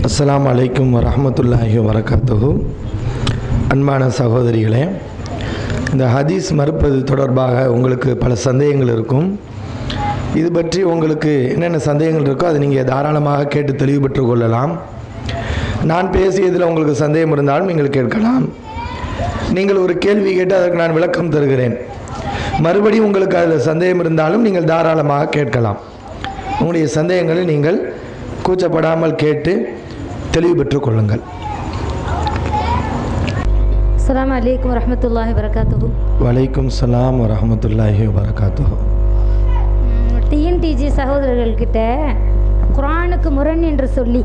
அஸ்ஸலாமு அலைக்கும் வரஹ்மத்துல்லாஹி வரகாத்துஹு அன்பான சகோதரிகளே இந்த ஹதீஸ் மறுப்பது தொடர்பாக உங்களுக்கு பல சந்தேகங்கள் இருக்கும் இது பற்றி உங்களுக்கு என்னென்ன சந்தேகங்கள் இருக்கோ அதை நீங்கள் தாராளமாக கேட்டு தெளிவு பெற்றுக் கொள்ளலாம் நான் பேசியதில் உங்களுக்கு சந்தேகம் இருந்தாலும் நீங்கள் கேட்கலாம் நீங்கள் ஒரு கேள்வி கேட்டு அதற்கு நான் விளக்கம் தருகிறேன் மறுபடியும் உங்களுக்கு அதில் சந்தேகம் இருந்தாலும் நீங்கள் தாராளமாக கேட்கலாம் உங்களுடைய சந்தேகங்களை நீங்கள் கூச்சப்படாமல் கேட்டு தெளிவு பெற்றுக் கொள்ளுங்கள் அஸ்ஸலாமு அலைக்கும் வரஹ்மத்துல்லாஹி வரகாத்துஹு வலைக்கும் சலாம் வரஹமத்துல்லாஹி வரகாத்துஹு டிஎன்டிஜி சகோதரர்கள்கிட்ட குர்ஆனுக்கு முரண் என்று சொல்லி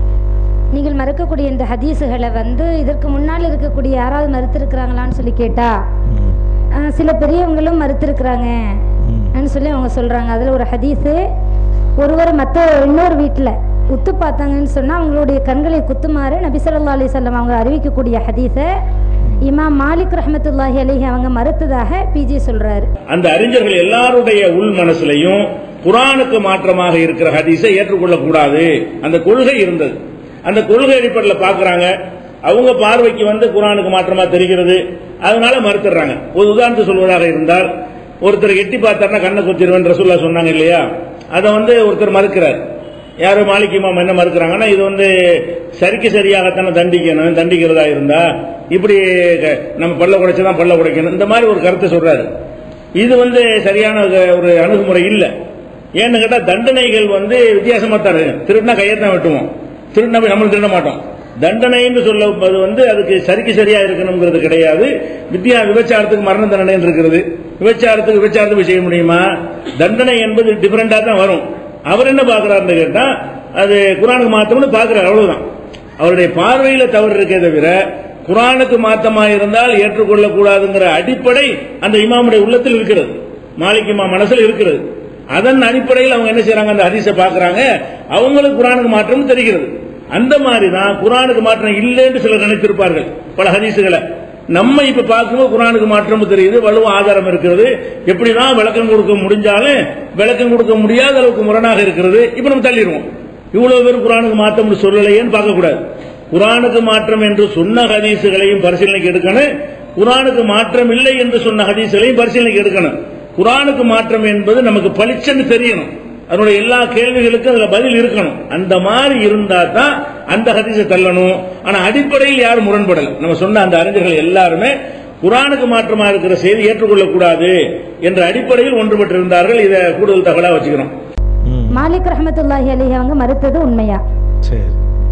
நீங்கள் மறுக்கக்கூடிய இந்த ஹதீஸுகளை வந்து இதற்கு முன்னால் இருக்கக்கூடிய யாராவது மறுத்திருக்கிறாங்களான்னு சொல்லி கேட்டா ம், அஹ், சில பெரியவங்களும் மறுத்திருக்கிறாங்க ம், ன்னு சொல்லி அவங்க சொல்கிறாங்க அதில் ஒரு ஹதீஸு ஒருவர் மற்ற இன்னொரு வீட்டில் உத்து பார்த்தாங்கன்னு சொன்னால் அவங்களுடைய கண்களை குத்துமாறு நபி ஸல்லல்லாஹு அலைஹி வஸல்லம் அவங்க அறிவிக்கக்கூடிய ஹதீஸை இமாம் மாலிக் ரஹ்மத்துல்லாஹி அலைஹி அவங்க மறுத்ததாக பிஜி சொல்கிறாரு அந்த அறிஞர்கள் எல்லாருடைய உள் மனசுலையும் குரானுக்கு மாற்றமாக இருக்கிற ஹதீஸை ஏற்றுக்கொள்ளக் கூடாது அந்த கொள்கை இருந்தது அந்த கொள்கை அடிப்படையில் பார்க்கறாங்க அவங்க பார்வைக்கு வந்து குரானுக்கு மாற்றமா தெரிகிறது அதனால மறுத்துறாங்க ஒரு உதாரணத்துக்கு சொல்வதாக இருந்தால் ஒருத்தர் எட்டி பார்த்தாருன்னா கண்ணை குத்திடுவேன் ரசூல்லா சொன்னாங்க இல்லையா அதை வந்து ஒருத்தர் மறுக்கிறார் யாரும் மாலிக் இமாம் என்ன மறுக்கிறாங்கன்னா இது வந்து சரிக்கு சரியாகத்தானே தண்டிக்கணும் தண்டிக்கிறதா இருந்தா இப்படி க- நம்ம பல்ல குடைச்சு தான் பல்ல குடைக்கணும் இந்த மாதிரி ஒரு கருத்தை சொல்றாரு இது வந்து சரியான ஒரு- ஒரு அணுகுமுறை இல்ல ஏன்னு கேட்டா தண்டனைகள் வந்து வித்தியாசமா தான் இருக்கு திருடினா கையத்தான் வெட்டுவோம் திருடினா போய் நம்மளும் திருட மாட்டோம் தண்டனைன்னு சொல்லும்போது வந்து அதுக்கு சரிக்கு சரியா இருக்கணுங்கிறது கிடையாது வித்தியா விபச்சாரத்துக்கு மரண தண்டனை இருக்கிறது விபச்சாரத்துக்கு விபச்சாரத்துக்கு செய்ய முடியுமா தண்டனை என்பது டிஃபரெண்டா தான் வரும் அவர் என்ன பாக்குறாருன்னு கேட்டா அது குரானுக்கு மாத்தம்னு பாக்குறாரு அவ்வளவுதான் அவருடைய பார்வையில தவறு இருக்கே தவிர குரானுக்கு மாத்தமா இருந்தால் ஏற்றுக்கொள்ள கூடாதுங்கிற அடிப்படை அந்த இமாமுடைய உள்ளத்தில் இருக்கிறது மாலிக் இமாம் மனசுல இருக்கிறது அதன் அடிப்படையில் அவங்க என்ன செய்றாங்க அந்த ஹதீஸை பாக்குறாங்க அவங்களுக்கு குரானுக்கு மாற்றம் தெரிகிறது அந்த மாதிரி தான் குரானுக்கு மாற்றம் இல்லைன்னு சிலர் நினைத்திருப்பார்கள் பல ஹதீஸுகளை நம்ம இப்ப பார்க்கும்போது குரானுக்கு மாற்றம் தெரியுது வலுவ ஆதாரம் இருக்கிறது எப்படிதான் விளக்கம் கொடுக்க முடிஞ்சாலும் விளக்கம் கொடுக்க முடியாத அளவுக்கு முரணாக இருக்கிறது இப்ப நம்ம தள்ளிடுவோம் இவ்வளவு பேர் குரானுக்கு மாற்றம் சொல்லலையேன்னு பார்க்க கூடாது குரானுக்கு மாற்றம் என்று சொன்ன ஹதீஸுகளையும் பரிசீலனைக்கு எடுக்கணும் குரானுக்கு மாற்றம் இல்லை என்று சொன்ன ஹதீஸுகளையும் பரிசீலனைக்கு எடுக்கணும் குரானுக்கு மாற்றம் என்பது நமக்கு பளிச்சென்று தெரியணும் அதனுடைய எல்லா கேள்விகளுக்கும் அதுல பதில் இருக்கணும் அந்த மாதிரி இருந்தா தான் அந்த ஹதீஸை தள்ளணும் ஆனா அடிப்படையில் யாரும் முரண்படல நம்ம சொன்ன அந்த அறிஞர்கள் எல்லாருமே குரானுக்கு மாற்றமா இருக்கிற செய்தி ஏற்றுக்கொள்ளக் கூடாது என்ற அடிப்படையில் ஒன்றுபட்டு இருந்தார்கள் இதை கூடுதல் தகவலா வச்சுக்கிறோம் ம், மாலிக் ரஹ்மத்துல்லாஹி அலைஹி அவங்க மறுத்தது உண்மையா சரி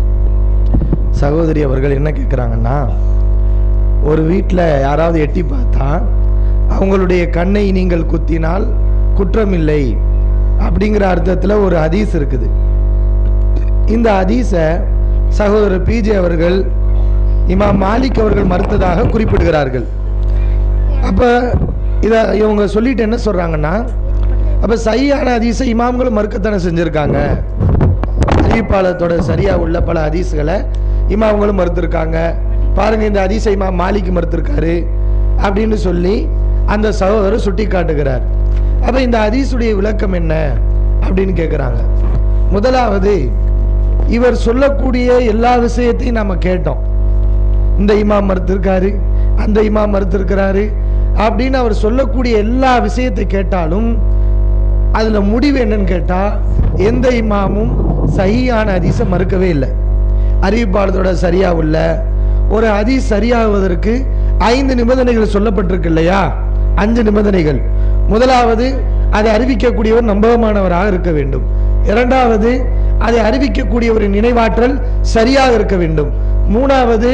சகோதரி அவர்கள் என்ன கேட்குறாங்கன்னா ஒரு வீட்டில் யாராவது எட்டி பார்த்தா அவங்களுடைய கண்ணை நீங்கள் குத்தினால் குற்றமில்லை அப்படிங்கிற அர்த்தத்தில் ஒரு ஹதீஸ் இருக்குது இந்த ஹதீஸை சகோதரர் பிஜே அவர்கள் இமாம் மாலிக் அவர்கள் மறுத்ததாக குறிப்பிடுகிறார்கள் அப்போ இதை இவங்க சொல்லிட்டு என்ன சொல்கிறாங்கன்னா அப்போ சையான ஹதீஸை இமாம்களும் மறுக்கத்தானே செஞ்சுருக்காங்க அறிவிப்பாளத்தோட சரியா உள்ள பல ஹதீஸ்களை இமாம்களும் மறுத்திருக்காங்க பாருங்க இந்த ஹதீஸை இமாம் மாலிக் மறுத்திருக்காரு அப்படின்னு சொல்லி அந்த சகோதரர் சுட்டி காட்டுகிறார் அப்ப இந்த ஹதீஸுடைய விளக்கம் என்ன அப்படின்னு கேட்குறாங்க முதலாவது இவர் சொல்லக்கூடிய எல்லா விஷயத்தையும் நம்ம கேட்டோம் இந்த இமாம் மறுத்திருக்காரு அந்த இமாம் மறுத்திருக்கிறாரு அப்படின்னு அவர் சொல்லக்கூடிய எல்லா விஷயத்தை கேட்டாலும் அதுல முடிவு என்னன்னு கேட்டா எந்த இமாமும் சஹீயான ஹதீஸை மறுக்கவே இல்லை அறிவிப்பாளத்தோட சரியா உள்ள ஒரு ஹதீஸ் சரியாகுவதற்கு ஐந்து நிபந்தனைகள் சொல்லப்பட்டிருக்கு இல்லையா அஞ்சு நிபந்தனைகள் முதலாவது அதை அறிவிக்கக்கூடியவர் நம்பகமானவராக இருக்க வேண்டும் இரண்டாவது அதை அறிவிக்கக்கூடியவரின் நினைவாற்றல் சரியாக இருக்க வேண்டும் மூணாவது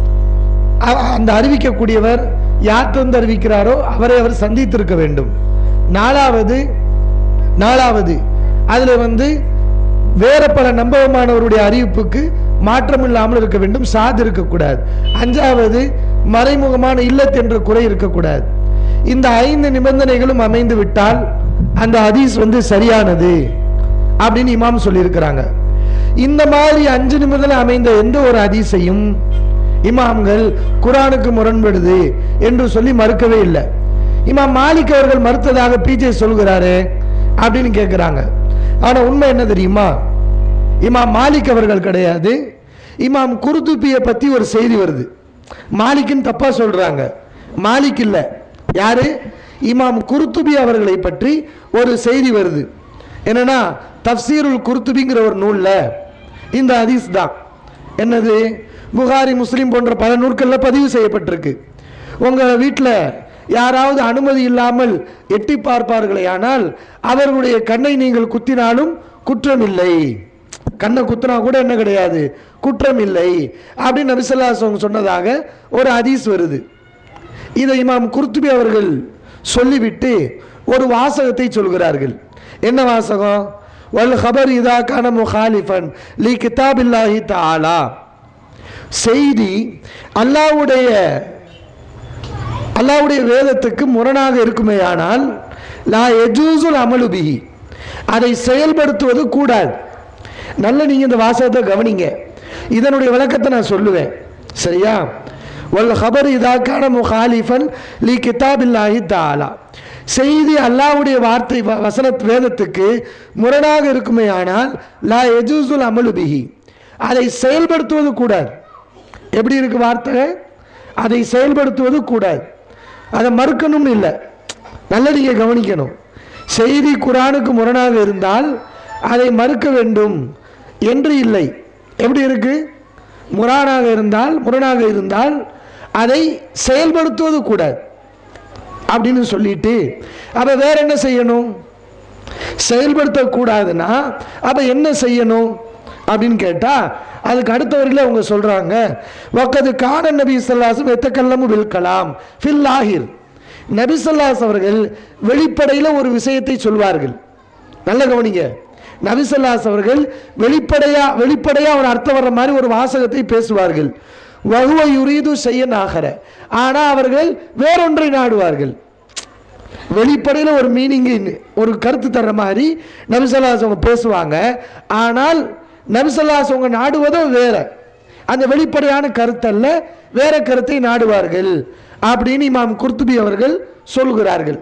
அ- அந்த அறிவிக்கக்கூடியவர் யார்கிட்ட அறிவிக்கிறாரோ அவரை அவர் சந்தித்திருக்க வேண்டும் நாலாவது நாலாவது அதுல வந்து வேற பல நம்பகமானவருடைய அறிவிப்புக்கு மாற்றம் இல்லாமல் இருக்க வேண்டும் சாது இருக்கக்கூடாது அஞ்சாவது மறைமுகமான இல்லத் என்ற குறை இருக்கக்கூடாது இந்த ஐந்து நிபந்தனைகளும் அமைந்து விட்டால் அந்த ஹதீஸ் வந்து சரியானது அப்படின்னு இமாம் சொல்லியிருக்கிறாங்க இந்த மாதிரி அஞ்சு நிமிடத்தில் அமைந்த எந்த ஒரு ஹதீஸையும் இமாம்கள் குரானுக்கு முரண்படுது என்று சொல்லி மறுக்கவே இல்லை இமாம் மாலிக் அவர்கள் மறுத்ததாக பிஜே சொல்கிறாரு அப்படின்னு கேட்குறாங்க ஆனா உண்மை என்ன தெரியுமா இமாம் மாலிக் அவர்கள் கிடையாது இமாம் குருதுபியை பற்றி ஒரு செய்தி வருது மாலிக்குன்னு தப்பா சொல்றாங்க மாலிக் இல்ல யாரு இமாம் குருத்துபி அவர்களை பற்றி ஒரு செய்தி வருது என்னன்னா தப்சீருல் குருத்துபிங்கிற ஒரு நூல்ல இந்த ஹதீஸ் தான் என்னது புகாரி முஸ்லீம் போன்ற பல நூற்களில் பதிவு செய்யப்பட்டிருக்கு உங்கள் வீட்டில் யாராவது அனுமதி இல்லாமல் எட்டி பார்ப்பார்களே ஆனால் அவர்களுடைய கண்ணை நீங்கள் குத்தினாலும் குற்றம் இல்லை கண்ணை குத்துனா கூட என்ன கிடையாது குற்றம் இல்லை அப்படின்னு நபிசல்லாசவங்க சொன்னதாக ஒரு ஹதீஸ் வருது இதை இமாம் குர்துபி அவர்கள் சொல்லிவிட்டு ஒரு வாசகத்தை சொல்கிறார்கள் என்ன வாசகம் வல் ஹபர் இதா கான முஹாலிஃபன் லி கிதாபில்லாஹி தஆலா செய்தி அல்லாஹ்வுடைய அல்லாஹ்வுடைய வேதத்துக்கு முரணாக இருக்குமேயானால் லா எஜூசுல் அமலு பிஹி அதை செயல்படுத்துவது கூடாது நல்ல நீங்க இந்த வாசகத்தை கவனிங்க இதனுடைய விளக்கத்தை நான் சொல்லுவேன் சரியா வல் ஹபர் இதாக்கான முஹாலிஃபன் லி கிதாபில்லாஹி தாலா செய்தி அல்லாஹ்வுடைய வார்த்தை வ- வசன வேதத்துக்கு முரணாக இருக்குமே ஆனால் லா எஜூசுல் அமலு பிஹி அதை செயல்படுத்துவது கூடாது எப்படி இருக்கு வார்த்தை அதை செயல்படுத்துவது கூடாது அதை மறுக்கணும்னு இல்லை நல்ல நீங்கள் கவனிக்கணும் செய்தி குரானுக்கு முரணாக இருந்தால் அதை மறுக்க வேண்டும் என்று இல்லை எப்படி இருக்கு முரணாக இருந்தால் முரணாக இருந்தால் அதை செயல்படுத்துவது கூடாது அப்படின்னு சொல்லிட்டு அப்ப வேற என்ன செய்யணும் செயல்படுத்தக்கூடாதுன்னா அப்ப என்ன செய்யணும் அப்படின்னு கேட்டா அதுக்கு அடுத்தவர்களே அவங்க சொல்றாங்க வக்கது கான நபி சொல்லாசும் எத்தக்கல்லமும் வில்கலாம் ஃபில் ஆஹிர் நபி சொல்லாஸ் அவர்கள் வெளிப்படையில் ஒரு விஷயத்தை சொல்வார்கள் நல்ல கவனிங்க நபி சொல்லாஸ் அவர்கள் வெளிப்படையா வெளிப்படையா ஒரு அர்த்தம் வர்ற மாதிரி ஒரு வாசகத்தை பேசுவார்கள் வகுவ யுரீது செய்ய நாகர ஆனா அவர்கள் வேறொன்றை நாடுவார்கள் வெளிப்படையில் ஒரு மீனிங் ஒரு கருத்து தர்ற மாதிரி நபிசல்லாஸ் அவங்க பேசுவாங்க ஆனால் நபிசல்லாஸ் அவங்க நாடுவதும் வேற அந்த வெளிப்படையான கருத்தல்ல வேற கருத்தை நாடுவார்கள் அப்படின்னு இமாம் குர்துபி அவர்கள் சொல்கிறார்கள்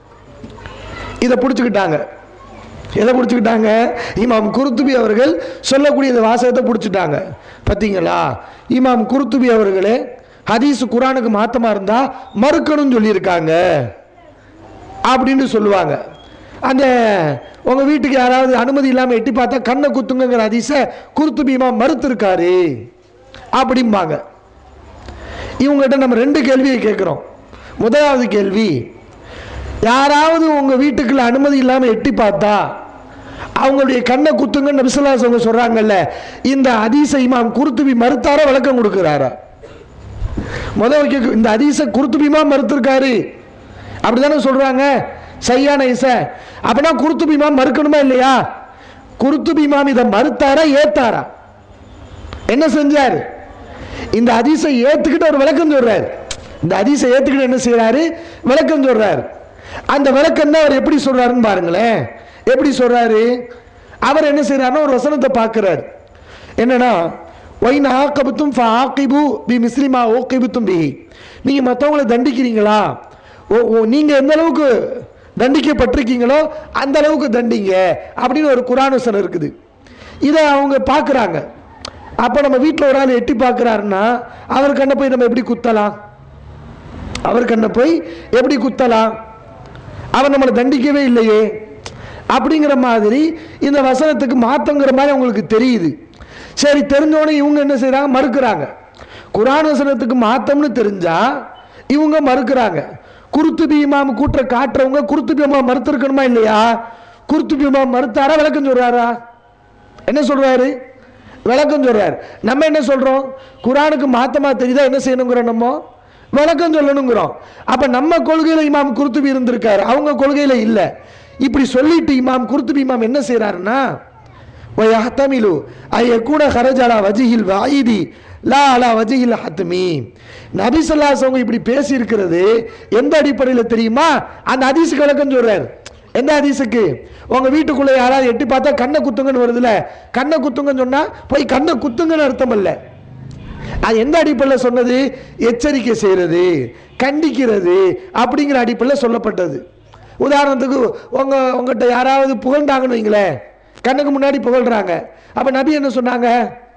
இதை பிடிச்சுக்கிட்டாங்க எதை பிடிச்சுக்கிட்டாங்க இமாம் குருத்துபி அவர்கள் சொல்லக்கூடிய இந்த வாசகத்தை பிடிச்சிட்டாங்க பார்த்தீங்களா இமாம் குருத்துபி அவர்களே ஹதீஸ் குரானுக்கு மாத்தமா இருந்தா மறுக்கணும்னு சொல்லியிருக்காங்க அப்படின்னு சொல்லுவாங்க அந்த உங்க வீட்டுக்கு யாராவது அனுமதி இல்லாமல் எட்டி பார்த்தா கண்ணை குத்துங்கிற ஹதீஸை குருத்துபி இமாம் மறுத்திருக்காரு அப்படிம்பாங்க இவங்ககிட்ட நம்ம ரெண்டு கேள்வியை கேட்குறோம் முதலாவது கேள்வி யாராவது உங்க வீட்டுக்குள்ள அனுமதி இல்லாமல் எட்டி பார்த்தா அவங்களுடைய கண்ணை குத்துங்க நபிசுல்லாஸ் அவங்க சொல்றாங்கல்ல இந்த அதிச இமாம் குருத்துபி மறுத்தாரா விளக்கம் கொடுக்கிறாரா முதல் கேட்க இந்த அதிச குருத்துபிமா மறுத்திருக்காரு அப்படிதானே சொல்றாங்க சையான இச அப்படின்னா குருத்துபிமா மறுக்கணுமா இல்லையா குருத்துபிமாம் இதை மறுத்தாரா ஏத்தாரா என்ன செஞ்சார் இந்த அதிசை ஏத்துக்கிட்டு ஒரு விளக்கம் சொல்றாரு இந்த அதிசை ஏத்துக்கிட்டு என்ன செய்யறாரு விளக்கம் சொல்றாரு அந்த விளக்கம் தான் அவர் எப்படி சொல்றாருன்னு பாருங்களேன் எப்படி சொல்றாரு அவர் என்ன செய்யறாருன்னா ஒரு வசனத்தை பார்க்கிறார் என்னன்னா ஒயின் ஆக்கபத்தும் ஆக்கிபு பி மிஸ்லிமா ஓக்கிபுத்தும் பி நீங்க மற்றவங்களை தண்டிக்கிறீங்களா ஓ ஓ நீங்க எந்த அளவுக்கு தண்டிக்கப்பட்டிருக்கீங்களோ அந்த அளவுக்கு தண்டிங்க அப்படின்னு ஒரு குரான் வசனம் இருக்குது இதை அவங்க பார்க்குறாங்க அப்போ நம்ம வீட்டில் ஒரு ஆள் எட்டி பார்க்குறாருன்னா அவர் கண்ணை போய் நம்ம எப்படி குத்தலாம் அவர் கண்ணை போய் எப்படி குத்தலாம் அவர் நம்மளை தண்டிக்கவே இல்லையே அப்படிங்கிற மாதிரி இந்த வசனத்துக்கு மாத்தங்கிற மாதிரி அவங்களுக்கு தெரியுது சரி தெரிஞ்சோடனே இவங்க என்ன செய்றாங்க மறுக்கிறாங்க குரான் வசனத்துக்கு மாத்தம்னு தெரிஞ்சா இவங்க மறுக்கிறாங்க குருத்துபி இமாம் கூட்டுற காட்டுறவங்க குருத்துபி இமாம் மறுத்திருக்கணுமா இல்லையா குருத்துபி இமாம் மறுத்தாரா விளக்கம் சொல்றாரா என்ன சொல்றாரு விளக்கம் சொல்றாரு நம்ம என்ன சொல்றோம் குரானுக்கு மாத்தமா தெரியுதா என்ன செய்யணுங்கிறோம் நம்ம விளக்கம் சொல்லணுங்கிறோம் அப்ப நம்ம கொள்கையில இமாம் குருத்துபி இருந்திருக்காரு அவங்க கொள்கையில இல்ல இப்படி சொல்லிட்டு இமாம் குருத்துபி இமாம் என்ன செய்யறாருன்னா வயஹ்தமிலு ஐயக்கூட ஹரஜாலா வஜிஹில் வாயிதி லா அலா வஜிஹில் ஹத்மி நபி ஸல்லல்லாஹு அலைஹி வஸல்லம் இப்படி பேசி இருக்கிறது எந்த அடிப்படையில் தெரியுமா அந்த ஹதீஸுக்கு விளக்கம் சொல்றாரு எந்த ஹதீஸுக்கு உங்க வீட்டுக்குள்ள யாராவது எட்டி பார்த்தா கண்ணை குத்துங்கன்னு வருதுல கண்ணை குத்துங்கன்னு சொன்னா போய் கண்ணை குத்துங்கன்னு அர்த்தம் இல்லை அது எந்த அடிப்படையில் சொன்னது எச்சரிக்கை செய்யறது கண்டிக்கிறது அப்படிங்கிற அடிப்படையில் சொல்லப்பட்டது உதாரணத்துக்கு உங்க உங்ககிட்ட யாராவது புகழ்ந்தாங்கன்னு வைங்களேன் கண்ணுக்கு முன்னாடி புகழ்றாங்க அப்ப நபி என்ன சொன்னாங்க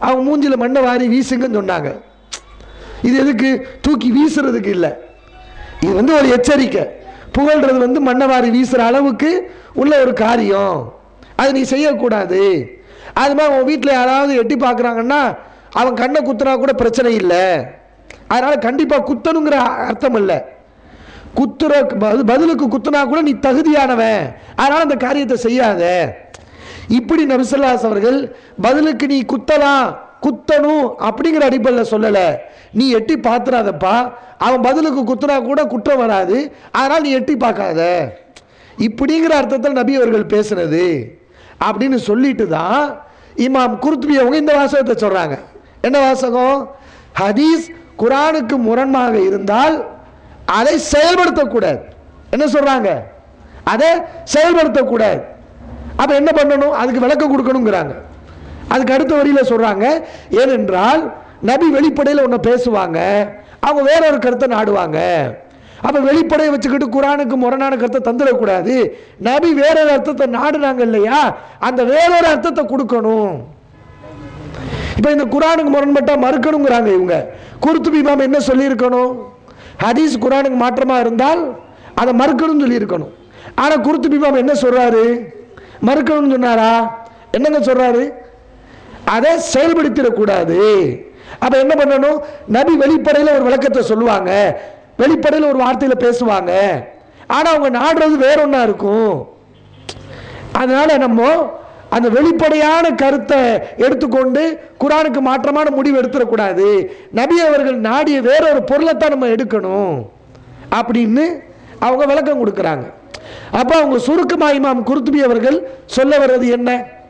அவங்க மூஞ்சில மண்ணை வாரி வீசுங்கன்னு சொன்னாங்க இது எதுக்கு தூக்கி வீசுறதுக்கு இல்லை இது வந்து ஒரு எச்சரிக்கை புகழ்றது வந்து மண்ணை வாரி வீசுற அளவுக்கு உள்ள ஒரு காரியம் அது நீ செய்யக்கூடாது அது மாதிரி உன் வீட்டில் யாராவது எட்டி பார்க்குறாங்கன்னா அவன் கண்ணை குத்துனா கூட பிரச்சனை இல்லை அதனால கண்டிப்பாக குத்தணுங்கிற அர்த்தம் இல்லை குத்துற பதில் பதிலுக்கு குத்துனா கூட நீ தகுதியானவன் அதனால அந்த காரியத்தை செய்யாத இப்படி நபிசல்லாஸ் அவர்கள் பதிலுக்கு நீ குத்தலாம் குத்தணும் அப்படிங்கிற அடிப்படையில் சொல்லலை நீ எட்டி பார்த்துறாதப்பா அவன் பதிலுக்கு குத்துனா கூட குற்றம் வராது அதனால் நீ எட்டி பார்க்காத இப்படிங்கிற அர்த்தத்தில் நபி அவர்கள் பேசுனது அப்படின்னு சொல்லிட்டு தான் இமாம் குர்துபி அவங்க இந்த வாசகத்தை சொல்றாங்க என்ன வாசகம் ஹதீஸ் குரானுக்கு முரண்பாக இருந்தால் அதை செயல்படுத்தக்கூடாது என்ன சொல்றாங்க அதை செயல்படுத்தக்கூடாது அப்ப என்ன பண்ணணும் அதுக்கு விளக்கம் கொடுக்கணுங்கிறாங்க அதுக்கு அடுத்த வரியில சொல்றாங்க ஏனென்றால் நபி வெளிப்படையில் ஒன்று பேசுவாங்க அவங்க வேற ஒரு கருத்தை நாடுவாங்க அப்ப வெளிப்படையை வச்சுக்கிட்டு குரானுக்கு முரணான கருத்தை தந்துடக்கூடாது நபி வேற ஒரு அர்த்தத்தை நாடுனாங்க இல்லையா அந்த வேறொரு அர்த்தத்தை கொடுக்கணும் இப்ப இந்த குரானுக்கு முரண்பட்டா மறுக்கணுங்கிறாங்க இவங்க குருத்துபி இமாம் என்ன சொல்லியிருக்கணும் ஹதீஸ் குரானுக்கு மாற்றமா இருந்தால் அதை மறுக்கணும்னு சொல்லியிருக்கணும் ஆனா குருத்துபி இமாம் என்ன சொல்றாரு மறுக்கணும்னு சொன்னாரா என்னங்க சொல்றாரு அதை செயல்படுத்திடக்கூடாது அப்ப என்ன பண்ணணும் நபி வெளிப்படையில் ஒரு விளக்கத்தை சொல்லுவாங்க வெளிப்படையில் ஒரு வார்த்தையில பேசுவாங்க ஆனா அவங்க நாடுறது வேற ஒன்றா இருக்கும் அதனால நம்ம அந்த வெளிப்படையான கருத்தை எடுத்துக்கொண்டு குரானுக்கு மாற்றமான முடிவு எடுத்துடக்கூடாது நபி அவர்கள் நாடிய வேற ஒரு பொருளைத்தான் நம்ம எடுக்கணும் அப்படின்னு அவங்க விளக்கம் கொடுக்குறாங்க அப்போ அவங்க சுருக்கமா இமாம் குருத்துபி அவர்கள் சொல்ல வர்றது என்ன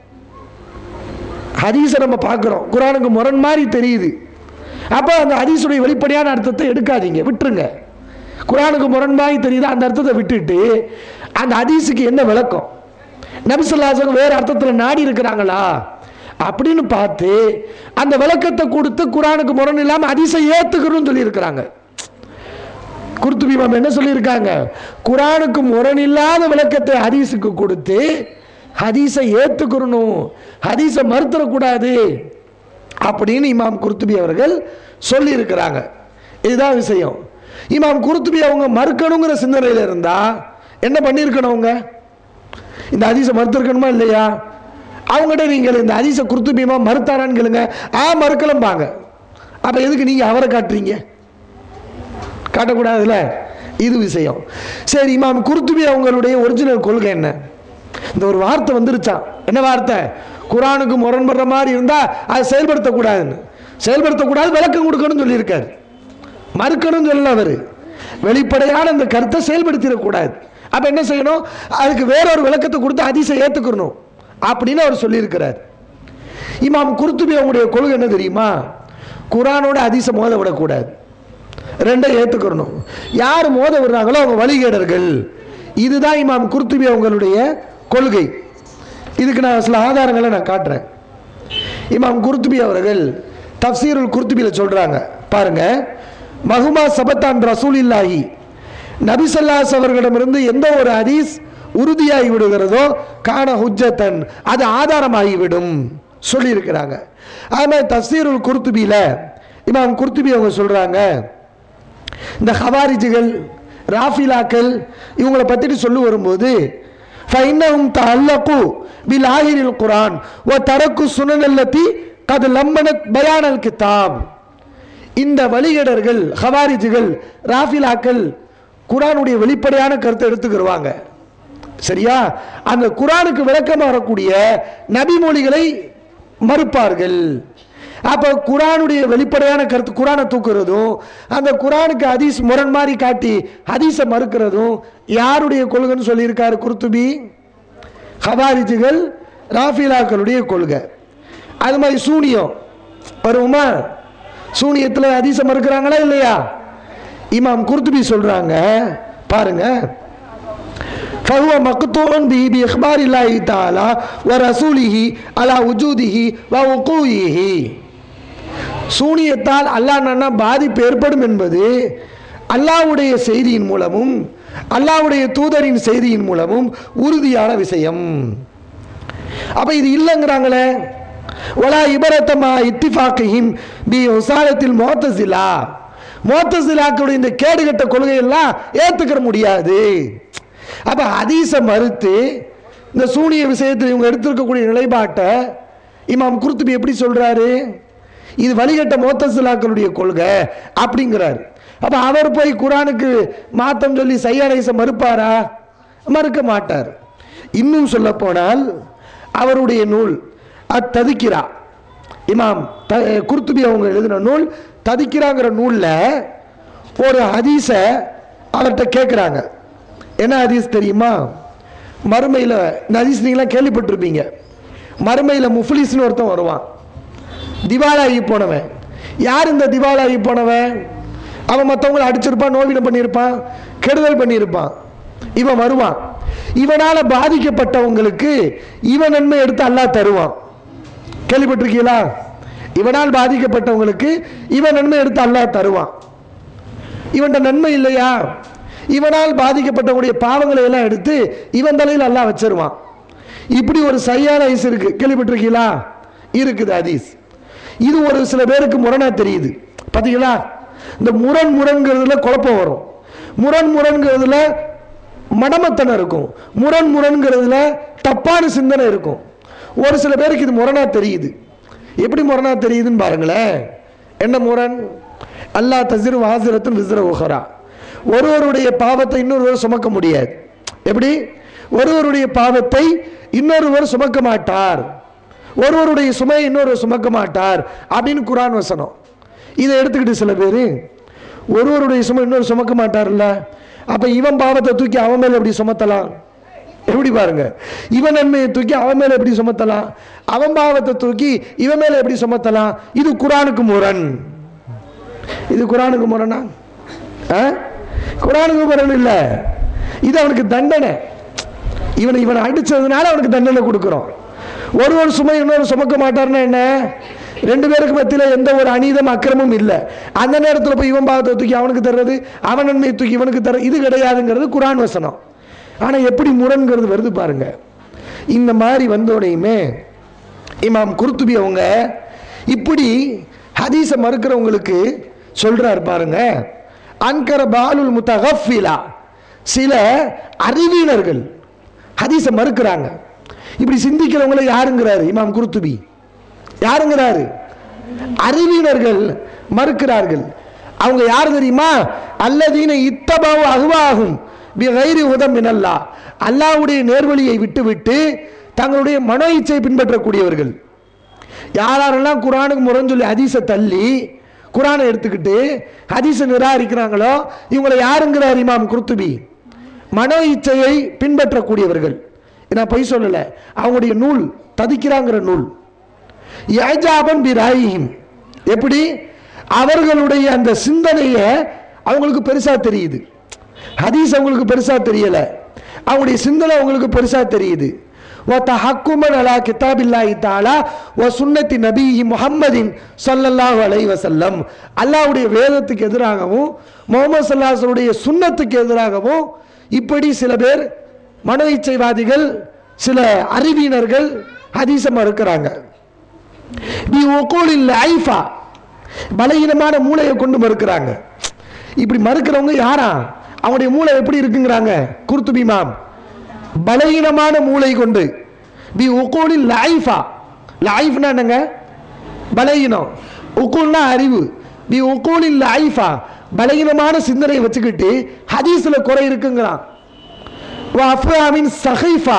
ஹதீஸை நம்ம பார்க்குறோம் குரானுக்கு முரண் மாதிரி தெரியுது அப்போ அந்த ஹதீஸுடைய வெளிப்படையான அர்த்தத்தை எடுக்காதீங்க விட்டுருங்க குரானுக்கு முரண் மாதிரி தெரியுது அந்த அர்த்தத்தை விட்டுட்டு அந்த ஹதீஸுக்கு என்ன விளக்கம் நபிசுல்லாசங்க வேற அர்த்தத்தில் நாடி இருக்கிறாங்களா அப்படின்னு பார்த்து அந்த விளக்கத்தை கொடுத்து குரானுக்கு முரண் இல்லாமல் ஹதீஸை ஏற்றுக்கணும்னு சொல்லியிருக்கிறாங்க குருத்துபி மாம் என்ன சொல்லியிருக்காங்க குரானுக்கு முரண் இல்லாத விளக்கத்தை ஹதீஸுக்கு கொடுத்து ஹதீஸை ஏத்துக்கிறணும் ஹதீஸை மறுத்துடக்கூடாது அப்படின்னு இமாம் குருத்துபி அவர்கள் சொல்லியிருக்கிறாங்க இதுதான் விஷயம் இமாம் குருத்துபி அவங்க மறுக்கணுங்கிற சிந்தனையில் இருந்தா என்ன பண்ணியிருக்கணும் அவங்க இந்த ஹதீஸை மறுத்திருக்கணுமா இல்லையா அவங்ககிட்ட நீங்கள் இந்த ஹதீஸை குருத்துபி இமாம் மறுத்தாரான்னு கேளுங்க ஆ மறுக்கலம்பாங்க அப்போ எதுக்கு நீங்கள் அவரை காட்டுறீங்க காட்டக்கூடாதுல்ல இது விஷயம் சரி இமாம் குருத்துபி அவங்களுடைய ஒரிஜினல் கொள்கை என்ன இந்த ஒரு வார்த்தை வந்துருச்சான் என்ன வார்த்தை குரானுக்கு முரண்படுற மாதிரி இருந்தா அதை செயல்படுத்தக்கூடாதுன்னு செயல்படுத்தக்கூடாது விளக்கம் கொடுக்கணும்னு சொல்லியிருக்காரு மறுக்கணும்னு சொல்லல அவர் வெளிப்படையான அந்த கருத்தை செயல்படுத்திடக்கூடாது அப்ப என்ன செய்யணும் அதுக்கு வேற ஒரு விளக்கத்தை கொடுத்து அதிசை ஏத்துக்கணும் அப்படின்னு அவர் சொல்லியிருக்கிறார் இமாம் குருத்துபி அவங்களுடைய கொள்கை என்ன தெரியுமா குரானோட அதிசை மோத விடக்கூடாது ரெண்டை ஏத்துக்கணும் யார் மோத விடுறாங்களோ அவங்க வழிகேடர்கள் இதுதான் இமாம் குர்துபி அவங்களுடைய கொள்கை இதுக்கு நான் சில ஆதாரங்களை நான் காட்டுறேன் இமாம் குர்துபி அவர்கள் தப்சீருல் குர்துபியில் சொல்றாங்க பாருங்க மகுமா சபத்தான் ரசூலில்லாஹி நபிசல்லாஸ் அவர்களிடமிருந்து எந்த ஒரு ஹதீஸ் உறுதியாகி விடுகிறதோ காண ஹுஜ்ஜத்தன் அது ஆதாரமாகிவிடும் சொல்லியிருக்கிறாங்க அது மாதிரி தப்சீருல் குர்துபியில் இமாம் குர்துபி அவங்க சொல்றாங்க இந்த ஹவாரிஜுகள் ராஃபிலாக்கள் இவங்களை பற்றிட்டு சொல்லி வரும்போது ஃபைன்னஹும் தஅல்லகு பில் ஆஹிரில் குர்ஆன் வ தரக்கு சுனனல்லதி கது லம்மனத் பயானல் கிதாப் இந்த வழிகேடர்கள் ஹவாரிஜுகள் ராஃபிலாக்கள் குரானுடைய வெளிப்படையான கருத்தை எடுத்துக்கிடுவாங்க சரியா அந்த குரானுக்கு விளக்கமாக வரக்கூடிய நபிமொழிகளை மறுப்பார்கள் அப்போ குரானுடைய வெளிப்படையான கருத்து குரானை தூக்குறதும் அந்த குரானுக்கு ஹதீஸ் முரண் மாதிரி காட்டி ஹதீஸை மறுக்கிறதும் யாருடைய கொள்கைன்னு சொல்லியிருக்காரு குர்துபி ஹவாரிஜுகள் ராஃபிலாக்களுடைய கொள்கை அது மாதிரி சூனியம் வருமா சூனியத்தில் ஹதீஸை மறுக்கிறாங்களா இல்லையா இமாம் குர்துபி சொல்றாங்க பாருங்க فهو مقطوع به بإخبار الله تعالى ورسوله على وجوده ووقوعه சூனியத்தால் அல்லாஹ் பாதிப்பு ஏற்படும் என்பது அல்லாஹ்வுடைய செய்தியின் மூலமும் அல்லாஹ்வுடைய தூதரின் செய்தியின் மூலமும் உறுதியான விஷயம் அப்ப இது இல்லைங்கிறாங்களே ஒலா இபரத்தமா இத்திஃபாக்கிஹிம் பி உசாலத்தில் மோத்தசிலா மோத்தசிலாக்களுடைய இந்த கேடுகட்ட கொள்கையெல்லாம் ஏத்துக்கிற முடியாது அப்ப ஹதீஸை மறுத்து இந்த சூனிய விஷயத்தில் இவங்க எடுத்திருக்கக்கூடிய நிலைப்பாட்டை இமாம் குருத்துபி எப்படி சொல்றாரு இது வழிகட்ட மோத்தசிலாக்களுடைய கொள்கை அப்படிங்கிறார் அப்ப அவர் போய் குரானுக்கு மாத்தம் சொல்லி சையானைச மறுப்பாரா மறுக்க மாட்டார் இன்னும் சொல்ல போனால் அவருடைய நூல் அத்ததுக்கிறா இமாம் த குர்துபி அவங்க எழுதின நூல் ததிக்கிறாங்கிற நூலில் ஒரு ஹதீஸை அவர்கிட்ட கேட்குறாங்க என்ன ஹதீஸ் தெரியுமா மறுமையில் இந்த ஹதீஸ் நீங்களாம் கேள்விப்பட்டிருப்பீங்க மறுமையில் முஃப்லிஸ்னு ஒருத்தன் வருவான் திவாலாகி போனவன் யார் இந்த திவாலாகி போனவன் அவன் மற்றவங்களை அடிச்சிருப்பான் நோவிடம் பண்ணியிருப்பான் கெடுதல் பண்ணியிருப்பான் இவன் வருவான் இவனால பாதிக்கப்பட்டவங்களுக்கு இவன் நன்மை எடுத்து அல்லாஹ் தருவான் கேள்விப்பட்டிருக்கீங்களா இவனால் பாதிக்கப்பட்டவங்களுக்கு இவன் நன்மை எடுத்து அல்லாஹ் தருவான் இவன்ட நன்மை இல்லையா இவனால் பாதிக்கப்பட்டவங்களுடைய பாவங்களை எல்லாம் எடுத்து இவன் தலையில் அல்லாஹ் வச்சிருவான் இப்படி ஒரு சரியான ஐஸ் இருக்கு கேள்விப்பட்டிருக்கீங்களா இருக்குது ஹதீஸ் இது ஒரு சில பேருக்கு முரணா தெரியுது பாத்தீங்களா இந்த முரண் முரண்கிறதுல குழப்பம் வரும் முரண் முரண்கிறதுல மடமத்தனம் இருக்கும் முரண் முரண்கிறதுல தப்பான சிந்தனை இருக்கும் ஒரு சில பேருக்கு இது முரணா தெரியுது எப்படி முரணா தெரியுதுன்னு பாருங்களேன் என்ன முரண் அல்லாஹ் தசிர் வாசிரத்தும் விசிற உஹரா ஒருவருடைய பாவத்தை இன்னொருவர் சுமக்க முடியாது எப்படி ஒருவருடைய பாவத்தை இன்னொருவர் சுமக்க மாட்டார் ஒருவருடைய சுமையை இன்னொருவர் சுமக்க மாட்டார் அப்படின்னு குரான் வசனம் இதை எடுத்துக்கிட்டு சில பேர் ஒருவருடைய சுமை இன்னொரு சுமக்க மாட்டார்ல அப்ப இவன் பாவத்தை தூக்கி அவன் மேல எப்படி சுமத்தலாம் எப்படி பாருங்க இவன் நன்மையை தூக்கி அவன் மேல எப்படி சுமத்தலாம் அவன் பாவத்தை தூக்கி இவன் மேல எப்படி சுமத்தலாம் இது குரானுக்கு முரண் இது குரானுக்கு முரணா ஆ? குரானுக்கு முரண் இல்ல இது அவனுக்கு தண்டனை இவனை இவனை அடிச்சதுனால அவனுக்கு தண்டனை கொடுக்குறோம் ஒருவர் சுமை இன்னொரு சுமக்க மாட்டார்னா என்ன ரெண்டு பேருக்கு மத்தியில் எந்த ஒரு அநீதம் அக்கிரமும் இல்லை அந்த நேரத்தில் போய் இவன் பாவத்தை தூக்கி அவனுக்கு தர்றது அவன் நன்மையை தூக்கி இவனுக்கு தர இது கிடையாதுங்கிறது குரான் வசனம் ஆனால் எப்படி முரண்கிறது வருது பாருங்க இந்த மாதிரி வந்தோடையுமே இமாம் குர்துபி அவங்க இப்படி ஹதீஸை மறுக்கிறவங்களுக்கு சொல்றார் பாருங்க அன்கர பாலுல் முத்தகஃபிலா சில அறிவியலர்கள் ஹதீஸை மறுக்கிறாங்க இப்படி சிந்திக்கிறவங்களை யாருங்கிறாரு இமாம் குர்துபி யாருங்கிறாரு அறிவியலர்கள் மறுக்கிறார்கள் அவங்க யார் தெரியுமா அல்லதீன இத்தபாவு அகுவாகும் கைரி உதம் மினல்லா அல்லாவுடைய நேர்வழியை விட்டுவிட்டு தங்களுடைய மனோ இச்சை பின்பற்றக்கூடியவர்கள் யாரெல்லாம் குரானுக்கு முரண் சொல்லி ஹதீஸை தள்ளி குரானை எடுத்துக்கிட்டு ஹதீஸை நிராகரிக்கிறாங்களோ இவங்களை யாருங்கிறார் இமாம் குர்துபி மனோ இச்சையை பின்பற்றக்கூடியவர்கள் நான் பொய் சொல்லலை அவங்களுடைய நூல் ததிக்கிறாங்கிற நூல் யஜாபன் பி ராயிஹிம் எப்படி அவர்களுடைய அந்த சிந்தனையை அவங்களுக்கு பெருசா தெரியுது ஹதீஸ் அவங்களுக்கு பெருசா தெரியல அவங்களுடைய சிந்தனை அவங்களுக்கு பெருசா தெரியுது وتحكما على كتاب الله تعالى وسنة نبيه محمد صلى الله عليه وسلم அல்லாஹ்வுடைய வேதத்துக்கு எதிராகவும் முகமது சல்லாஹ்வுடைய சுன்னத்துக்கு எதிராகவும் இப்படி சில பேர் மனோ இச்சைவாதிகள் சில அறிவியினர்கள் ஹதீஸை மறுக்கிறாங்க பி ஒகோலில் ஐஃபா பலகீனமான மூளையை கொண்டு மறுக்கிறாங்க இப்படி மறுக்கிறவங்க யாரா அவங்களுடைய மூளை எப்படி இருக்குங்கிறாங்க குர்துபி மாம் பலகீனமான மூளை கொண்டு பி உகோலில் லைஃபா லைஃப்னா என்னங்க பலகீனம் உக்கூல்னா அறிவு பி உகோலில் லைஃபா பலகீனமான சிந்தனையை வச்சுக்கிட்டு ஹதீஸ்ல குறை இருக்குங்கிறான் அஃப்ராமின் சஹைஃபா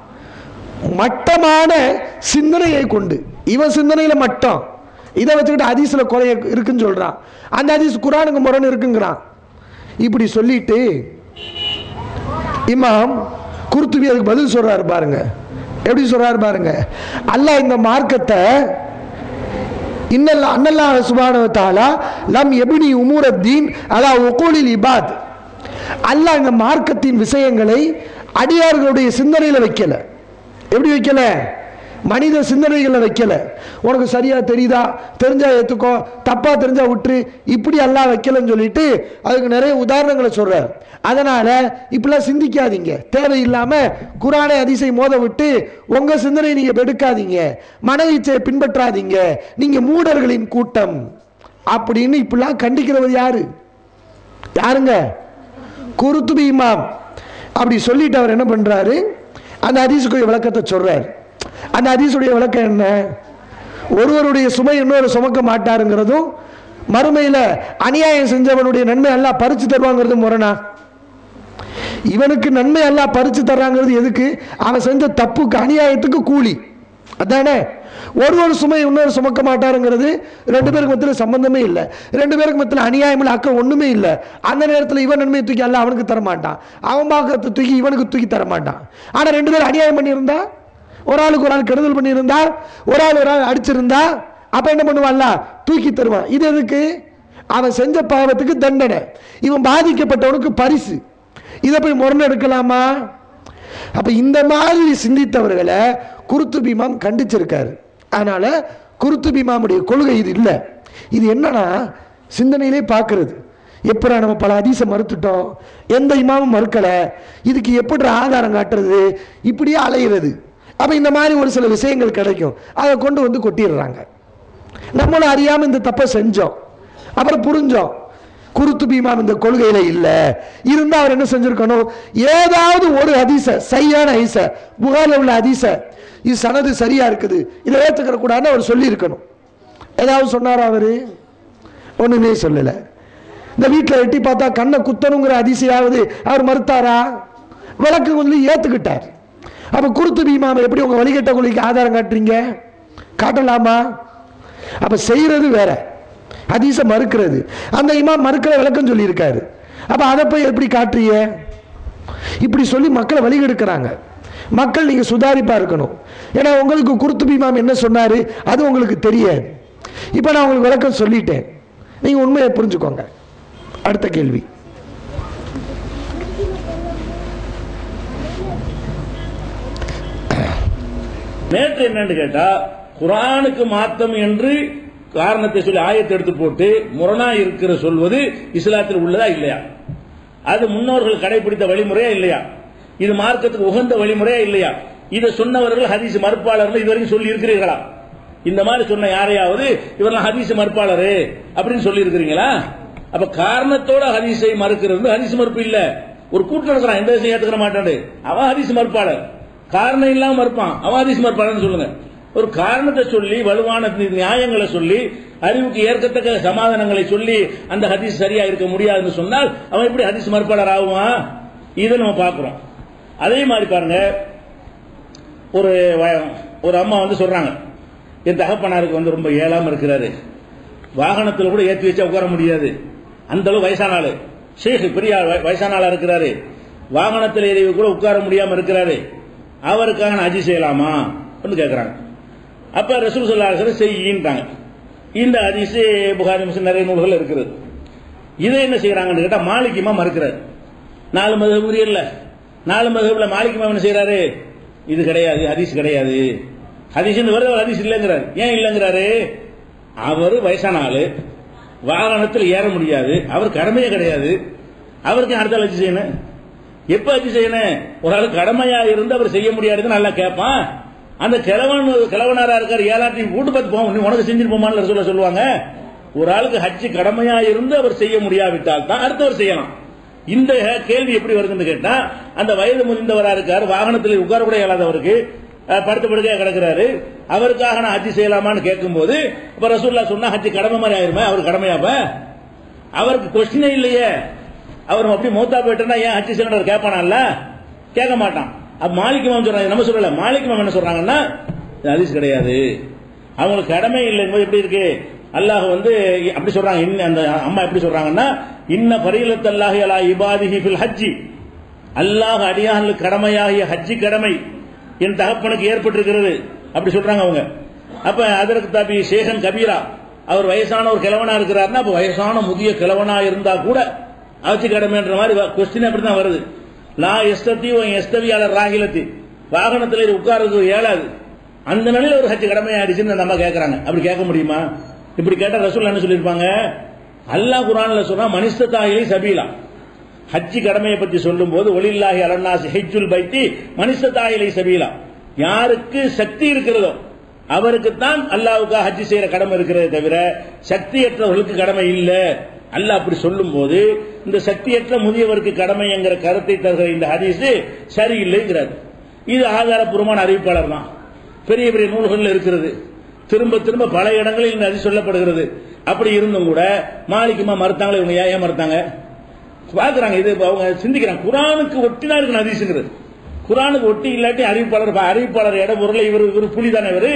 மட்டமான சிந்தனையை கொண்டு இவன் சிந்தனையில மட்டம் இதை வச்சுக்கிட்டு ஹதீஸ்ல குறைய இருக்குன்னு சொல்றான் அந்த ஹதீஸ் குரானுக்கு முரண் இருக்குங்கிறான் இப்படி சொல்லிட்டு இமாம் குர்துபி அதுக்கு பதில் சொல்றாரு பாருங்க எப்படி சொல்றாரு பாருங்க அல்லாஹ் இந்த மார்க்கத்தை இன்னல்லா அன்னல்லா சுபானவ தாலா லம் எபினி உமூரத்தீன் அலா ஒகோலில் இபாத் அல்லாஹ் இந்த மார்க்கத்தின் விஷயங்களை அடியார்களுடைய சிந்தனையில வைக்கல எப்படி வைக்கல மனித சிந்தனைகளை வைக்கல உனக்கு சரியா தெரியுதா தெரிஞ்சா ஏத்துக்கோ தப்பா தெரிஞ்சா விட்டுரு இப்படி எல்லாம் வைக்கலன்னு சொல்லிட்டு அதுக்கு நிறைய உதாரணங்களை சொல்றார் அதனால இப்படிலாம் சிந்திக்காதீங்க தேவையில்லாம குரானை அதிசை மோத விட்டு உங்க சிந்தனை நீங்க எடுக்காதீங்க மன இச்சையை பின்பற்றாதீங்க நீங்க மூடர்களின் கூட்டம் அப்படின்னு இப்படிலாம் கண்டிக்கிறவர் யாரு யாருங்க குருத்துபி இமாம் அப்படி சொல்லிட்டு அவர் என்ன பண்றாரு அந்த ஹதீஸுக்குரிய விளக்கத்தை சொல்றார் அந்த ஹதீஸுடைய விளக்கம் என்ன ஒருவருடைய சுமை இன்னொரு சுமக்க மாட்டாருங்கிறதும் மறுமையில அநியாயம் செஞ்சவனுடைய நன்மை எல்லாம் பறிச்சு தருவாங்கிறது முரணா இவனுக்கு நன்மை எல்லாம் பறிச்சு தர்றாங்கிறது எதுக்கு அவன் செஞ்ச தப்புக்கு அநியாயத்துக்கு கூலி அதானே ஒரு ஒரு சுமை இன்னொரு சுமக்க மாட்டாருங்கிறது ரெண்டு பேருக்கு மத்தியில் சம்பந்தமே இல்லை ரெண்டு பேருக்கு மத்தியில் அநியாயம் இல்லை அக்கம் ஒண்ணுமே இல்லை அந்த நேரத்தில் இவன் நன்மையை தூக்கி அல்ல அவனுக்கு தர மாட்டான் அவன் பார்க்கறத தூக்கி இவனுக்கு தூக்கி தர மாட்டான் ஆனா ரெண்டு பேரும் அநியாயம் பண்ணியிருந்தா ஒரு ஆளுக்கு ஒரு ஆள் கெடுதல் பண்ணியிருந்தா ஒரு ஆள் ஒரு ஆள் அடிச்சிருந்தா அப்ப என்ன பண்ணுவான்ல தூக்கி தருவான் இது எதுக்கு அவன் செஞ்ச பாவத்துக்கு தண்டனை இவன் பாதிக்கப்பட்டவனுக்கு பரிசு இதை போய் முரணெடுக்கலாமா அப்ப இந்த மாதிரி சிந்தித்தவர்களை குருத்து பீமாம் கண்டிச்சிருக்காரு அதனால குருத்து பீமாமுடைய கொள்கை இது இல்லை இது என்னன்னா சிந்தனையிலே பார்க்கிறது எப்படா நம்ம பல அதிச மறுத்துட்டோம் எந்த இமாமும் மறுக்கல இதுக்கு எப்படி ஆதாரம் காட்டுறது இப்படியே அலையிறது அப்ப இந்த மாதிரி ஒரு சில விஷயங்கள் கிடைக்கும் அதை கொண்டு வந்து கொட்டிடுறாங்க நம்மளும் அறியாம இந்த தப்பை செஞ்சோம் அப்புறம் புரிஞ்சோம் குருத்து பீமாம் இந்த கொள்கையில இல்ல இருந்தா அவர் என்ன செஞ்சிருக்கணும் ஏதாவது ஒரு ஹதீஸ சரியான ஹதீஸ புகாரில் உள்ள ஹதீஸ இது சனது சரியா இருக்குது இதை ஏத்துக்கிற கூடாதுன்னு அவர் சொல்லி இருக்கணும் ஏதாவது சொன்னாரா அவரு ஒண்ணுமே சொல்லல இந்த வீட்டில் எட்டி பார்த்தா கண்ணை குத்தணுங்கிற அதிசயாவது அவர் மறுத்தாரா விளக்கு வந்து ஏத்துக்கிட்டார் அப்ப குருத்து பீமாம எப்படி உங்க வழிகட்ட கொள்கைக்கு ஆதாரம் காட்டுறீங்க காட்டலாமா அப்ப செய்யறது வேற ஹதீஸை மறுக்கிறது அந்த இமாம் மறுக்கிற விளக்கம் சொல்லியிருக்காரு அப்ப அதை போய் எப்படி காட்டுறீங்க இப்படி சொல்லி மக்களை வழிகெடுக்கிறாங்க மக்கள் நீங்க சுதாரிப்பா இருக்கணும் ஏன்னா உங்களுக்கு குருத்து இமாம் என்ன சொன்னாரு அது உங்களுக்கு தெரியாது இப்போ நான் உங்களுக்கு விளக்கம் சொல்லிட்டேன் நீங்க உண்மையை புரிஞ்சுக்கோங்க அடுத்த கேள்வி நேற்று என்னன்னு கேட்டா குரானுக்கு மாத்தம் என்று காரணத்தை சொல்லி ஆயத்தை எடுத்து போட்டு முரணா இருக்கிற சொல்வது இஸ்லாத்தில் உள்ளதா இல்லையா அது முன்னோர்கள் கடைபிடித்த வழிமுறையா இல்லையா இது மார்க்கத்துக்கு உகந்த வழிமுறையா இல்லையா இதை சொன்னவர்கள் ஹதீஸ் மறுப்பாளர்கள் இதுவரைக்கும் சொல்லி இருக்கிறீர்களா இந்த மாதிரி சொன்ன யாரையாவது இவரெல்லாம் ஹதீஸ் மறுப்பாளரு அப்படின்னு சொல்லி இருக்கிறீங்களா அப்ப காரணத்தோட ஹதீஸை மறுக்கிறது ஹதீஸ் மறுப்பு இல்ல ஒரு கூட்டம் இருக்கிறான் எந்த விஷயம் ஏத்துக்கிற மாட்டான் அவன் ஹதீஸ் மறுப்பாளர் காரணம் இல்லாம மறுப்பான் அவன் ஹதீஸ் மறுப்பாளர்னு சொல்லுங்க ஒரு காரணத்தை சொல்லி வலுவான நியாயங்களை சொல்லி அறிவுக்கு ஏற்கத்தக்க சமாதானங்களை சொல்லி அந்த ஹதீஸ் சரியா இருக்க முடியாதுன்னு சொன்னால் அவன் எப்படி ஹதீஸ் மறுப்பாளர் ஆகுவான் இதை நம்ம பார்க்கிறோம் அதே மாதிரி பாருங்க ஒரு வ- ஒரு அம்மா வந்து சொல்றாங்க என் தகப்பனாருக்கு வந்து ரொம்ப ஏழாம இருக்கிறாரு வாகனத்தில் கூட ஏற்றி வச்சா உட்கார முடியாது அந்த அளவு வயசான ஆளு ஷேக் பெரிய ஆள், வய- வயசான ஆளா இருக்கிறாரு வாகனத்தில் ஏறி கூட உட்கார முடியாம இருக்கிறாரு அவருக்காக நான் அஜி செய்யலாமா அப்படின்னு கேட்கறாங்க அப்ப ரசூல் சொல்லா செய்யின்றாங்க இந்த ஹதீஸ் புகாரி முஸ்லிம் நிறைய நூல்கள் இருக்குது இதை என்ன செய்யறாங்கன்னு கேட்டா மாலிகிமா மறுக்கிறார் நாலு மதம் இல்ல நாலு மதகுல மாலிகிமா என்ன செய்யறாரு இது கிடையாது ஹதீஸ் கிடையாது ஹதீஸ் வருது அவர் ஹதீஸ் இல்லைங்கிறாரு ஏன் இல்லைங்கிறாரு அவர் வயசான ஆளு வாகனத்தில் ஏற முடியாது அவர் கடமையே கிடையாது அவருக்கு அடுத்த ஹஜ் செய்யணும் எப்ப ஹஜ் செய்யணும் ஒரு ஆளு கடமையா இருந்து அவர் செய்ய முடியாதுன்னு நல்லா கேட்பான் அந்த கிழவன் கிழவனாரா இருக்காரு ஏழாட்டி வீட்டு பார்த்து போவோம் நீ உனக்கு செஞ்சுட்டு போமான்னு சொல்ல சொல்லுவாங்க ஒரு ஆளுக்கு ஹஜ் கடமையா இருந்து அவர் செய்ய முடியாவிட்டால் தான் அடுத்தவர் செய்யலாம் இந்த கேள்வி எப்படி வருதுன்னு கேட்டா அந்த வயது முதிர்ந்தவரா இருக்காரு வாகனத்தில் உட்கார கூட இயலாதவருக்கு அஹ், படுத்த படுக்கையா கிடக்குறாரு அவருக்காக நான் ஹஜ் செய்யலாமான்னு கேட்கும்போது இப்ப ரசூல்லா சொன்னா ஹஜ் கடமை மாதிரி ஆயிருமே அவர் கடமையாப்ப அவருக்கு கொஸ்டினே இல்லையே அவர் அப்படி மூத்தா போயிட்டா ஏன் ஹஜ் செய்யணும் கேட்பானால கேட்க மாட்டான் அப்ப மாலிக் மாம் சொல்றாங்க நம்ம சொல்லல மாலிக் மாம் என்ன சொல்றாங்கன்னா இது ஹதீஸ் கிடையாது அவங்களுக்கு கடமை இல்லைங்கும்போது எப்படி இருக்கு அல்லாஹ் வந்து அப்படி சொல்றாங்க இன்ன- அந்த அம்மா எப்படி சொல்றாங்கன்னா இன்ன பரிலத்தல்லாஹி அலா இபாதிஹி ஃபில் ஹஜ்ஜி அல்லாஹ் அடியார்களுக்கு கடமையாகிய ஹஜ்ஜி கடமை என் தகப்பனுக்கு ஏற்பட்டிருக்கிறது அப்படி சொல்றாங்க அவங்க அப்ப அதற்கு தபி சேகன் கபீரா அவர் வயசான ஒரு கிழவனா இருக்கிறாருன்னா அப்ப வயசான முதிய கிழவனா இருந்தா கூட ஆட்சி கடமைன்ற மாதிரி கொஸ்டின் அப்படி தான் வருது லா எஸ்தத்தி எஸ்தவி அல ராகிலத்தி வாகனத்தில் இது உட்கார்றது இயலாது அந்த நிலையில ஒரு ஹஜ் கடமையாயிடுச்சுன்னு அந்த அம்மா கேட்கறாங்க அப்படி கேட்க முடியுமா இப்படி கேட்டா ரசூல் என்ன சொல்லியிருப்பாங்க அல்லாஹ் குரான்ல சொன்னா மனிஸ்தாயிலே சபீலா ஹஜ்ஜி கடமையை பத்தி சொல்லும் போது ஒலில்லாஹி அலன்னாசி ஹெஜ்ஜுல் பைத்தி மனிஸ்தாயிலே சபீலா யாருக்கு சக்தி இருக்கிறதோ அவருக்குத்தான் அல்லாவுக்காக ஹஜ்ஜி செய்யற கடமை இருக்கிறதே தவிர சக்தியற்றவர்களுக்கு கடமை இல்ல அல்லாஹ் அப்படி சொல்லும் போது இந்த சக்தியற்ற முதியவருக்கு கடமை என்கிற கருத்தை தருகிற இந்த ஹதீஸ் சரியில்லைங்கிறார் இது ஆதாரப்பூர்வமான அறிவிப்பாளர் தான் பெரிய பெரிய நூல்கள் இருக்கிறது திரும்ப திரும்ப பல இடங்களில் இந்த ஹதீஸ் சொல்லப்படுகிறது அப்படி இருந்தும் கூட மாலிக்குமா மறுத்தாங்களே இவங்க ஏன் ஏன் மறுத்தாங்க பாக்குறாங்க இது அவங்க சிந்திக்கிறாங்க குரானுக்கு ஒட்டினா இருக்கு ஹதீஸுங்கிறது குரானுக்கு ஒட்டி இல்லாட்டி அறிவிப்பாளர் அறிவிப்பாளர் இட பொருளை இவர் இவர் புலி தானே இவரு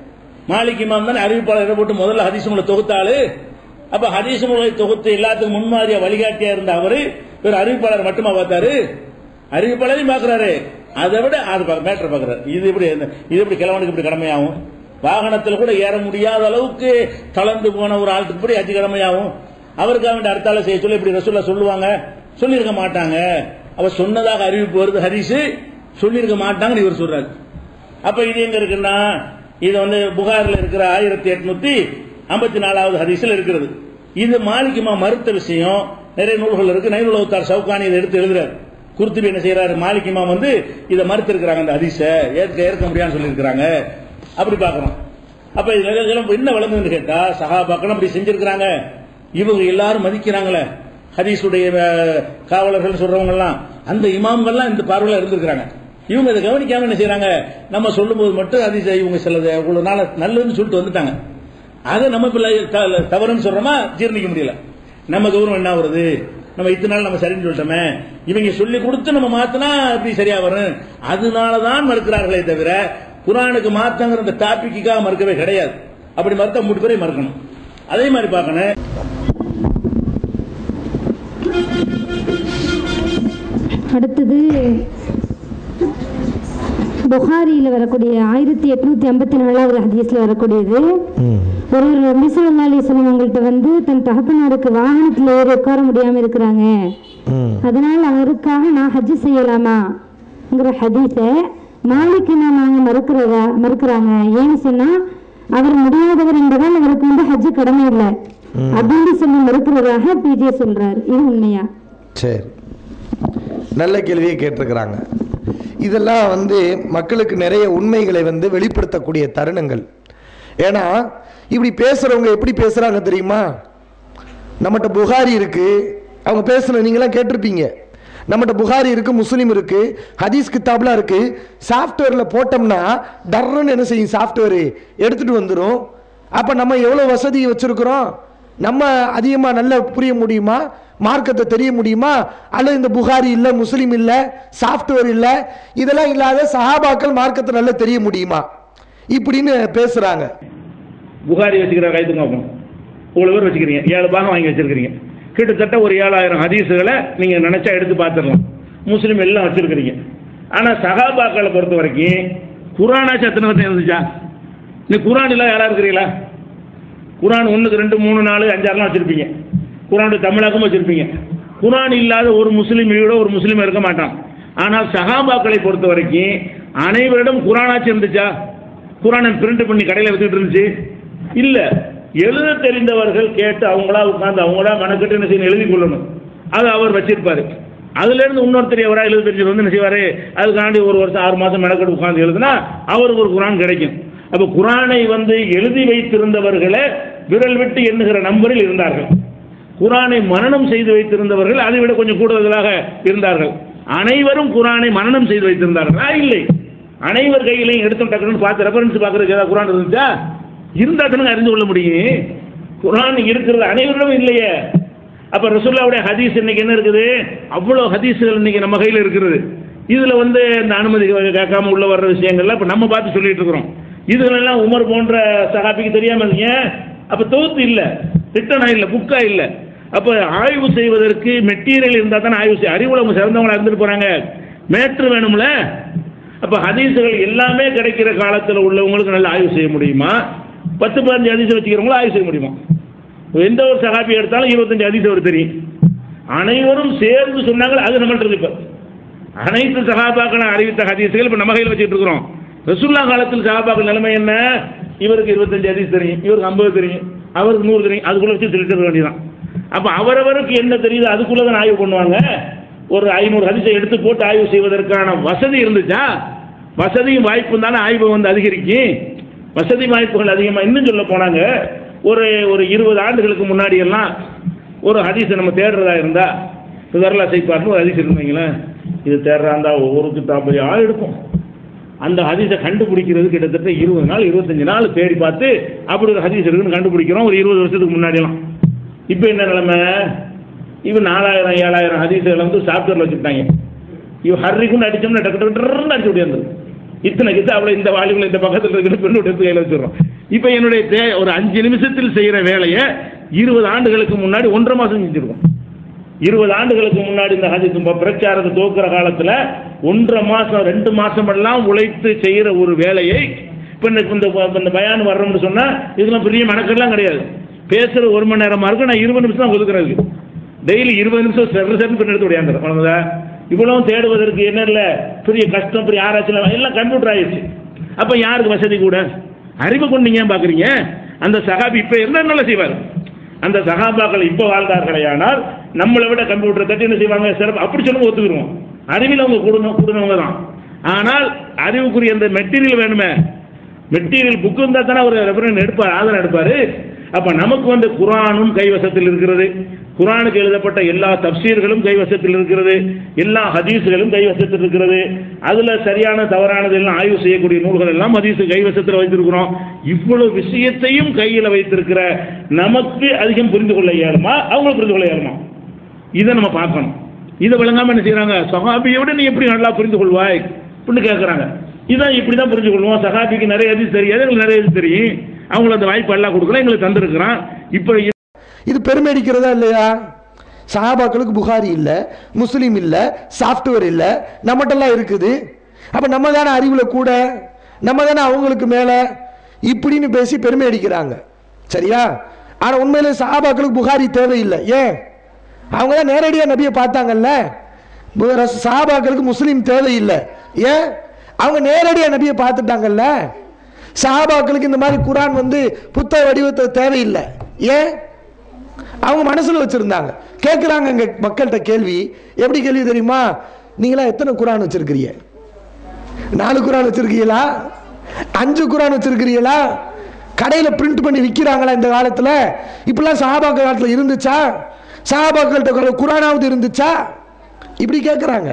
மாலிக் இமாம் தானே அறிவிப்பாளர் இடம் போட்டு முதல்ல ஹதீஸ் முறை தொகுத்தாளு அப்ப ஹதீஸ் முறை தொகுத்து எல்லாத்துக்கும் முன்மாதிரியா வழிகாட்டியா இருந்த அவரு இவர் அறிவிப்பாளர் மட்டுமா பார்த்தாரு அறிவிப்பாளரையும் பாக்குறாரு அதை விட அது மேட்டர் பாக்குறாரு இது இப்படி இது இப்படி கிழவனுக்கு இப்படி கடமையாகும் வாகனத்தில் கூட ஏற முடியாத அளவுக்கு தளர்ந்து போன ஒரு ஆளுக்கு இப்படி அச்சு கடமையாகும் அவருக்காக வேண்டிய அடுத்தால செய்ய சொல்லி இப்படி ரசூல்லா சொல்லுவாங்க சொல்லியிருக்க மாட்டாங்க அவர் சொன்னதாக அறிவிப்பு வருது ஹரிசு சொல்லியிருக்க மாட்டாங்கன்னு இவர் சொல்றாரு அப்ப இது எங்க இருக்குன்னா இது வந்து புகாரில் இருக்கிற ஆயிரத்தி எட்நூத்தி ஐம்பத்தி நாலாவது ஹதீஸில் இருக்கிறது இது மாலிக்குமா மறுத்த விஷயம் நிறைய நூல்கள் இருக்கு நைனுலகத்தார் சவுகானி இதை எடுத்து எழுதுறாரு குர்த்துபி என்ன செய்யறாரு மாலிக்குமா வந்து இதை மறுத்து இருக்கிறாங்க அந்த ஹதீஸ ஏற்க ஏற்க முடியாதுன்னு சொல்லியிருக்கிறாங்க அப்படி பாக்குறோம் அப்ப இதுல இதெல்லாம் என்ன வளர்ந்ததுன்னு கேட்டா சகாபாக்கள் அப்படி செஞ்சிருக்கிறாங்க இவங்க எல்லாரும் மதிக்கிறாங்களே ஹதீஸுடைய அஹ், காவலர்கள் சொல்றவங்க எல்லாம் அந்த இமாம்கள்லாம் இந்த பார்வையில இருந்திருக்கிறாங்க இவங்க இதை கவனிக்காம என்ன செய்யறாங்க நம்ம சொல்லும்போது மட்டும் ஹதீஸ் இவங்க சிலது இவ்வளவு நாள் நல்லதுன்னு சொல்லிட்டு வந்துட்டாங்க அதை நம்ம இப்ப த- தவறுன்னு சொல்றோமா ஜீர்ணிக்க முடியல நம்ம கௌரவம் என்ன வருது நம்ம இத்தனை நாள் நம்ம சரின்னு சொல்லிட்டோமே இவங்க சொல்லி கொடுத்து நம்ம மாத்தினா எப்படி சரியா வரும் அதனாலதான் மறுக்கிறார்களே தவிர குரானுக்கு மாத்தங்கிற அந்த டாபிக்காக மறுக்கவே கிடையாது அப்படி மறுத்த மூணு பேரை மறுக்கணும் அதே மாதிரி பார்க்கணும் அடுத்தது புகாரியில் வரக்கூடிய ஆயிரத்தி எட்நூத்தி ஐம்பத்தி நாலாவது ஹதீஸ்ல வரக்கூடியது ஒருவர் நபி ஸல்லல்லாஹு அலைஹி வஸல்லம் அவங்கள்ட்ட வந்து தன் தகப்பனாருக்கு வாகனத்தில் ஏறி உட்கார முடியாம இருக்கிறாங்க அதனால் அவருக்காக நான் ஹஜ் செய்யலாமாங்கிற ஹதீஸை மாலிக்கினா நாங்க மறுக்கிறதா மறுக்கிறாங்க ஏன்னு சொன்னா அவர் முடியாதவர் என்பதால் அவருக்கு வந்து ஹஜ் கடமை இல்லை அப்படின்னு சொல்லி மறுக்கிறதாக பிஜே சொல்றாரு இது உண்மையா சரி நல்ல கேள்வியை கேட்டிருக்கிறாங்க இதெல்லாம் வந்து மக்களுக்கு நிறைய உண்மைகளை வந்து வெளிப்படுத்தக்கூடிய தருணங்கள் ஏன்னா இப்படி பேசுறவங்க எப்படி பேசுறாங்க தெரியுமா நம்மகிட்ட புகாரி இருக்கு அவங்க பேசுன நீங்களாம் கேட்டிருப்பீங்க நம்மகிட்ட புகாரி இருக்கு முஸ்லீம் இருக்கு ஹதீஸ் கித்தாப்லாம் இருக்கு சாஃப்ட்வேர்ல போட்டோம்னா டர்ன்னு என்ன செய்யும் சாஃப்ட்வேர் எடுத்துட்டு வந்துடும் அப்ப நம்ம எவ்வளவு வசதி வச்சிருக்கிறோம் நம்ம அதிகமா நல்லா புரிய முடியுமா மார்க்கத்தை தெரிய முடியுமா அல்லது இந்த புகாரி இல்ல முஸ்லீம் இல்ல சாஃப்ட்வேர் இல்ல இதெல்லாம் இல்லாத சஹாபாக்கள் மார்க்கத்தை நல்லா தெரிய முடியுமா இப்படின்னு பேசுறாங்க புகாரி வச்சுக்கிற கைத்து பார்ப்போம் இவ்வளவு பேர் வச்சுக்கிறீங்க ஏழு பாகம் வாங்கி வச்சிருக்கிறீங்க கிட்டத்தட்ட ஒரு ஏழாயிரம் ஹதீஸுகளை நீங்க நினைச்சா எடுத்து பார்த்துடலாம் முஸ்லீம் எல்லாம் வச்சிருக்கிறீங்க ஆனா சகாபாக்களை பொறுத்த வரைக்கும் குரானாச்சும் எத்தனை வருஷம் இருந்துச்சா நீ குரான் இல்ல யாரா இருக்கிறீங்களா குரான் ஒண்ணுக்கு ரெண்டு மூணு நாலு அஞ்சாறுலாம் வச்சிருப்பீங்க குரானுடைய தமிழாக்கம் வச்சிருப்பீங்க குரான் இல்லாத ஒரு முஸ்லீம் வீடோ ஒரு முஸ்லீம் இருக்க மாட்டான் ஆனால் சஹாபாக்களை பொறுத்த வரைக்கும் அனைவரிடம் குரானாச்சும் இருந்துச்சா குரானை பிரிண்ட் பண்ணி கடையில் வச்சுட்டு இருந்துச்சு இல்ல எழுத தெரிந்தவர்கள் கேட்டு அவங்களா உட்கார்ந்து அவங்களா மனக்கட்டு என்ன செய்யணும் எழுதி கொள்ளணும் அது அவர் வச்சிருப்பாரு அதுல இருந்து இன்னொருத்தர் எவரா எழுத தெரிஞ்சது வந்து என்ன செய்வாரு அதுக்காண்டி ஒரு வருஷம் ஆறு மாசம் மெனக்கெட்டு உட்கார்ந்து எழுதுனா அவருக்கு ஒரு குரான் கிடைக்கும் அப்ப குரானை வந்து எழுதி வைத்திருந்தவர்களை விரல் விட்டு எண்ணுகிற நம்பரில் இருந்தார்கள் குரானை மனனம் செய்து வைத்திருந்தவர்கள் அதை விட கொஞ்சம் கூடுதலாக இருந்தார்கள் அனைவரும் குரானை மனனம் செய்து வைத்திருந்தார்களா இல்லை அனைவர் கையிலையும் எடுத்து டக்குன்னு பார்த்து ரெஃபரன்ஸ் பார்க்கறதுக்கு ஏதாவது குரான் இருந்துச்சா இருந்தா தானே அறிந்து கொள்ள முடியும் குரான் இருக்கிறது அனைவரிடமும் இல்லையே அப்ப ரசூல்லாவுடைய ஹதீஸ் இன்னைக்கு என்ன இருக்குது அவ்வளவு ஹதீஸ்கள் இன்னைக்கு நம்ம கையில் இருக்கிறது இதுல வந்து இந்த அனுமதி கேட்காம உள்ள வர்ற விஷயங்கள்லாம் இப்ப நம்ம பார்த்து சொல்லிட்டு இருக்கிறோம் இதுகளெல்லாம் உமர் போன்ற சகாபிக்கு தெரியாம இல்லைங்க அப்ப தொகுத்து இல்ல ரிட்டனா இல்ல புக்கா இல்ல அப்ப ஆய்வு செய்வதற்கு மெட்டீரியல் இருந்தா தானே ஆய்வு செய்ய அறிவுல அவங்க சிறந்தவங்களா இருந்துட்டு போறாங்க மேட்ரு வேணும்ல அப்ப ஹதீஸுகள் எல்லாமே கிடைக்கிற காலத்துல உள்ளவங்களுக்கு நல்ல ஆய்வு செய்ய முடியுமா பத்து பதினஞ்சு ஹதீஸ் வச்சுக்கிறவங்களும் ஆய்வு செய்ய முடியுமா எந்த ஒரு சகாபி எடுத்தாலும் இருபத்தஞ்சு ஹதீஸ் அவர் தெரியும் அனைவரும் சேர்ந்து சொன்னாங்க அது நம்மள்ட்ட இருக்கு இப்ப அனைத்து சகாபாக்களும் அறிவித்த ஹதீஸுகள் இப்ப நம்ம கையில் வச்சுட்டு இருக்கிறோம் ரசுல்லா காலத்தில் சஹாபாக்கள் நிலைமை என்ன இவருக்கு இருபத்தஞ்சு ஹதீஸ் தெரியும் இவருக்கு ஐம்பது தெரியும் அவருக்கு நூறு தெரியும் அதுக்குள்ள வச்சு திருட்டு வேண்டியதான் அப்ப அவரவருக்கு என்ன தெரியுது அதுக்குள்ள தான் ஆய்வு பண்ணுவாங்க ஒரு ஐநூறு ஹதீஸை எடுத்து போட்டு ஆய்வு செய்வதற்கான வசதி இருந்துச்சா வசதியும் வாய்ப்பும் தானே ஆய்வு வந்து அதிகரிக்கும் வசதி வாய்ப்புகள் அதிகமாக இன்னும் சொல்ல போனாங்க ஒரு ஒரு இருபது ஆண்டுகளுக்கு முன்னாடி எல்லாம் ஒரு ஹதீஸை நம்ம தேடுறதா இருந்தா சுதர்லா செய்ப்பார்னு ஒரு ஹதீஸ் இருந்தீங்களேன் இது தேடுறா இருந்தா ஒவ்வொரு கிட்டாபை ஆள் எடுக்கும் அந்த ஹதீஸை கண்டுபிடிக்கிறது கிட்டத்தட்ட இருபது நாள் இருபத்தஞ்சு நாள் தேடி பார்த்து அப்படி ஒரு ஹதீஸ் இருக்குன்னு கண்டுபிடிக்கிறோம் ஒரு இருபது வருஷத்துக்கு முன்னாடிலாம் இப்போ என்ன நிலைமை இவன் நாலாயிரம் ஏழாயிரம் ஹதீஸுகளை வந்து சாஃப்ட்வேரில் வச்சுட்டாங்க இவன் ஹர்ரிக்குன்னு அடிச்சோம்னா டக்கு டக்கு டக்குன்னு அடிச்சு விடியாந்து இத்தனை கிட்ட இந்த வாலிபுல இந்த பக்கத்தில் இருக்கிற பெண்ணோட எடுத்து கையில் வச்சிடறோம் இப்போ என்னுடைய தே ஒரு அஞ்சு நிமிஷத்தில் செய்கிற வேலையை இருபது ஆண்டுகளுக்கு முன்னாடி ஒன்றரை மாதம் செஞ்சுருக்கோம் இருபது ஆண்டுகளுக்கு முன்னாடி இந்த ஹதீஸ் இப்ப பிரச்சாரத்தை துவக்கிற காலத்துல ஒன்றரை மாசம் ரெண்டு மாசம் எல்லாம் உழைத்து செய்யற ஒரு வேலையை இப்ப இந்த இந்த இந்த பயான் வர்றோம்னு சொன்னா இதெல்லாம் பெரிய மெனக்கெல்லாம் கிடையாது பேசுற ஒரு மணி நேரமா இருக்கும் நான் இருபது நிமிஷம் தான் ஒதுக்குறது டெய்லி இருபது நிமிஷம் சென்று சென்று பண்ணி எடுத்து விடையாந்துறேன் அவ்வளவுதா இவ்வளவு தேடுவதற்கு என்ன இல்ல பெரிய கஷ்டம் பெரிய ஆராய்ச்சி எல்லாம் கம்ப்யூட்டர் ஆயிடுச்சு அப்ப யாருக்கு வசதி கூட அறிவு கொண்டு நீங்க ஏன் பாக்குறீங்க அந்த சகாபி இப்ப என்ன நல்லா செய்வார் அந்த சகாபாக்கள் இப்ப வாழ்ந்தார்களேயானால் நம்மளை விட கம்ப்யூட்டர் தட்டி என்ன செய்வாங்க சிறப்பு அப்படி சொல்லுங்க ஒத்துக்குருவோம் அறிவில் அவங்க கூடணும் கூடனவங்க தான் ஆனால் அறிவுக்குரிய அந்த மெட்டீரியல் வேணுமே மெட்டீரியல் புக் இருந்தா தானே ஒரு ரெஃபரன் எடுப்பார் ஆதரவு எடுப்பாரு அப்ப நமக்கு வந்து குரானும் கைவசத்தில் இருக்கிறது குரானுக்கு எழுதப்பட்ட எல்லா தப்சீர்களும் கைவசத்தில் இருக்கிறது எல்லா ஹதீஸ்களும் கைவசத்தில் இருக்கிறது அதுல சரியான தவறானது எல்லாம் ஆய்வு செய்யக்கூடிய நூல்கள் எல்லாம் ஹதீஸ் கைவசத்தில் வைத்திருக்கிறோம் இவ்வளவு விஷயத்தையும் கையில் வைத்திருக்கிற நமக்கு அதிகம் புரிந்து கொள்ள இயலுமா அவங்களும் புரிந்து கொள்ள இயலுமா இதை நம்ம பார்க்கணும் இதை விளங்காம என்ன செய்யறாங்க சகாபியோட நீ எப்படி நல்லா புரிந்து கொள்வாய் அப்படின்னு கேட்கறாங்க இதான் இப்படி தான் புரிஞ்சு கொள்வோம் சகாபிக்கு நிறைய எது தெரியாது எங்களுக்கு நிறைய எது தெரியும் அவங்களுக்கு அந்த வாய்ப்பு எல்லாம் கொடுக்கல எங்களுக்கு தந்திருக்கிறான் இப்போ இது பெருமை அடிக்கிறதா இல்லையா சஹாபாக்களுக்கு புகாரி இல்லை முஸ்லீம் இல்லை சாஃப்ட்வேர் இல்லை நம்மகிட்டலாம் இருக்குது அப்போ நம்ம தானே அறிவில் கூட நம்ம தானே அவங்களுக்கு மேலே இப்படின்னு பேசி பெருமை அடிக்கிறாங்க சரியா ஆனால் உண்மையிலே சஹாபாக்களுக்கு புகாரி தேவையில்லை ஏன் அவங்க தான் நேரடியாக நபியை பார்த்தாங்கல்ல பு- ரஸ்- சஹாபாக்களுக்கு முஸ்லீம் தேவையில்லை ஏன் அவங்க நேரடியாக நபியை பார்த்துட்டாங்கல்ல சஹாபாக்களுக்கு இந்த மாதிரி குரான் வந்து புத்தக வடிவத்தை தேவையில்லை ஏன் அவங்க மனசுல வச்சிருந்தாங்க கேட்குறாங்க இங்க மக்கள்கிட்ட கேள்வி எப்படி கேள்வி தெரியுமா நீங்களா எத்தனை குரான் வச்சிருக்கிறீங்க நாலு குரான் வச்சிருக்கீங்களா அஞ்சு குரான் வச்சிருக்கிறீங்களா கடையில் பிரிண்ட் பண்ணி விற்கிறாங்களா இந்த காலத்தில் இப்படிலாம் சஹாபாக்கள் காலத்தில் இருந்துச்சா சஹாபாக்கள்கிட்ட குரானாவது இருந்துச்சா இப்படி கேட்குறாங்க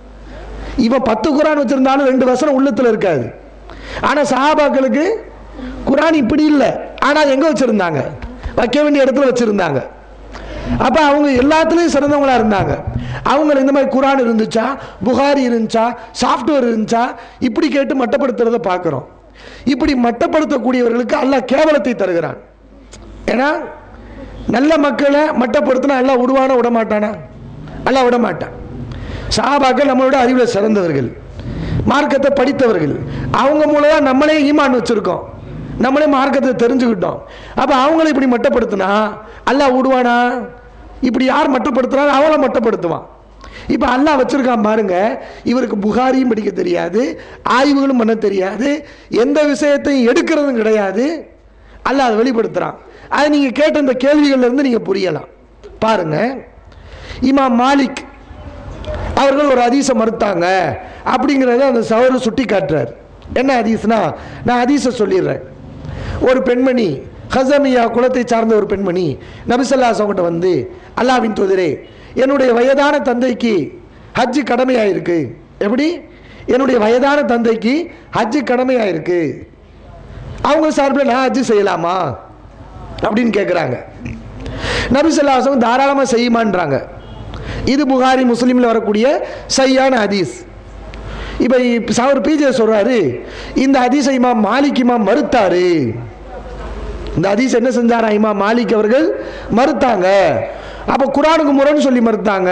இவன் பத்து குரான் வச்சிருந்தாலும் ரெண்டு வசனம் உள்ளத்தில் இருக்காது ஆனால் சஹாபாக்களுக்கு குரான் இப்படி இல்லை ஆனால் எங்கே வச்சிருந்தாங்க வைக்க வேண்டிய இடத்துல வச்சிருந்தாங்க அப்போ அவங்க எல்லாத்துலேயும் சிறந்தவங்களா இருந்தாங்க அவங்க இந்த மாதிரி குரான் இருந்துச்சா புகாரி இருந்துச்சா சாஃப்ட்வேர் இருந்துச்சா இப்படி கேட்டு மட்டப்படுத்துறத பார்க்குறோம் இப்படி மட்டப்படுத்தக்கூடியவர்களுக்கு அல்லாஹ் கேவலத்தை தருகிறான் ஏன்னா நல்ல மக்களை மட்டப்படுத்தினா எல்லாம் விடுவானா விட மாட்டானா எல்லாம் விட மாட்டான் சஹாபாக்கள் நம்மளோட அறிவில் சிறந்தவர்கள் மார்க்கத்தை படித்தவர்கள் அவங்க மூலமா நம்மளே ஈமான் வச்சிருக்கோம் நம்மளே மார்க்கத்தை தெரிஞ்சுக்கிட்டோம் அப்போ அவங்கள இப்படி மட்டப்படுத்தினா அல்லாஹ் விடுவானா இப்படி யார் மட்டப்படுத்துறாரு அவளை மட்டப்படுத்துவான் இப்போ அல்லாஹ் வச்சிருக்கான் பாருங்க இவருக்கு புகாரியும் படிக்க தெரியாது ஆய்வுகளும் பண்ண தெரியாது எந்த விஷயத்தையும் எடுக்கிறதும் கிடையாது அல்லாஹ் அதை வெளிப்படுத்துறான் அது நீங்க கேட்ட இந்த கேள்விகள்ல இருந்து நீங்க புரியலாம் பாருங்க இமாம் மாலிக் அவர்கள் ஒரு ஹதீஸை மறுத்தாங்க அப்படிங்கிறத அந்த சவரு சுட்டி காட்டுறார் என்ன ஹதீஸ்னா நான் ஹதீஸை சொல்லிடுறேன் ஒரு பெண்மணி ஹசமியா குலத்தை சார்ந்த ஒரு பெண்மணி நபிசல்லாஸ் அவங்ககிட்ட வந்து அல்லாவின் தூதரே என்னுடைய வயதான தந்தைக்கு ஹஜ்ஜு கடமையாயிருக்கு எப்படி என்னுடைய வயதான தந்தைக்கு ஹஜ்ஜு கடமையாயிருக்கு அவங்க சார்பில் நான் ஹஜ்ஜு செய்யலாமா அப்படின்னு கேட்குறாங்க நபிசல்லாசம் தாராளமாக செய்யுமான்றாங்க இது புகாரி முஸ்லீமில் வரக்கூடிய சையான ஹதீஸ் இப்போ அவர் பிஜே சொல்றாரு இந்த ஹதீஸை இமாம் மாலிக் இமாம் மறுத்தாரு இந்த ஹதீஸ் என்ன செஞ்சாரா இமாம் மாலிக் அவர்கள் மறுத்தாங்க அப்போ குரானுக்கு முரண் சொல்லி மறுத்தாங்க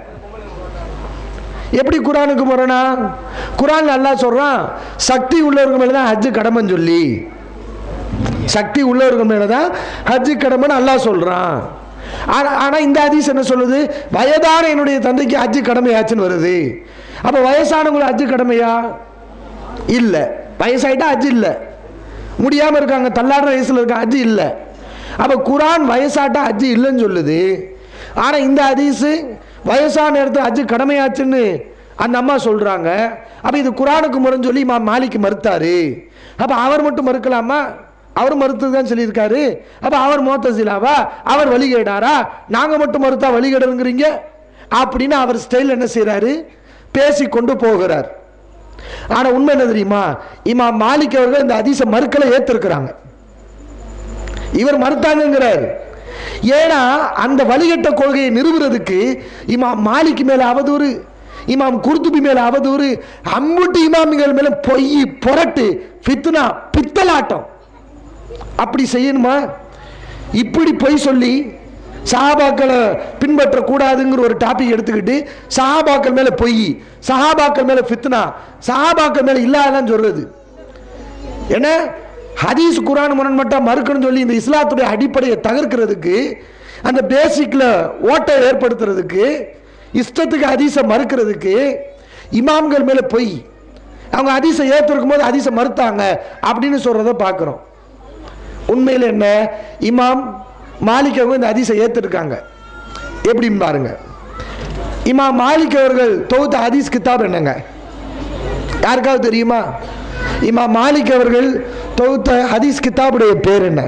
எப்படி குரானுக்கு முரணா குரான் நல்லா சொல்றான் சக்தி உள்ளவர்கள் மேல தான் ஹஜ்ஜு கடமைன்னு சொல்லி சக்தி உள்ளவர்கள் மேல தான் ஹஜ்ஜு கடமைன்னு அல்லாஹ் சொல்றான் ஆனா ஆனா இந்த ஹதீஸ் என்ன சொல்லுது வயதான என்னுடைய தந்தைக்கு ஹஜ்ஜு கடமையாச்சுன்னு வருது அப்ப வயசானவங்களுக்கு ஹஜ்ஜு கடமையா இல்ல வயசாயிட்டா ஹஜ் இல்லை முடியாமல் இருக்காங்க தள்ளாடுற வயசில் இருக்க ஹஜ் இல்லை அப்போ குரான் வயசாட்டா ஹஜ் இல்லைன்னு சொல்லுது ஆனால் இந்த ஹதீஸு வயசான நேரத்தில் ஹஜ் கடமையாச்சுன்னு அந்த அம்மா சொல்கிறாங்க அப்போ இது குரானுக்கு முறைன்னு சொல்லி மா மாலிக்கு மறுத்தாரு அப்போ அவர் மட்டும் மறுக்கலாமா அவர் மறுத்தது தான் சொல்லியிருக்காரு அப்போ அவர் மோத்தசிலாவா அவர் வழிகேடாரா நாங்கள் மட்டும் மறுத்தா வழிகேடுங்கிறீங்க அப்படின்னு அவர் ஸ்டைல் என்ன செய்கிறாரு பேசி கொண்டு போகிறார் ஆனால் உண்மை என்ன தெரியுமா இமா மாலிக் அவர்கள் இந்த அதிச மறுக்களை ஏற்றிருக்கிறாங்க இவர் மறுத்தாங்கிறார் ஏன்னா அந்த வழிகட்ட கொள்கையை நிறுவுறதுக்கு இமாம் மாலிக் மேல அவதூறு இமாம் குர்துபி மேல அவதூறு அம்புட்டு இமாமிகள் மேல பொய் புரட்டு ஃபித்னா பித்தலாட்டம் அப்படி செய்யணுமா இப்படி பொய் சொல்லி சஹாபாக்களை பின்பற்றக்கூடாதுங்கிற ஒரு டாபிக் எடுத்துக்கிட்டு சஹாபாக்கள் மேல பொய் சஹாபாக்கள் மேல ஃபித்னா சஹாபாக்கள் மேல இல்லாதான் சொல்றது என்ன ஹதீஸ் குரான் முரண்பட்டா மறுக்கணும்னு சொல்லி இந்த இஸ்லாத்துடைய அடிப்படையை தகர்க்கிறதுக்கு அந்த பேசிக்ல ஓட்டை ஏற்படுத்துறதுக்கு இஷ்டத்துக்கு ஹதீஸை மறுக்கிறதுக்கு இமாம்கள் மேல பொய் அவங்க ஹதீஸை ஏற்றிருக்கும் போது ஹதீஸை மறுத்தாங்க அப்படின்னு சொல்றத பார்க்குறோம் உண்மையில் என்ன இமாம் மாலிக் அவங்க இந்த ஹதீஸை ஏற்றிருக்காங்க எப்படின்னு பாருங்க இமாம் மாலிக் அவர்கள் தொகுத்த ஹதீஸ் கிதாப் என்னங்க யாருக்காவது தெரியுமா இமாம் மாலிக் அவர்கள் தொகுத்த ஹதீஸ் கிதாபுடைய பேர் என்ன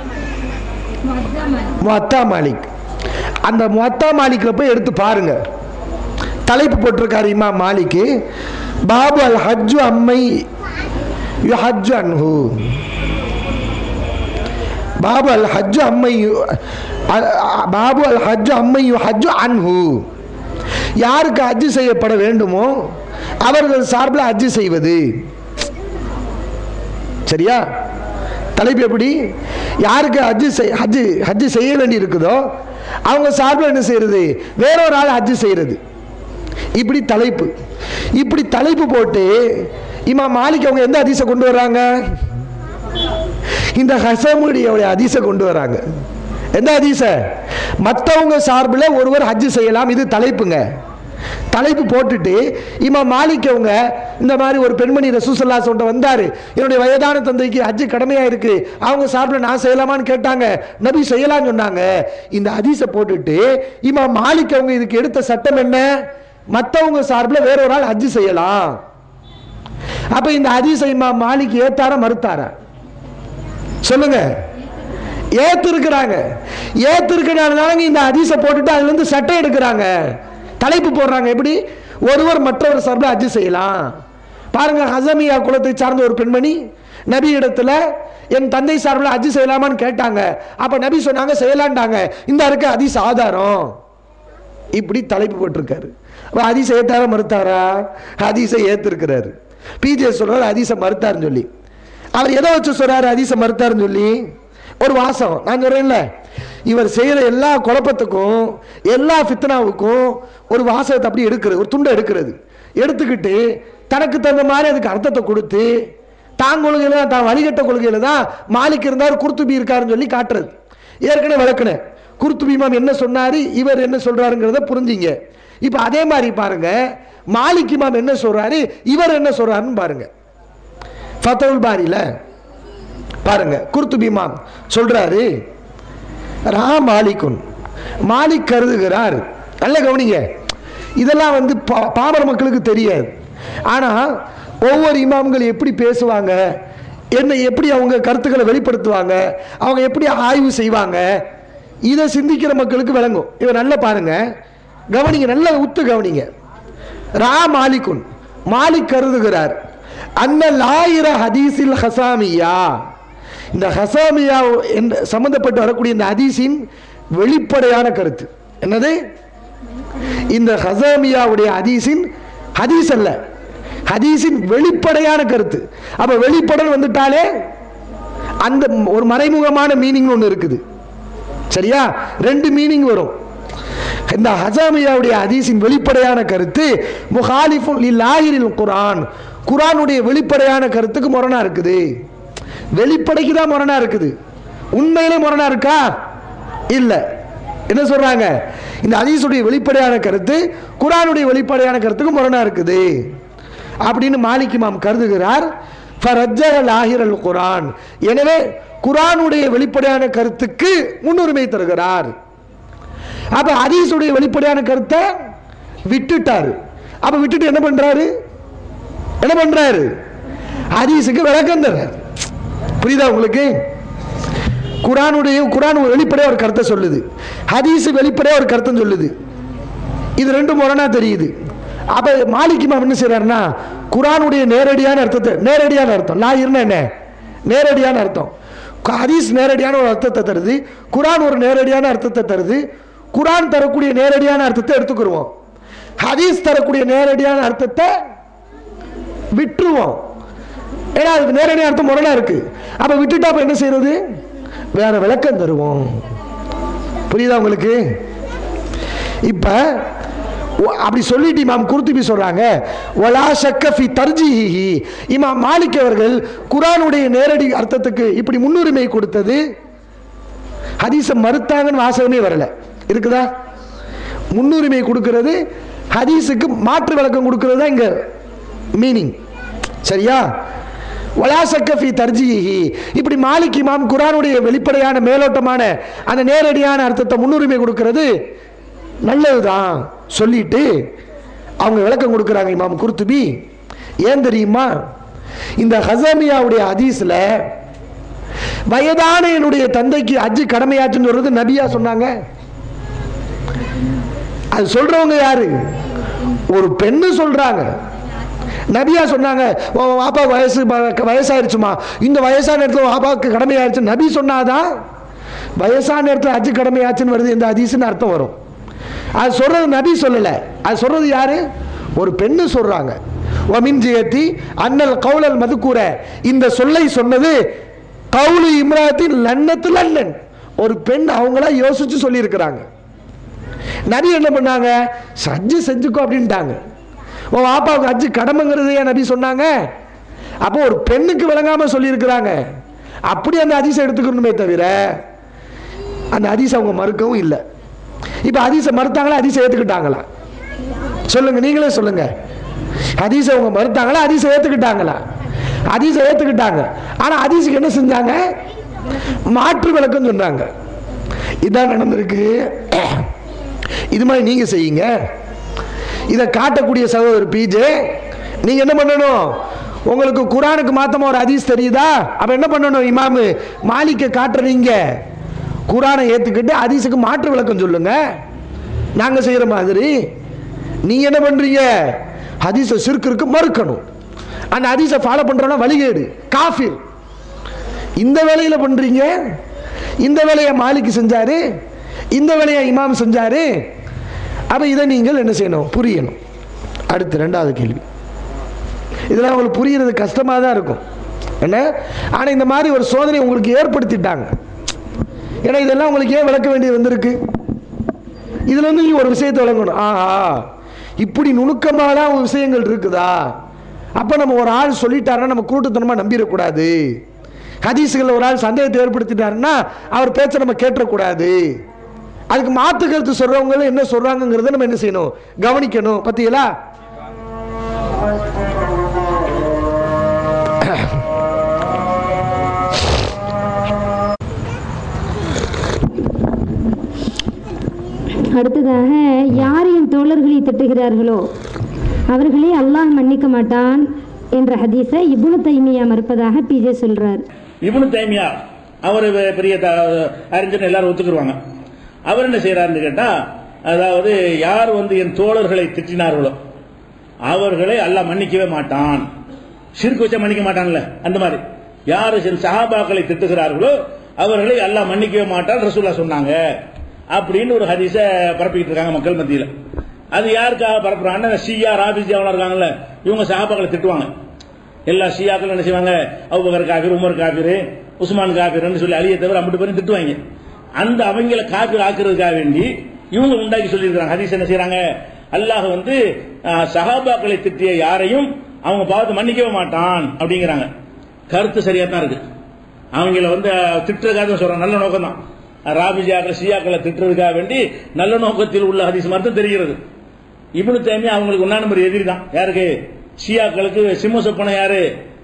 முத்தா மாலிக் அந்த முத்தா மாலிக்ல போய் எடுத்து பாருங்க தலைப்பு போட்டிருக்காரு இமாம் மாலிக்கு பாபு அல் ஹஜ்ஜு அம்மை யு ஹஜ்ஜு அன்ஹு பாபு அல் ஹஜ்ஜு அம்மை யு- அ- அ- பாபு அல் ஹஜ்ஜு அம்மை யு ஹஜ்ஜு அன்ஹு யாருக்கு ஹஜ்ஜு செய்யப்பட வேண்டுமோ அவர்கள் சார்பில் ஹஜ்ஜு செய்வது சரியா தலைப்பு எப்படி யாருக்கு ஹஜ்ஜு செய் ஹஜ்ஜு ஹஜ்ஜு செய்ய வேண்டி இருக்குதோ அவங்க சார்பில் என்ன செய்யறது வேறொரு ஆள் ஹஜ்ஜு செய்யறது இப்படி தலைப்பு இப்படி தலைப்பு போட்டு இமா மாலிக் அவங்க எந்த அதிசை கொண்டு வர்றாங்க இந்த ஹசமுடைய அதிசை கொண்டு வராங்க எந்த அதிச மற்றவங்க சார்பில் ஒருவர் ஹஜ்ஜு செய்யலாம் இது தலைப்புங்க தலைப்பு போட்டுட்டு இமா மாலிக் அவங்க இந்த மாதிரி ஒரு பெண்மணி ரசூசல்லா சொல்லிட்டு வந்தாரு என்னுடைய வயதான தந்தைக்கு ஹஜ்ஜு கடமையா இருக்கு அவங்க சார்பில் நான் செய்யலாமான்னு கேட்டாங்க நபி செய்யலாம்னு சொன்னாங்க இந்த ஹதீஸை போட்டுட்டு இமா மாலிக் அவங்க இதுக்கு எடுத்த சட்டம் என்ன மற்றவங்க சார்பில் வேற ஒரு ஆள் ஹஜ்ஜு செய்யலாம் அப்ப இந்த ஹதீஸை இமா மாலிக் ஏத்தார மறுத்தாரா சொல்லுங்க ஏத்து இருக்கிறாங்க ஏத்து இருக்கிறனால இந்த ஹதீஸை போட்டுட்டு அதுல இருந்து சட்டை எடுக்கிறாங்க தலைப்பு போடுறாங்க எப்படி ஒருவர் மற்றவர் சார்பில் ஹஜ்ஜு செய்யலாம் பாருங்க ஹசமியா குலத்தை சார்ந்த ஒரு பெண்மணி நபி இடத்துல என் தந்தை சார்பில் ஹஜ்ஜு செய்யலாமான்னு கேட்டாங்க அப்ப நபி சொன்னாங்க செய்யலான்டாங்க இந்த இருக்க ஹதீஸ் ஆதாரம் இப்படி தலைப்பு போட்டிருக்காரு அப்ப ஹதீஸை ஏத்தாரா மறுத்தாரா ஹதீஸை ஏத்திருக்கிறாரு பிஜே சொல்றாரு ஹதீஸை மறுத்தாருன்னு சொல்லி அவர் எதை வச்சு சொல்றாரு ஹதீஸை மறுத்தாருன்னு சொல்லி ஒரு வாசம் நான் சொல்றேன்ல இவர் செய்யற எல்லா குழப்பத்துக்கும் எல்லா ஃபித்னாவுக்கும் ஒரு வாசகத்தை அப்படி எடுக்கிறது ஒரு துண்டை எடுக்கிறது எடுத்துக்கிட்டு தனக்கு தகுந்த மாதிரி அதுக்கு அர்த்தத்தை கொடுத்து தான் கொள்கையில தான் தான் வழிகட்ட கொள்கையில தான் மாலிக் இருந்தார் குர்துபி இருக்காருன்னு சொல்லி காட்டுறது ஏற்கனவே விளக்குனேன் குர்துபி இமாம் என்ன சொன்னாரு இவர் என்ன சொல்றாருங்கிறத புரிஞ்சிங்க இப்போ அதே மாதிரி பாருங்க மாலிக் இமாம் என்ன சொல்றாரு இவர் என்ன சொல்றாருன்னு பாருங்க ஃபத்தவுல் பாரியில பாருங்க குர்துபி இமாம் சொல்றாரு ரா மாலிக்குன் மாலிக் கருதுகிறார் நல்ல கவனிங்க இதெல்லாம் வந்து பா- பாமர மக்களுக்கு தெரியாது ஆனால் ஒவ்வொரு இமாம்கள் எப்படி பேசுவாங்க என்ன எப்படி அவங்க கருத்துக்களை வெளிப்படுத்துவாங்க அவங்க எப்படி ஆய்வு செய்வாங்க இதை சிந்திக்கிற மக்களுக்கு விளங்கும் இவர் நல்லா பாருங்க கவனிங்க நல்ல உத்து கவனிங்க ரா மாலிக்குன் மாலிக் கருதுகிறார் அன்ன லாயிர ஹதீஸில் ஹசாமியா இந்த ஹசாமியா என்ற சம்பந்தப்பட்டு வரக்கூடிய இந்த ஹதீஸின் வெளிப்படையான கருத்து என்னது இந்த ஹசாமியாவுடைய ஹதீஸின் ஹதீஸ் அல்ல ஹதீஸின் வெளிப்படையான கருத்து அப்ப வெளிப்படன் வந்துட்டாலே அந்த ஒரு மறைமுகமான மீனிங் ஒன்று இருக்குது சரியா ரெண்டு மீனிங் வரும் இந்த ஹசாமியாவுடைய ஹதீஸின் வெளிப்படையான கருத்து முஹாலிஃபுல் லில்லாஹிரில் குர்ஆன் குர்ஆனுடைய வெளிப்படையான கருத்துக்கு முரணா இருக்குது வெளிப்படைக்கு தான் முரணா இருக்குது உண்மையிலே முரணா இருக்கா இல்ல என்ன சொல்றாங்க இந்த ஹதீஸுடைய வெளிப்படையான கருத்து குர்ஆனுடைய வெளிப்படையான கருத்துக்கு முரணா இருக்குது அப்படின்னு மாலிக் இமாம் கருதுகிறார் ஃபரஜ்ஜல் ஆகிரல் குரான் எனவே குரானுடைய வெளிப்படையான கருத்துக்கு முன்னுரிமை தருகிறார் அப்ப ஹதீஸுடைய வெளிப்படையான கருத்தை விட்டுட்டாரு அப்ப விட்டுட்டு என்ன பண்றாரு என்ன பண்றாரு ஹதீஸுக்கு விளக்கம் தர்றாரு புரியுதா உங்களுக்கு குரானுடைய குரான் ஒரு வெளிப்படையா ஒரு கருத்தை சொல்லுது ஹதீஸ் வெளிப்படையா ஒரு கருத்தை சொல்லுது இது ரெண்டும் முரணா தெரியுது அப்ப மாலிக் இமாம் என்ன செய்யறாருன்னா குரானுடைய நேரடியான அர்த்தத்தை நேரடியான அர்த்தம் நான் இருந்த என்ன நேரடியான அர்த்தம் கு- ஹதீஸ் நேரடியான ஒரு அர்த்தத்தை தருது குரான் ஒரு நேரடியான அர்த்தத்தை தருது குரான் தரக்கூடிய நேரடியான அர்த்தத்தை எடுத்துக்கிடுவோம் ஹதீஸ் தரக்கூடிய நேரடியான அர்த்தத்தை விட்டுருவோம் ஏன்னா அதுக்கு நேரடியான அர்த்தம் முரணா இருக்கு அப்ப விட்டுட்டா அப்ப என்ன செய்யறது வேற விளக்கம் தருவோம் புரியுதா உங்களுக்கு இப்ப ஒ- அப்படி சொல்லிட்டு இமாம் குருத்துபி சொல்றாங்க ஒலா ஷக்க ஃபி தர்ஜீஹி இமாம் மாலிக் அவர்கள் குர்ஆனுடைய நேரடி அர்த்தத்துக்கு இப்படி முன்னுரிமை கொடுத்தது ஹதீஸை மறுத்தாங்கன்னு வாசகமே வரல இருக்குதா முன்னுரிமை கொடுக்கிறது ஹதீஸுக்கு மாற்று விளக்கம் கொடுக்கிறது தான் இங்க மீனிங் சரியா வலாசக்க ஃபி தர்ஜீஹி இப்படி மாலிக் இமாம் குரானுடைய வெளிப்படையான மேலோட்டமான அந்த நேரடியான அர்த்தத்தை முன்னுரிமை கொடுக்கிறது நல்லதுதான் சொல்லிட்டு அவங்க விளக்கம் கொடுக்குறாங்க இமாம் குர்துபி ஏன் தெரியுமா இந்த ஹசமியாவுடைய ஹதீஸ்ல வயதான என்னுடைய தந்தைக்கு ஹஜ்ஜு கடமையாச்சுன்னு சொல்றது நபியா சொன்னாங்க அது சொல்றவங்க யாரு ஒரு பெண்ணு சொல்றாங்க நபியா சொன்னாங்க "உன் வாப்பா வயசு ப- வயசாயிருச்சுமா இந்த வயசான நேரத்தில் உன் வாப்பாவுக்கு கடமையாயிருச்சு நபி சொன்னாதான் வயசான நேரத்தில் அஜி கடமையாச்சுன்னு வருது இந்த ஹதீஸ்னு அர்த்தம் வரும் அது சொல்றது நபி சொல்லல அது சொல்றது யாரு ஒரு பெண்ணு சொல்றாங்க ஒமின் ஜியத்தி அன்னல் கவுலல் மதுக்கூற இந்த சொல்லை சொன்னது கவுலு இம்ராத்தின் லன்னத்து லன்னன் ஒரு பெண் அவங்களா யோசிச்சு சொல்லியிருக்கிறாங்க நபி என்ன பண்ணாங்க சஜ்ஜு செஞ்சுக்கோ அப்படின்ட்டாங்க உன் வாப்பாவுக்கு அஜ்ஜு கடமைங்கிறது ஏன் நபி சொன்னாங்க அப்போ ஒரு பெண்ணுக்கு விளங்காம சொல்லியிருக்கிறாங்க அப்படி அந்த ஹதீஸை எடுத்துக்கணுமே தவிர அந்த ஹதீஸ் அவங்க மறுக்கவும் இல்லை இப்போ ஹதீஸை மறுத்தாங்களா ஹதீஸை ஏற்றுக்கிட்டாங்களா சொல்லுங்க நீங்களே சொல்லுங்க ஹதீஸை அவங்க மறுத்தாங்களா ஹதீஸை ஏற்றுக்கிட்டாங்களா ஹதீஸை ஏற்றுக்கிட்டாங்க ஆனால் ஹதீஸுக்கு என்ன செஞ்சாங்க மாற்று விளக்கம் சொன்னாங்க இதான் நடந்திருக்கு இது மாதிரி நீங்க செய்யுங்க இதை காட்டக்கூடிய சகோதரர் பிஜே நீங்க என்ன பண்ணணும் உங்களுக்கு குரானுக்கு மாத்தமா ஒரு ஹதீஸ் தெரியுதா அப்ப என்ன பண்ணணும் இமாமு மாலிக்க காட்டுறீங்க குரானை ஏத்துக்கிட்டு ஹதீஸுக்கு மாற்று விளக்கம் சொல்லுங்க நாங்க செய்யற மாதிரி நீங்க என்ன பண்றீங்க ஹதீஸை சிறுக்கு மறுக்கணும் அந்த ஹதீஸை ஃபாலோ பண்றோம்னா வழிகேடு காஃபிர் இந்த வேலையில பண்றீங்க இந்த வேலையை மாலிக் செஞ்சாரு இந்த வேலையை இமாம் செஞ்சாரு அப்ப இதை நீங்கள் என்ன செய்யணும் புரியணும் அடுத்து ரெண்டாவது கேள்வி இதெல்லாம் உங்களுக்கு புரியறது கஷ்டமா தான் இருக்கும் என்ன ஆனா இந்த மாதிரி ஒரு சோதனை உங்களுக்கு ஏற்படுத்திட்டாங்க ஏன்னா இதெல்லாம் உங்களுக்கு ஏன் விளக்க வேண்டியது வந்திருக்கு இதுல வந்து நீங்க ஒரு விஷயத்தை விளங்கணும் ஆஹா இப்படி நுணுக்கமான விஷயங்கள் இருக்குதா அப்ப நம்ம ஒரு ஆள் சொல்லிட்டாருன்னா நம்ம கூட்டுத்தனமா நம்பிடக்கூடாது ஹதீஸுகளில் ஒரு ஆள் சந்தேகத்தை ஏற்படுத்திட்டாருன்னா அவர் பேச்சை நம்ம கேட்டக்கூடாது அதுக்கு மாற்று கருத்து சொல்றவங்க என்ன சொல்றாங்கிறத நம்ம என்ன செய்யணும் கவனிக்கணும் பத்தியலா அடுத்ததாக யார் என் தோழர்களை திட்டுகிறார்களோ அவர்களை அல்லாஹ் மன்னிக்க மாட்டான் என்ற ஹதீஸை இப்னு தைமியா மறுப்பதாக பிஜே சொல்றார் இப்னு தைமியா அவர் பெரிய த- அறிஞர் எல்லாரும் ஒத்துக்குருவாங்க அவர் என்ன செய்யறாருன்னு கேட்டா அதாவது யார் வந்து என் தோழர்களை திட்டினார்களோ அவர்களை அல்லாஹ் மன்னிக்கவே மாட்டான் சிறுக்கு வச்சா மன்னிக்க மாட்டான்ல அந்த மாதிரி யார் என் சஹாபாக்களை திட்டுகிறார்களோ அவர்களை அல்லாஹ் மன்னிக்கவே மாட்டான் ரசூல்லா சொன்னாங்க அப்படின்னு ஒரு ஹதீஸ பரப்பிக்கிட்டு இருக்காங்க மக்கள் மத்தியில அது யாருக்காக பரப்புறாங்கன்னா ஷியா ராபிஜி அவனா இருக்காங்கல்ல இவங்க சஹாபாக்களை திட்டுவாங்க எல்லா ஷியாக்களும் என்ன செய்வாங்க அபுபக்கர் காபிர் உமர் காபிர் உஸ்மான் காபிர்னு சொல்லி அலியை தவிர அம்பிட்டு பேரும் திட்டுவாங்க அந்த அவங்கள காபிர் ஆக்குறதுக்காக வேண்டி இவங்க உண்டாக்கி சொல்லியிருக்காங்க ஹதீஸ் என்ன செய்றாங்க அல்லாஹ் வந்து அஹ், சஹாபாக்களை திட்டிய யாரையும் அவங்க பார்த்து மன்னிக்கவே மாட்டான் அப்படிங்கிறாங்க கருத்து சரியா தான் இருக்கு அவங்கள வந்து அஹ், திட்டுறதுக்காக தான் சொல்றாங்க நல்ல நோக்கம் தான் ராபிஜாக்கள் ஷியாக்களை திட்டுறதுக்காக வேண்டி நல்ல நோக்கத்தில் உள்ள ஹதீஸ் மாதிரி தான் தெரிகிறது இப்னு தைமியா அவங்களுக்கு ஒன்னா நம்பர் எதிரி தான் யாருக்கு ஷியாக்களுக்கு சிம்ம சொப்பனை யாரு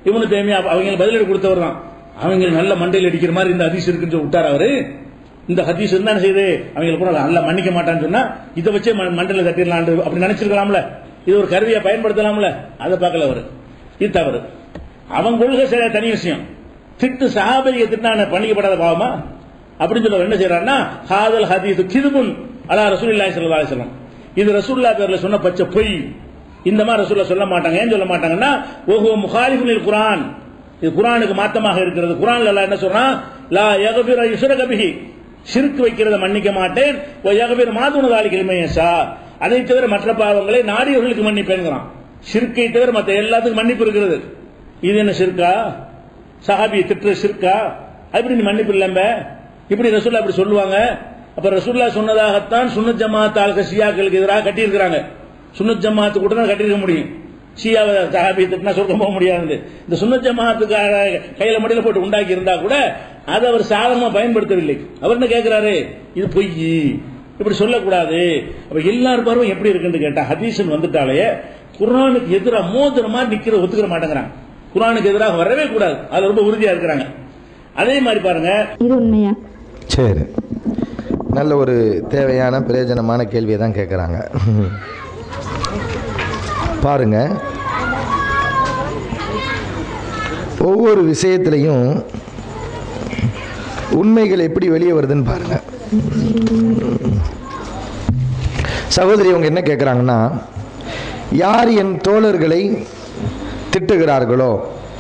இவனு தேமியா அவங்க பதிலடி கொடுத்தவர் தான் அவங்க நல்ல மண்டையில் அடிக்கிற மாதிரி இந்த ஹதீஸ் இருக்குன்னு சொல்லி விட்டார் அவரு இந்த ஹதீஸ் என்ன செய்யுது அவங்க கூட நல்லா மன்னிக்க மாட்டான்னு சொன்னா இதை வச்சே ம- மண்டையில தட்டிடலாம் அப்படி நினைச்சிருக்கலாம்ல இது ஒரு கருவியை பயன்படுத்தலாம்ல அதை பார்க்கல அவரு இது தவறு அவன் கொள்கை சரி தனி விஷயம் திட்டு சஹாபதியை திட்டான பண்ணிக்கப்படாத பாவமா அப்படின்னு சொல்ல என்ன செய்யறாருன்னா ஹாதல் ஹதீஸ் கிதுபுன் அலா ரசூலுல்லாஹி ஸல்லல்லாஹு அலைஹி வஸல்லம் இது ரசூலுல்லாஹ் பேர்ல சொன்ன பச்சை பொய் இந்த மாதிரி ரசூலுல்லாஹ் சொல்ல மாட்டாங்க ஏன் சொல்ல மாட்டாங்கன்னா ஓஹோ முகாலிஃபுல் குர்ஆன் இது குர்ஆனுக்கு மாத்தமாக இருக்கிறது குர்ஆன்ல அல்லாஹ் என்ன சொல்றான் லா யக்பிரு யுஷ்ரக பிஹி ஷிர்க் வைக்கிறத மன்னிக்க மாட்டேன் ஓ யக்பிரு மாதுன தாலிக லிமையஷா அதை தவிர மற்ற பாவங்களை நாடியவர்களுக்கு மன்னிப்பேங்கிறான் ஷிர்க்கை தவிர மற்ற எல்லாத்துக்கும் மன்னிப்பு இருக்கிறது இது என்ன ஷிர்கா சஹாபியை திட்டுற ஷிர்கா அப்படி நீ மன்னிப்பு இல்லம்ப இப்படி ரசூல்லா அப்படி சொல்லுவாங்க அப்ப ரசூல்லா சொன்னதாகத்தான் சுன்னத் ஜமாத் ஆளுக ஷியாக்களுக்கு எதிராக கட்டியிருக்கிறாங்க சுன்னத் ஜமாத்து கூட தான் கட்டியிருக்க முடியும் ஷியாவை சஹாபி திட்டினா சொர்க்கம் போக முடியாது இந்த சுன்னத் ஜமாத்துக்கு கையில மடியில போட்டு உண்டாக்கி இருந்தா கூட அதை அவர் சாதகமா பயன்படுத்தவில்லை அவர் என்ன கேட்கிறாரு இது பொய் இப்படி சொல்லக்கூடாது அப்ப எல்லார் பார்வையும் எப்படி இருக்குன்னு கேட்டா ஹதீசன் வந்துட்டாலே குர்ஆனுக்கு எதிராக மோதிர மாதிரி நிக்கிற ஒத்துக்கிற மாட்டேங்கிறாங்க குர்ஆனுக்கு எதிராக வரவே கூடாது அதுல ரொம்ப உறுதியா இருக்கிறாங்க அதே மாதிரி பாருங்க இது உண்மையா சரி நல்ல ஒரு தேவையான பிரயோஜனமான கேள்வியை தான் கேட்குறாங்க பாருங்க ஒவ்வொரு விஷயத்திலையும் உண்மைகள் எப்படி வெளியே வருதுன்னு பாருங்க சகோதரி அவங்க என்ன கேட்குறாங்கன்னா யார் என் தோழர்களை திட்டுகிறார்களோ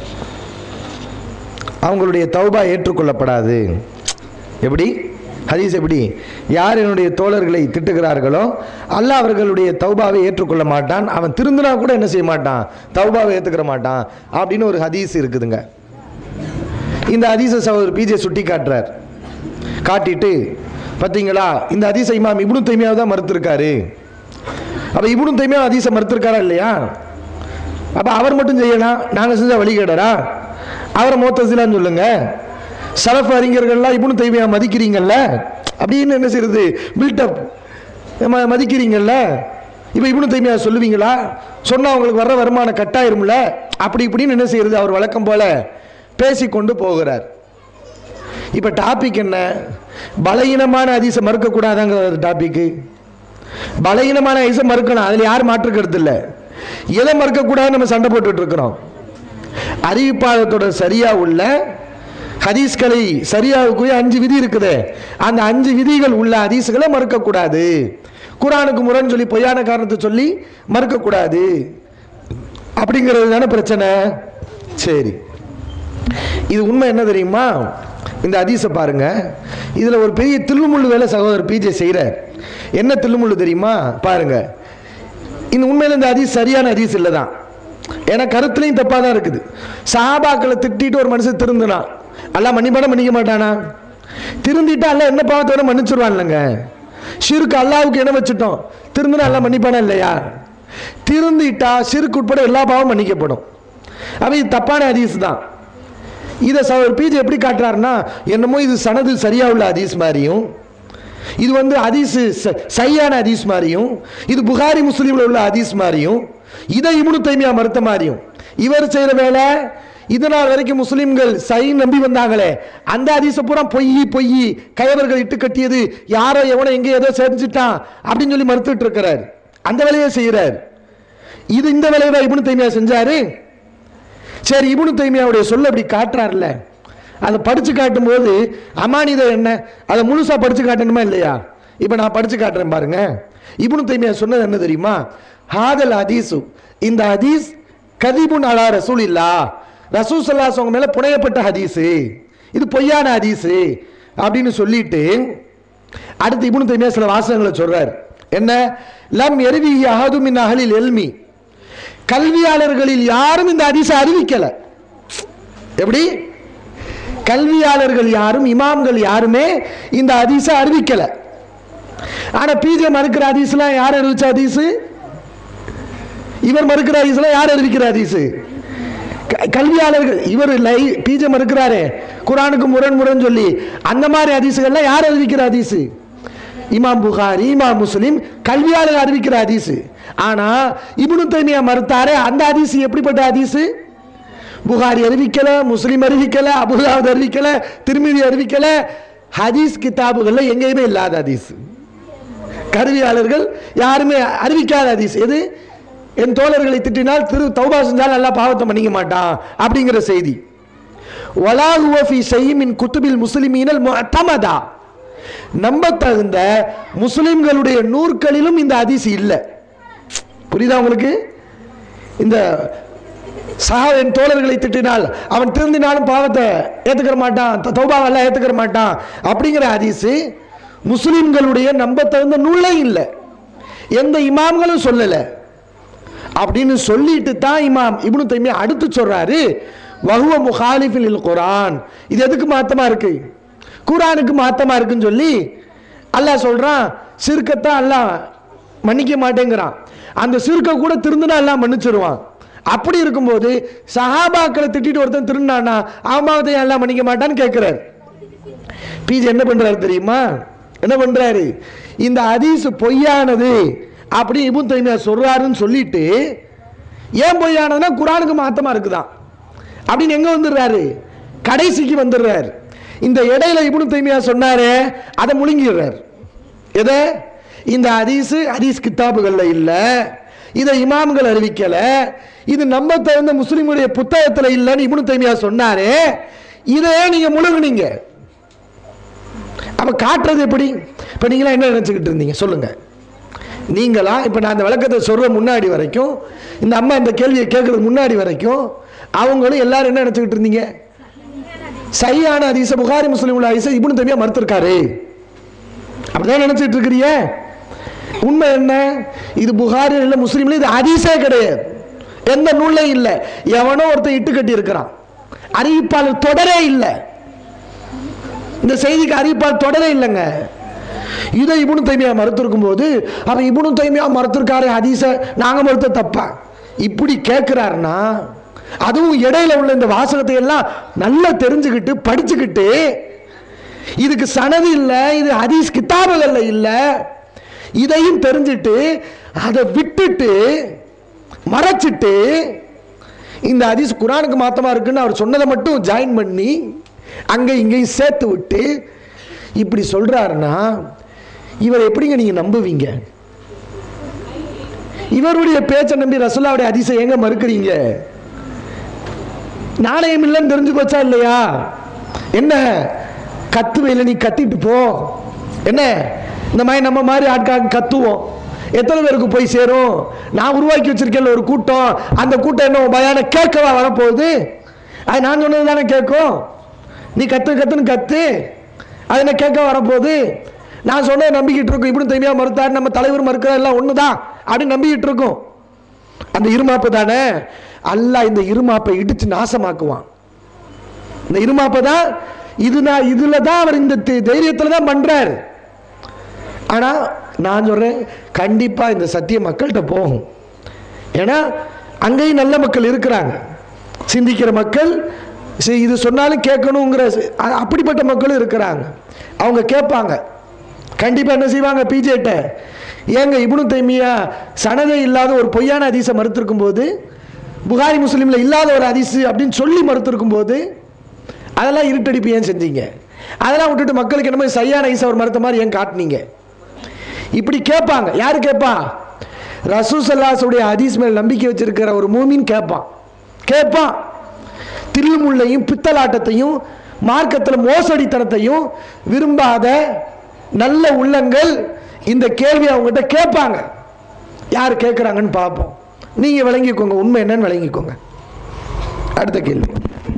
அவங்களுடைய தௌபா ஏற்றுக்கொள்ளப்படாது எப்படி ஹதீஸ் எப்படி யார் என்னுடைய தோழர்களை திட்டுகிறார்களோ அல்லாஹ் அவர்களுடைய தௌபாவை ஏற்றுக்கொள்ள மாட்டான் அவன் திருந்தினா கூட என்ன செய்ய மாட்டான் தௌபாவை ஏற்றுக்கிற மாட்டான் அப்படின்னு ஒரு ஹதீஸ் இருக்குதுங்க இந்த ஹதீஸை சகோதரர் பிஜே சுட்டி காட்டுறார் காட்டிட்டு பார்த்தீங்களா இந்த ஹதீஸை இமாம் இப்னு தைமியாவை தான் மறுத்திருக்காரு அப்போ இப்னு தைமியா ஹதீஸை மறுத்திருக்காரா இல்லையா அப்போ அவர் மட்டும் செய்யலாம் நாங்கள் செஞ்ச வழிகேடரா அவரை மோத்தசிலான்னு சொல்லுங்க சலஃப் அறிஞர்கள்லாம் இப்னு தைமியா மதிக்கிறீங்கல்ல அப்படின்னு என்ன செய்யறது பில்டப் மதிக்கிறீங்கல்ல இப்போ இப்னு தைமியா சொல்லுவீங்களா சொன்னா அவங்களுக்கு வர்ற வருமானம் கட்டாயிரும்ல அப்படி இப்படின்னு என்ன செய்யறது அவர் வழக்கம் போல பேசிக்கொண்டு போகிறார் இப்போ டாபிக் என்ன பலகீனமான அதிசை மறுக்கக்கூடாதாங்கிற டாபிக்கு பலகீனமான ஐசை மறுக்கணும் அதில் யார் மாற்று கருத்து இல்லை எதை மறுக்கக்கூடாது நம்ம சண்டை போட்டுட்டு இருக்கிறோம் அறிவிப்பாளத்தோட சரியா உள்ள ஹதீஸ்களை சரியாகக்கூடிய அஞ்சு விதி இருக்குது அந்த அஞ்சு விதிகள் உள்ள ஹதீஸ்களை மறுக்கக்கூடாது குரானுக்கு முரண் சொல்லி பொய்யான காரணத்தை சொல்லி மறுக்கக்கூடாது அப்படிங்கிறது தானே பிரச்சனை சரி இது உண்மை என்ன தெரியுமா இந்த ஹதீஸை பாருங்க இதில் ஒரு பெரிய தில்லுமுள்ளு வேலை சகோதரர் பிஜே செய்கிறார் என்ன தில்லுமுள்ளு தெரியுமா பாருங்க இந்த உண்மையில் இந்த ஹதீஸ் சரியான ஹதீஸ் இல்லை தான் ஏன்னா கருத்துலையும் தப்பாக தான் இருக்குது சாபாக்களை திட்டிட்டு ஒரு மனுஷன் திருந்தினா அல்ல மன்னிப்பான மன்னிக்க மாட்டானா திருந்திட்டா அல்ல என்ன பாவத்தை வேணா மன்னிச்சிருவான்லங்க ஷிருக்கு அல்லாவுக்கு என்ன வச்சுட்டோம் திருந்தினா எல்லாம் மன்னிப்பானா இல்லையா திருந்திட்டா ஷிருக்கு உட்பட எல்லா பாவம் மன்னிக்கப்படும் அப்ப இது தப்பான ஹதீஸ் தான் இதை சவர் பிஜே எப்படி காட்டுறாருன்னா என்னமோ இது சனது சரியா உள்ள ஹதீஸ் மாதிரியும் இது வந்து ஹதீஸ் ச- சையான ஹதீஸ் மாதிரியும் இது புகாரி முஸ்லீம்ல உள்ள ஹதீஸ் மாதிரியும் இதை இப்னு தைமியா மறுத்த மாதிரியும் இவர் செய்யற வேலை இது நாள் வரைக்கும் முஸ்லீம்கள் சை நம்பி வந்தாங்களே அந்த ஹதீஸை பூரா பொய் பொய் கயவர்கள் இட்டு கட்டியது யாரோ எவனோ எங்கே ஏதோ செஞ்சுட்டான் அப்படின்னு சொல்லி மறுத்துட்டு இருக்கிறார் அந்த வேலையை செய்யறார் இது இந்த வேலையை தான் இப்னு தைமியா செஞ்சாரு சரி இப்னு தைமியாவுடைய சொல்ல அப்படி காட்டுறாருல்ல அதை படிச்சு காட்டும்போது அமானிதம் என்ன அதை முழுசா படிச்சு காட்டணுமா இல்லையா இப்போ நான் படிச்சு காட்டுறேன் பாருங்க இப்னு தைமியா சொன்னது என்ன தெரியுமா ஹாதல் ஹதீஸு இந்த ஹதீஸ் கதிபுன் அலா ரசூல் இல்லா ரசூல் சல்லாஸ் அவங்க மேல புனையப்பட்ட ஹதீஸு இது பொய்யான ஹதீஸு அப்படின்னு சொல்லிட்டு அடுத்து இப்னு தைமியா சில வாசகங்களை சொல்றார் என்ன லம் எருவி அஹது மின் அஹலில் எல்மி கல்வியாளர்களில் யாரும் இந்த ஹதீஸை அறிவிக்கல எப்படி கல்வியாளர்கள் யாரும் இமாம்கள் யாருமே இந்த ஹதீஸை அறிவிக்கல ஆனா பிஜே மறுக்கிற ஹதீஸ்லாம் யார் அறிவிச்ச ஹதீஸ் இவர் மறுக்கிற ஹதீஸ்லாம் யார் அறிவிக்கிற ஹதீஸ் க- கல்வியாளர்கள் இவர் லை பிஜே மறுக்கிறாரே குரானுக்கு முரண் முரண் சொல்லி அந்த மாதிரி ஹதீஸுகள்லாம் யார் அறிவிக்கிற ஹதீஸ் இமாம் புகாரி இமாம் முஸ்லிம் கல்வியாளர் அறிவிக்கிற ஹதீஸ் ஆனா இப்னு தைமியா மறுத்தாரே அந்த ஹதீஸ் எப்படிப்பட்ட ஹதீஸ் புகாரி அறிவிக்கல முஸ்லிம் அறிவிக்கல அபுதாவுத் அறிவிக்கல திருமிதி அறிவிக்கல ஹதீஸ் கிதாபுகள்ல எங்கேயுமே இல்லாத ஹதீஸ் கருவியாளர்கள் யாருமே அறிவிக்காத ஹதீஸ் எது என் தோழர்களை திட்டினால் திரு தௌபா செஞ்சால் நல்லா பாவத்தை மன்னிக்க மாட்டான் அப்படிங்கிற செய்தி வலாஹுவ ஃபி ஷைஇன் குத்துபில் முஸ்லிமீனல் முஅத்தமதா நம்ப தகுந்த முஸ்லிம்களுடைய நூற்களிலும் இந்த ஹதீஸ் இல்லை புரியுதா உங்களுக்கு இந்த சஹா என் தோழர்களை திட்டினால் அவன் திருந்தினாலும் பாவத்தை ஏத்துக்கிற மாட்டான் த- தௌபாவெல்லாம் ஏத்துக்கிற மாட்டான் அப்படிங்கிற ஹதீஸ் முஸ்லிம்களுடைய நம்ப தகுந்த நூலே இல்லை எந்த இமாம்களும் சொல்லலை அப்படின்னு சொல்லிட்டு தான் இமாம் இப்னு தைமியா அடுத்து சொல்றாரு வஹுவ முஹாலிஃபில் குரான் இது எதுக்கு மாத்தமா இருக்கு குரானுக்கு மாத்தமா இருக்குன்னு சொல்லி அல்லாஹ் சொல்றான் சிறுக்கத்தான் அல்லாஹ் மன்னிக்க மாட்டேங்கிறான் அந்த சிறுக்க கூட திருந்தினா எல்லாம் மன்னிச்சிருவான் அப்படி இருக்கும்போது சஹாபாக்களை திட்டிட்டு ஒருத்தன் திருந்தானா அவமாவத்தை எல்லாம் மன்னிக்க மாட்டான்னு கேட்கிறார் பிஜி என்ன பண்றாரு தெரியுமா என்ன பண்றாரு இந்த ஹதீஸ் பொய்யானது அப்படி இபுன் தைமியா சொல்றாருன்னு சொல்லிட்டு ஏன் பொய்யானதுன்னா குரானுக்கு மாத்தமா இருக்குதான் அப்படின்னு எங்க வந்துடுறாரு கடைசிக்கு வந்துடுறாரு இந்த இடையில இப்னு தைமியா சொன்னாரே அதை முழுங்கிடுறாரு எதை இந்த ஹதீஸ் ஹதீஸ் கித்தாபுகள்ல இல்ல இதை இமாம்கள் அறிவிக்கல இது நம்ம தகுந்த முஸ்லிமுடைய புத்தகத்துல இல்லைன்னு இப்னு தைமியா சொன்னாரே இதையே நீங்க முழுங்குனீங்க அப்ப காட்டுறது எப்படி இப்ப நீங்களா என்ன நினைச்சுக்கிட்டு இருந்தீங்க சொல்லுங்க நீங்களா இப்ப நான் அந்த விளக்கத்தை சொல்ற முன்னாடி வரைக்கும் இந்த அம்மா இந்த கேள்வியை கேட்கறதுக்கு முன்னாடி வரைக்கும் அவங்களும் எல்லாரும் என்ன நினைச்சுக்கிட்டு இருந்தீங்க சரியான ஹதீஸ புகாரி முஸ்லீம் உள்ள ஹதீஸ இப்னு தம்பியா மறுத்திருக்காரு அப்படிதான் நினைச்சிட்டு இருக்கிறீங்க உண்மை என்ன இது புகாரி இல்ல முஸ்லீம்ல இது ஹதீஸே கிடையாது எந்த நூல்லையும் இல்லை எவனோ ஒருத்தன் இட்டு கட்டி இருக்கிறான் அறிவிப்பாளர் தொடரே இல்லை இந்த செய்திக்கு அறிவிப்பால் தொடரே இல்லைங்க இதை இபுனு தைமியா மறுத்திருக்கும் போது அவன் இபுனு தைமியா மறுத்திருக்காரு ஹதீஸ நாங்க மறுத்த தப்பா இப்படி கேட்கிறாருன்னா அதுவும் இடையில உள்ள இந்த வாசகத்தை எல்லாம் நல்லா தெரிஞ்சுக்கிட்டு படிச்சுக்கிட்டு இதுக்கு சனது இல்லை இது ஹதீஸ் கிதாபுகள்ல இல்லை இதையும் தெரிஞ்சிட்டு அதை விட்டுட்டு மறைச்சிட்டு இந்த ஹதீஸ் குரானுக்கு மாத்தமா இருக்குன்னு அவர் சொன்னதை மட்டும் ஜாயின் பண்ணி அங்க இங்கேயும் சேர்த்து விட்டு இப்படி சொல்றாருன்னா இவர் எப்படிங்க நீங்க நம்புவீங்க இவருடைய பேச்சை நம்பி ரசுல்லாவுடைய அதிசயம் எங்க மறுக்கிறீங்க நாணயம் இல்லைன்னு தெரிஞ்சு போச்சா இல்லையா என்ன கத்துவையில் நீ கத்திட்டு போ என்ன இந்த மாதிரி நம்ம மாதிரி ஆட்காக கத்துவோம் எத்தனை பேருக்கு போய் சேரும் நான் உருவாக்கி வச்சிருக்கேன் ஒரு கூட்டம் அந்த கூட்டம் என்ன உன் பயான கேட்கவா வரப்போகுது அது நான் சொன்னது தானே கேட்கும் நீ கத்து கத்துன்னு கத்து அது என்ன கேட்க வரப்போகுது நான் சொன்னதை நம்பிக்கிட்டு இருக்கோம் இப்படி தனியா மறுத்தார் நம்ம தலைவர் மறுக்கிறார் எல்லாம் ஒன்று தான் அப்படின்னு நம்பிக்கிட்டு இருக்கோம் அந்த இருமாப்பு தானே அல்லாஹ் இந்த இருமாப்பை இடிச்சு நாசமாக்குவான் இந்த இருமாப்பை தான் இது நான் இதுல தான் அவர் இந்த தை- தைரியத்துல தான் பண்றாரு ஆனா நான் சொல்றேன் கண்டிப்பா இந்த சத்திய மக்கள்கிட்ட போகும் ஏன்னா அங்கேயும் நல்ல மக்கள் இருக்கிறாங்க சிந்திக்கிற மக்கள் சரி இது சொன்னாலும் கேட்கணுங்கிற சி- அ- அப்படிப்பட்ட மக்களும் இருக்கிறாங்க அவங்க கேட்பாங்க கண்டிப்பா என்ன செய்வாங்க பிஜேட்ட ஏங்க இப்னு தைமியா சனதே இல்லாத ஒரு பொய்யான ஹதீஸை மறுத்திருக்கும் போது புகாரி முஸ்லீம்ல இல்லாத ஒரு ஹதீஸ் அப்படின்னு சொல்லி மறுத்திருக்கும் போது அதெல்லாம் இருட்டடிப்பு ஏன் செஞ்சீங்க அதெல்லாம் விட்டுட்டு மக்களுக்கு என்ன மாதிரி சரியான ஹதீஸ் அவர் மறுத்த மாதிரி ஏன் காட்டுனீங்க இப்படி கேட்பாங்க யாரு கேட்பா ரசூசல்லாசுடைய ஹதீஸ் மேல் நம்பிக்கை வச்சிருக்கிற ஒரு மூமின் கேட்பான் கேட்பான் தில்லுமுள்ளையும் பித்தலாட்டத்தையும் மார்க்கத்தில் மோசடித்தனத்தையும் விரும்பாத நல்ல உள்ளங்கள் இந்த கேள்வி அவங்ககிட்ட கேட்பாங்க யார் கேட்குறாங்கன்னு பார்ப்போம் நீங்க விளங்கிக்கோங்க உண்மை என்னன்னு விளங்கிக்கோங்க அடுத்த கேள்வி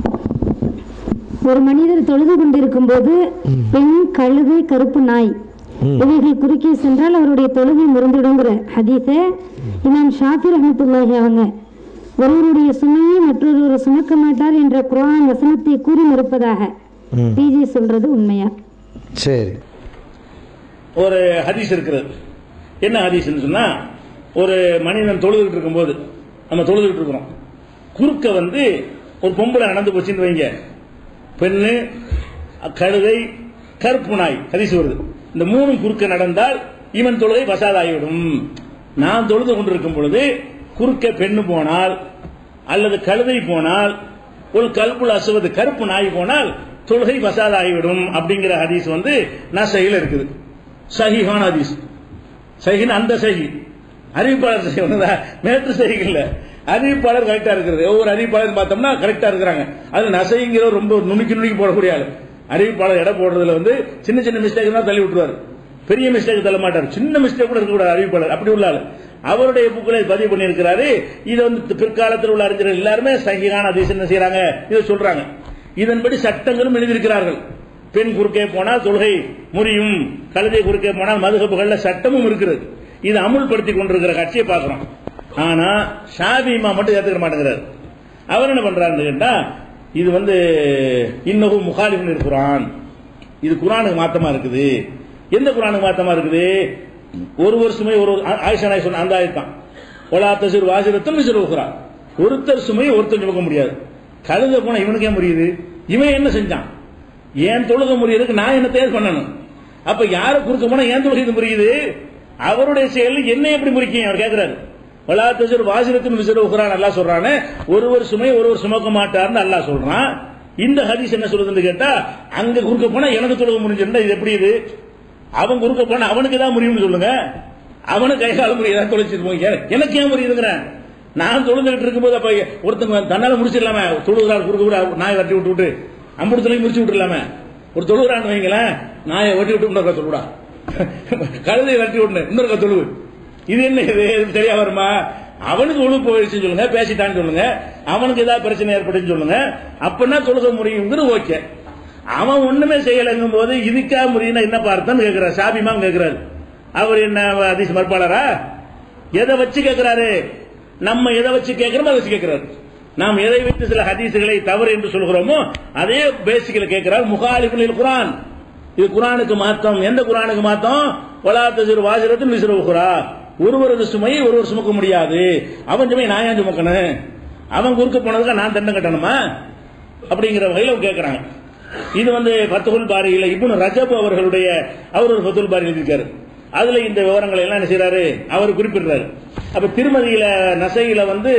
ஒரு மனிதர் தொழுது கொண்டிருக்கும் போது பெண் கழுதை கருப்பு நாய் இவைகள் குறுக்கே சென்றால் அவருடைய தொழுகை முறிந்துடுங்கிற ஹதீஸை இமாம் ஷாஃபி ரஹமத்துல்லாஹி அவங்க ஒருவருடைய சுமையை மற்றொருவர் சுமக்க மாட்டார் என்ற குர்ஆன் வசனத்தை கூறி மறுப்பதாக பிஜி சொல்றது உண்மையா சரி ஒரு ஹதீஸ் இருக்கிறது என்ன ஹதீஸ்னு சொன்னா ஒரு மனிதன் தொழுதுகிட்டு இருக்கும்போது நம்ம தொழுதுகிட்டு இருக்கிறோம் குறுக்க வந்து ஒரு பொம்பளை நடந்து போச்சுன்னு வைங்க பெண்ணு கழுதை கருப்பு நாய் ஹதீஸ் வருது இந்த மூணும் குறுக்க நடந்தால் இவன் தொழுகை பசாதாகிவிடும் நான் தொழுது கொண்டிருக்கும் பொழுது குறுக்க பெண்ணு போனால் அல்லது கழுதை போனால் ஒரு கல்புல் அசுவது கருப்பு நாய் போனால் தொழுகை பசாதாகிவிடும் அப்படிங்கிற ஹதீஸ் வந்து நசையில் இருக்குது சஹிஹான ஹதீஸ் சஹின் அந்த சஹி அறிவிப்பாளர் சஹி ஒண்ணுதா மேற்று சஹி இல்ல அறிவிப்பாளர் கரெக்டா இருக்கிறது ஒவ்வொரு அறிவிப்பாளர் பார்த்தோம்னா கரெக்டா இருக்கிறாங்க அது நசைங்கிற ரொம்ப நுணுக்கி நுணுக்கி போடக்கூடிய ஆளு அறிவிப்பாளர் எடை போடுறதுல வந்து சின்ன சின்ன மிஸ்டேக் தான் தள்ளி விட்டுருவாரு பெரிய மிஸ்டேக் தள்ள மாட்டார் சின்ன மிஸ்டேக் கூட இருக்கக்கூடாது அறிவிப்பாளர் அப்படி உள்ள ஆளு அவருடைய புக்களை பதிவு பண்ணியிருக்கிறாரு இதை வந்து பிற்காலத்தில் உள்ள அறிஞர்கள் எல்லாருமே சகிகான அதிசயம் என்ன செய்யறாங்க இதை சொல்றாங்க இதன்படி சட்டங்களும் எழுதியிருக்கிறார்கள் பெண் குறுக்கே போனால் தொழுகை முறியும் கழுதை குறுக்கே போனால் மதுகப்புகள்ல சட்டமும் இருக்கிறது இது அமுல்படுத்தி கொண்டிருக்கிற கட்சியை பார்க்கிறோம் ஆனா ஷாபி இமாம் மட்டும் ஏத்துக்க மாட்டேங்கிறார் அவர் என்ன பண்றாருன்னு கேட்டா இது வந்து இன்னமும் முகாலிஃபின் குரான் இது குரானுக்கு மாத்தமா இருக்குது எந்த குரானுக்கு மாத்தமா இருக்குது ஒரு வருஷமே ஒரு ஆ- ஆயிஷா நாய் சொன்ன அந்த ஆயத்தான் ஒலா தசிர் வாசிரத்தும் மிசிர் உகுரான் ஒருத்தர் சுமையை ஒருத்தர் சுமக்க முடியாது கழுத போனா இவனுக்கே முடியுது இவன் என்ன செஞ்சான் ஏன் தொழுக முடியறதுக்கு நான் என்ன தேர்வு பண்ணணும் அப்ப யார குறுக்க போனா ஏன் தொழுகை இது புரியுது அவருடைய செயல் என்ன எப்படி முறிக்கும் அவர் கேட்கிறாரு ஒலா தசிர் வாசிரத்தும் மிசிர் உகுரான் அல்லாஹ் சொல்றானே ஒருவர் சுமை ஒருவர் சுமக்க மாட்டார்னு அல்லாஹ் சொல்றான் இந்த ஹதீஸ் என்ன சொல்லுதுன்னு கேட்டா அங்க குறுக்க போனா எனக்கு தொழுக முடிஞ்சிருந்தா இது எப்படி இது அவன் குறுக்க போனா அவனுக்கு தான் முடியும்னு சொல்லுங்க அவனுக்கு கை கால முடியும் ஏதாவது தொலைச்சிட்டு போய் எனக்கு ஏன் முடியுதுங்கிறேன் நான் தொழுந்துகிட்டு இருக்கும்போது அப்ப ஒருத்தங்க தன்னால முடிச்சிடலாமே தொழுகிறார் குறுக்க கூட நாயை வெட்டி விட்டு விட்டு அம்புடத்துலையும் முடிச்சு விட்டுலாமே ஒரு தொழுகிறான்னு வைங்களேன் நாயை வெட்டி விட்டு இன்னொரு தொழுடா கழுதை வெட்டி விட்டு இன்னொரு தொழுவு இது என்ன இது இது சரியா வருமா அவனுக்கு ஒழு போயிடுச்சுன்னு சொல்லுங்க பேசிட்டான்னு சொல்லுங்க அவனுக்கு ஏதாவது பிரச்சனை ஏற்படுன்னு சொல்லுங்க அப்படின்னா தொழுக முடியுங்கிறது ஓகே அவன் ஒண்ணுமே செய்யலைங்கும் போது இதுக்கா முடியும்னா என்ன பார்த்தோன்னு கேட்கிறார் சாபிமாம் கேட்கிறாரு அவர் என்ன அதிச மறுப்பாளரா எதை வச்சு கேட்கிறாரு நம்ம எதை வச்சு கேட்கிறோமோ அதை வச்சு கேட்கிறாரு நாம் எதை வைத்து சில ஹதீசுகளை தவறு என்று சொல்கிறோமோ அதே பேசிக்கல கேட்கிறார் முகாலிபுல் குரான் இது குரானுக்கு மாத்தம் எந்த குரானுக்கு மாத்தம் வலாத்த சிறு வாசிரத்தில் விசிறுகிறா ஒருவரது சுமையை ஒருவர் சுமக்க முடியாது அவன் சுமையை நான் ஏன் சுமக்கணும் அவன் குறுக்க போனதுக்கு நான் தண்டம் கட்டணுமா அப்படிங்கிற வகையில் அவங்க கேட்கறாங்க இது வந்து ஃபத்துல் பாரியில இப்னு ரஜப் அவர்களுடைய அவர் ஒரு ஃபத்துல் பாரி எழுதியிருக்காரு அதுல இந்த விவரங்களை எல்லாம் என்ன செய்யறாரு அவர் குறிப்பிடுறாரு அப்ப திருமதியில நசையில வந்து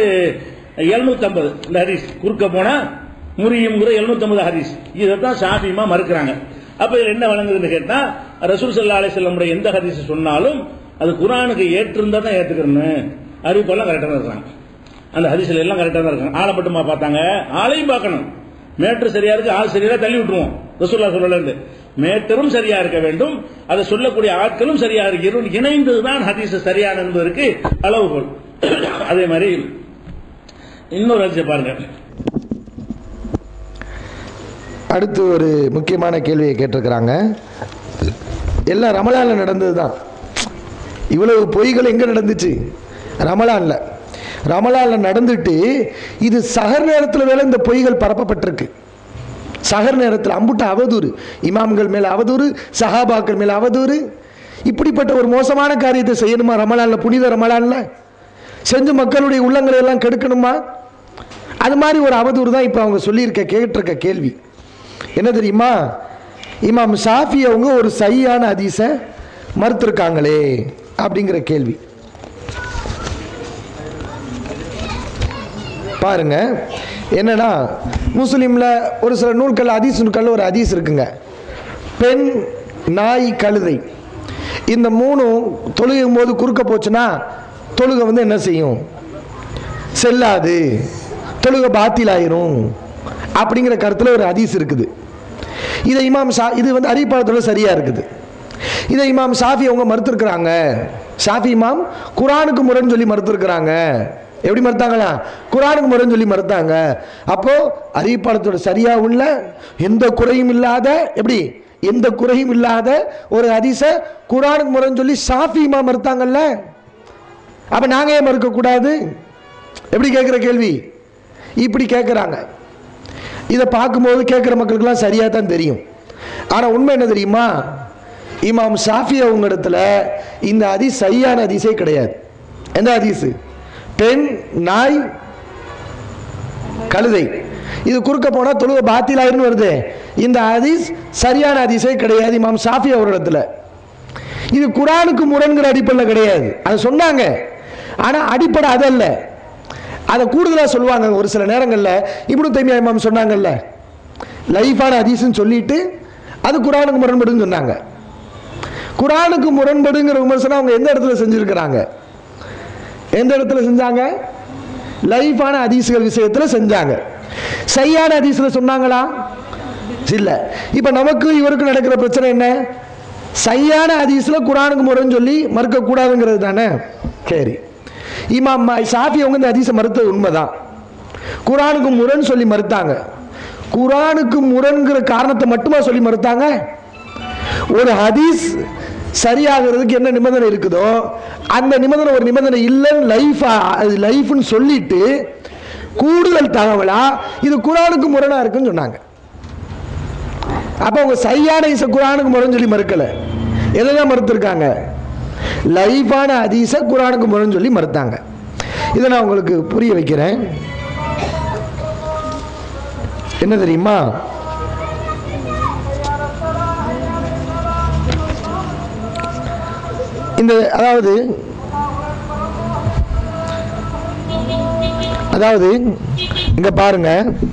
750 இந்த ஹதீஸ் குறுக்க போனா முறியும்ங்கிற 750 ஹதீஸ் இதைத்தான் ஷாபிமா மறுக்கிறாங்க அப்ப இதுல என்ன வழங்குதுன்னு கேட்டா ரசூல் சல்லா அலிஸ்லமுடைய எந்த ஹதீஸ் சொன்னாலும் அது குரானுக்கு ஏற்றிருந்தா தான் ஏத்துக்கணும் அறிவிப்பெல்லாம் கரெக்டா தான் இருக்காங்க அந்த ஹதீஸ்ல எல்லாம் கரெக்டா தான் இருக்காங்க ஆளை மட்டுமா பார்த்தாங்க ஆளையும் பார்க்கணும் மேட்ரு சரியா இருக்கு ஆள் சரியா தள்ளி விட்டுருவோம் ரசூல்லா சொல்லல மேட்டரும் சரியா இருக்க வேண்டும் அதை சொல்லக்கூடிய ஆட்களும் சரியா இருக்கிறோம் இணைந்ததுதான் ஹதீஸ் சரியான என்பதற்கு அளவுகோல் அதே மாதிரி இன்னொரு ஹதீஸை பாருங்க அடுத்து ஒரு முக்கியமான கேள்வியை கேட்டிருக்கிறாங்க எல்லாம் ரமலான்ல நடந்தது தான் இவ்வளவு பொய்கள் எங்க நடந்துச்சு ரமலான்ல ரமலான்ல நடந்துட்டு இது சகர் நேரத்தில் வேலை இந்த பொய்கள் பரப்பப்பட்டிருக்கு சகர் நேரத்தில் அம்புட்ட அவதூறு இமாம்கள் மேல அவதூறு சஹாபாக்கள் மேல அவதூறு இப்படிப்பட்ட ஒரு மோசமான காரியத்தை செய்யணுமா ரமலான்ல புனித ரமலான்ல செஞ்சு மக்களுடைய உள்ளங்களை எல்லாம் கெடுக்கணுமா அது மாதிரி ஒரு அவதூறு தான் இப்போ அவங்க சொல்லியிருக்க கேட்டிருக்க கேள்வி என்ன தெரியுமா இமாம் ஷாஃபி அவங்க ஒரு சரியான ஹதீஸை மறுத்திருக்காங்களே அப்படிங்கிற கேள்வி பாருங்க என்னன்னா முஸ்லீம்ல ஒரு சில நூல்கள் ஹதீஸ் நூல்கள் ஒரு ஹதீஸ் இருக்குங்க பெண் நாய் கழுதை இந்த மூணும் தொழுகும் போது குறுக்க போச்சுன்னா தொழுகை வந்து என்ன செய்யும் செல்லாது தொழுகை பாத்திலாயிரும் அப்படிங்கிற கருத்தில் ஒரு ஹதீஸ் இருக்குது இதை இமாம் ஷா இது வந்து அறிவிப்பாளத்தோட சரியா இருக்குது இதை இமாம் ஷாஃபி அவங்க மறுத்திருக்கிறாங்க ஷாஃபி இமாம் குரானுக்கு முரண் சொல்லி மறுத்திருக்கிறாங்க எப்படி மறுத்தாங்களா குரானுக்கு முரண் சொல்லி மறுத்தாங்க அப்போ அறிவிப்பாளத்தோட சரியா உள்ள எந்த குறையும் இல்லாத எப்படி எந்த குறையும் இல்லாத ஒரு ஹதீஸ குரானுக்கு முரண் சொல்லி ஷாஃபி இமாம் மறுத்தாங்கல்ல அப்ப நாங்க ஏன் மறுக்க கூடாது எப்படி கேட்குற கேள்வி இப்படி கேட்குறாங்க இதை பார்க்கும்போது கேட்குற மக்களுக்கெல்லாம் சரியாக தான் தெரியும் ஆனால் உண்மை என்ன தெரியுமா இமாம் ஷாஃபி அவங்க இடத்துல இந்த ஹதீஸ் சரியான ஹதீஸே கிடையாது எந்த ஹதீஸு பெண் நாய் கழுதை இது குறுக்க போனால் தொழுவ பாத்திலாயிருந்து வருது இந்த ஹதீஸ் சரியான ஹதீஸே கிடையாது இமாம் ஷாஃபி அவரிடத்துல இது குரானுக்கு முரண்கிற அடிப்படையில் கிடையாது அது சொன்னாங்க ஆனால் அடிப்படை அதல்ல அதை கூடுதலாக சொல்லுவாங்க ஒரு சில நேரங்களில் இப்படி தைமியா இமாம் சொன்னாங்கல்ல லைஃபான ஹதீஸ்னு சொல்லிட்டு அது குரானுக்கு முரண்படுன்னு சொன்னாங்க குரானுக்கு முரண்படுங்கிற விமர்சனம் அவங்க எந்த இடத்துல செஞ்சுருக்கிறாங்க எந்த இடத்துல செஞ்சாங்க லைஃபான ஹதீஸ்கள் விஷயத்தில் செஞ்சாங்க சரியான ஹதீஸில் சொன்னாங்களா இல்லை இப்போ நமக்கு இவருக்கு நடக்கிற பிரச்சனை என்ன சரியான ஹதீஸில் குரானுக்கு முரண் சொல்லி மறுக்கக்கூடாதுங்கிறது தானே சரி இமாம் ம- ஷாஃபி அவங்க இந்த ஹதீஸை மறுத்தது உண்மைதான் குரானுக்கு முரண் சொல்லி மறுத்தாங்க குரானுக்கு முரண்கிற காரணத்தை மட்டுமா சொல்லி மறுத்தாங்க ஒரு ஹதீஸ் சரியாகிறதுக்கு என்ன நிபந்தனை இருக்குதோ அந்த நிபந்தனை ஒரு நிபந்தனை இல்லைன்னு லைஃப் அது லைஃப்னு சொல்லிட்டு கூடுதல் தகவலா இது குரானுக்கு முரணா இருக்குன்னு சொன்னாங்க அப்போ அவங்க சரியான இசை குரானுக்கு முரண் சொல்லி மறுக்கல எதெல்லாம் மறுத்திருக்காங்க லைஃபான ஹதீஸை குரானுக்கு முரண் சொல்லி மறுத்தாங்க இதை நான் உங்களுக்கு புரிய வைக்கிறேன் என்ன தெரியுமா இந்த அதாவது அதாவது இங்க பாருங்க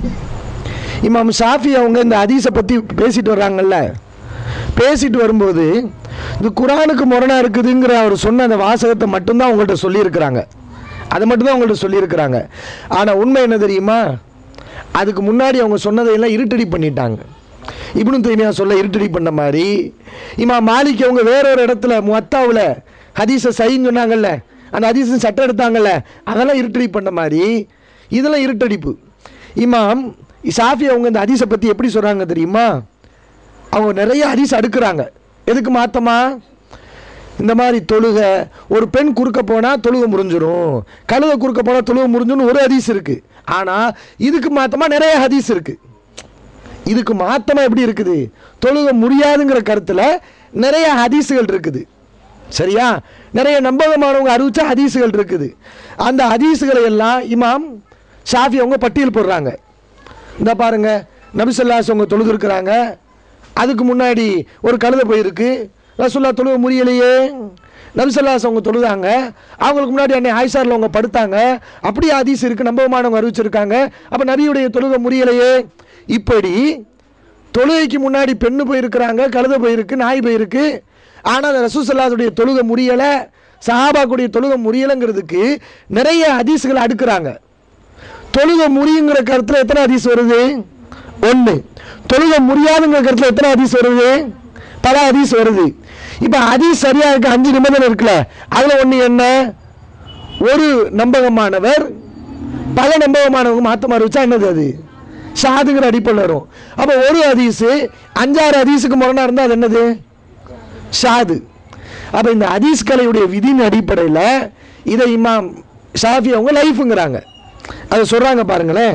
இமாம் ஷாஃபி அவங்க இந்த ஹதீஸை பற்றி பேசிட்டு வர்றாங்கல்ல பேசிட்டு வரும்போது இது குரானுக்கு முரணா இருக்குதுங்கிற அவர் சொன்ன அந்த வாசகத்தை மட்டும்தான் அவங்கள்ட்ட சொல்லியிருக்கிறாங்க அதை மட்டும்தான் அவங்கள்ட்ட சொல்லியிருக்கிறாங்க ஆனால் உண்மை என்ன தெரியுமா அதுக்கு முன்னாடி அவங்க சொன்னதையெல்லாம் இருட்டடி பண்ணிட்டாங்க இப்னு தைமியா சொல்ல இருட்டடி பண்ண மாதிரி இமா மாலிக் அவங்க வேற ஒரு இடத்துல முத்தாவில் ஹதீஸை சைன்னு சொன்னாங்கல்ல அந்த ஹதீஸை சட்டம் எடுத்தாங்கல்ல அதெல்லாம் இருட்டடி பண்ண மாதிரி இதெல்லாம் இருட்டடிப்பு இமாம் ஷாஃபி அவங்க இந்த ஹதீஸை பற்றி எப்படி சொல்கிறாங்க தெரியுமா அவங்க நிறைய ஹதீஸ் அடுக்குறாங்க எதுக்கு மாத்தமா இந்த மாதிரி தொழுக ஒரு பெண் குறுக்க போனால் தொழுக முறிஞ்சிரும் கழுத குறுக்க போனால் தொழுக முறிஞ்சுன்னு ஒரு ஹதீஸ் இருக்கு ஆனால் இதுக்கு மாத்தமா நிறைய ஹதீஸ் இருக்கு இதுக்கு மாத்தமா எப்படி இருக்குது தொழுக முடியாதுங்கிற கருத்தில் நிறைய ஹதீஸுகள் இருக்குது சரியா நிறைய நம்பகமானவங்க அறிவிச்ச ஹதீஸுகள் இருக்குது அந்த ஹதீஸுகளை எல்லாம் இமாம் ஷாஃபி அவங்க பட்டியல் போடுறாங்க இந்த பாருங்க நபிசல்லாஸ் அவங்க தொழுது இருக்கிறாங்க அதுக்கு முன்னாடி ஒரு கழுதை போயிருக்கு ரசுல்லா தொழுக முடியலையே நபிசல்லாஸ் அவங்க தொழுதாங்க அவங்களுக்கு முன்னாடி அன்னை ஆயிஷாரில் அவங்க படுத்தாங்க அப்படியே ஹதீஸ் இருக்கு நம்பகமானவங்க அறிவிச்சிருக்காங்க அப்போ நபியுடைய தொழுக முடியலையே இப்படி தொழுகைக்கு முன்னாடி பெண்ணு போயிருக்கிறாங்க கழுத போயிருக்கு நாய் போயிருக்கு ஆனால் அந்த ரசூசல்லாத்துடைய தொழுகை முடியலை சஹாபாக்குடைய தொழுகை முடியலைங்கிறதுக்கு நிறைய ஹதீஸ்களை அடுக்குறாங்க தொழுகை முடியுங்கிற கருத்தில் எத்தனை ஹதீஸ் வருது ஒன்று தொழுகை முடியாதுங்கிற கருத்தில் எத்தனை ஹதீஸ் வருது பல ஹதீஸ் வருது இப்போ ஹதீஸ் சரியா இருக்க அஞ்சு நிபந்தனை இருக்குல்ல அதில் ஒன்று என்ன ஒரு நம்பகமானவர் பல நம்பகமானவங்க மாற்றம் அறிவிச்சா என்னது அது ஷாதுங்கிற அடிப்படையில் வரும் அப்போ ஒரு ஹதீஸு அஞ்சாறு ஹதீஸுக்கு முரணா இருந்தால் அது என்னது ஷாது அப்போ இந்த ஹதீஸ் கலையுடைய விதியின் அடிப்படையில் இதை இமாம் ஷாஃபி அவங்க லைஃப்ங்கிறாங்க அதை சொல்கிறாங்க பாருங்களேன்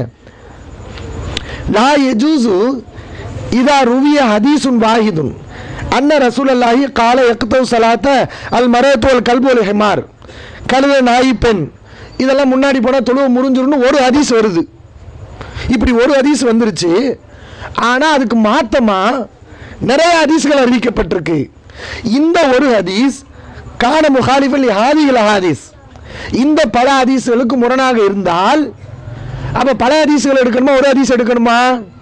லா யஜூசு இதா ருவிய ஹதீசுன் வாஹிதுன் அன்ன ரசூலல்லாஹி கால எக்தவ் சலாத்த அல் மரத்து அல் கல்பு அல் ஹிமார் கழுத நாய் பெண் இதெல்லாம் முன்னாடி போனால் தொழுவ முடிஞ்சிரும்னு ஒரு ஹதீஸ் வருது இப்படி ஒரு ஹதீஸ் வந்துருச்சு ஆனால் அதுக்கு மாத்தமா நிறைய ஹதீஸ்கள் அறிவிக்கப்பட்டிருக்கு இந்த ஒரு ஹதீஸ் கான முஹாலிஃபல் ஹாதிகள் ஹாதீஸ் இந்த பல ஹதீஸ்களுக்கு முரணாக இருந்தால் அப்போ பல ஹதீஸ்கள் எடுக்கணுமா ஒரு ஹதீஸ் எடுக்கணுமா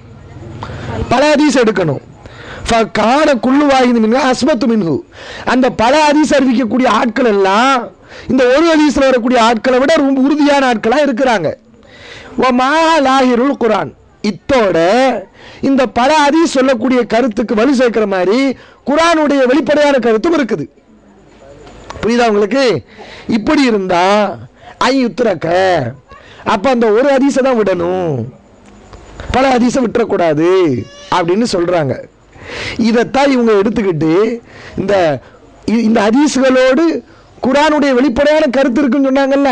பல ஹதீஸ் எடுக்கணும் காண குள்ளு வாகிது மின்ஹு அஸ்மத்து மின்ஹு அந்த பல ஹதீஸ் அறிவிக்கக்கூடிய ஆட்கள் எல்லாம் இந்த ஒரு ஹதீஸ்ல வரக்கூடிய ஆட்களை விட ரொம்ப உறுதியான ஆட்களாக இருக்கிறாங்க வ மாஹா லாஹிருல் குரான் இத்தோட இந்த பல ஹதீஸ் சொல்லக்கூடிய கருத்துக்கு வலு சேர்க்கிற மாதிரி குரானுடைய வெளிப்படையான கருத்தும் இருக்குது புரியுதா உங்களுக்கு இப்படி இருந்தா ஐ உத்திரக்க அப்ப அந்த ஒரு ஹதீஸை தான் விடணும் பல ஹதீஸை விட்டுறக்கூடாது அப்படின்னு சொல்றாங்க இதைத்தான் இவங்க எடுத்துக்கிட்டு இந்த இ- இந்த ஹதீஸ்களோடு குரானுடைய வெளிப்படையான கருத்து இருக்குன்னு சொன்னாங்கல்ல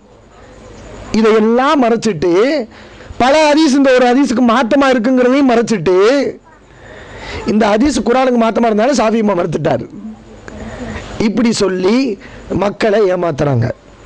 இதையெல்லாம் மறைச்சிட்டு பல ஹதீஸ் இந்த ஒரு ஹதீஸுக்கு மாத்தமா இருக்குங்கிறதையும் மறைச்சிட்டு இந்த ஹதீஸ் குரானுக்கு மாத்தமா இருந்தாலும் சாஃபியமா மறுத்துட்டார் இப்படி சொல்லி மக்களை ஏமாத்துறாங்க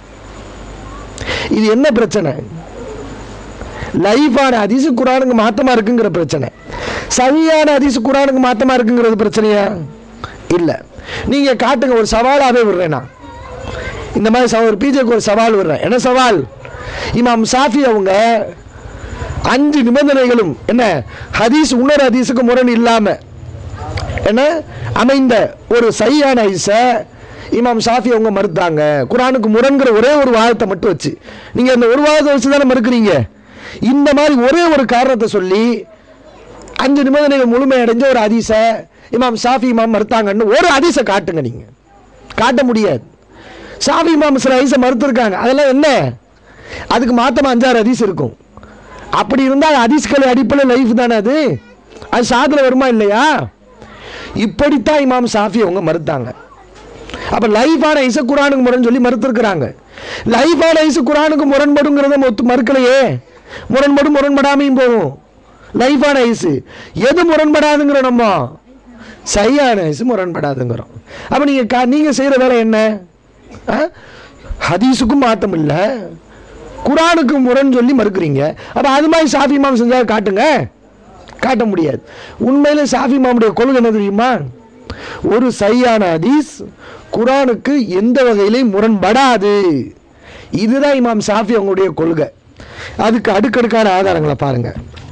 இது என்ன பிரச்சனை லைஃபான ஹதீஸ் குரானுக்கு மாத்தமா இருக்குங்கிற பிரச்சனை சரியான ஹதீஸ் குரானுக்கு மாத்தமா இருக்குங்கிறது பிரச்சனையா இல்ல நீங்க காட்டுங்க ஒரு சவாலாவே விடுறேன் நான் இந்த மாதிரி சவ- ஒரு பிஜேக்கு ஒரு சவால் விடுறேன் என்ன சவால் இமாம் சாஃபி அவங்க அஞ்சு நிபந்தனைகளும் என்ன ஹதீஸ் இன்னொரு ஹதீஸுக்கு முரண் இல்லாம என்ன அமைந்த ஒரு சரியான ஹதீஸை இமாம் ஷாஃபி அவங்க மறுத்தாங்க குரானுக்கு முரண்கிற ஒரே ஒரு வாதத்தை மட்டும் வச்சு நீங்க அந்த ஒரு வாதத்தை வச்சு தானே மறுக்கிறீங்க இந்த மாதிரி ஒரே ஒரு காரணத்தை சொல்லி அஞ்சு நிபந்தனைகள் முழுமை அடைஞ்ச ஒரு ஹதீஸை இமாம் ஷாஃபி இமாம் மறுத்தாங்கன்னு ஒரு ஹதீஸை காட்டுங்க நீங்க காட்ட முடியாது ஷாஃபி இமாம் சில ஹதீஸை மறுத்திருக்காங்க அதெல்லாம் என்ன அதுக்கு மாத்தமா அஞ்சாறு ஹதீஸ் இருக்கும் அப்படி இருந்தால் ஹதீஸ்கள் அடிப்படையில் லைஃப் தானே அது அது சாதுல வருமா இல்லையா இப்படித்தான் இமாம் ஷாஃபி அவங்க மறுத்தாங்க அப்ப லைஃபான ஐச குரானுக்கு முரண் சொல்லி மறுத்திருக்கிறாங்க லைஃபான ஐசு குரானுக்கு முரண்படுங்கிறத மொத்த மறுக்கலையே முரண்படும் முரண்படாமையும் போகும் லைஃபான ஐசு எது முரண்படாதுங்கிற நம்ம சரியான ஐசு முரண்படாதுங்கிறோம் அப்ப நீங்க கா- நீங்க செய்யற வேலை என்ன ஆ? ஹதீஸுக்கும் மாத்தம் இல்லை குரானுக்கு முரண் சொல்லி மறுக்கிறீங்க அப்ப அது மாதிரி சாஃபி இமாம் செஞ்சா காட்டுங்க காட்ட முடியாது உண்மையில சாஃபி இமாமுடைய கொள்கை என்ன தெரியுமா ஒரு சரியான ஹதீஸ் குரானுக்கு எந்த வகையிலையும் முரண்படாது இதுதான் இமாம் சாஃபி அவங்களுடைய கொள்கை அதுக்கு அடுக்கடுக்கான ஆதாரங்களை பாருங்க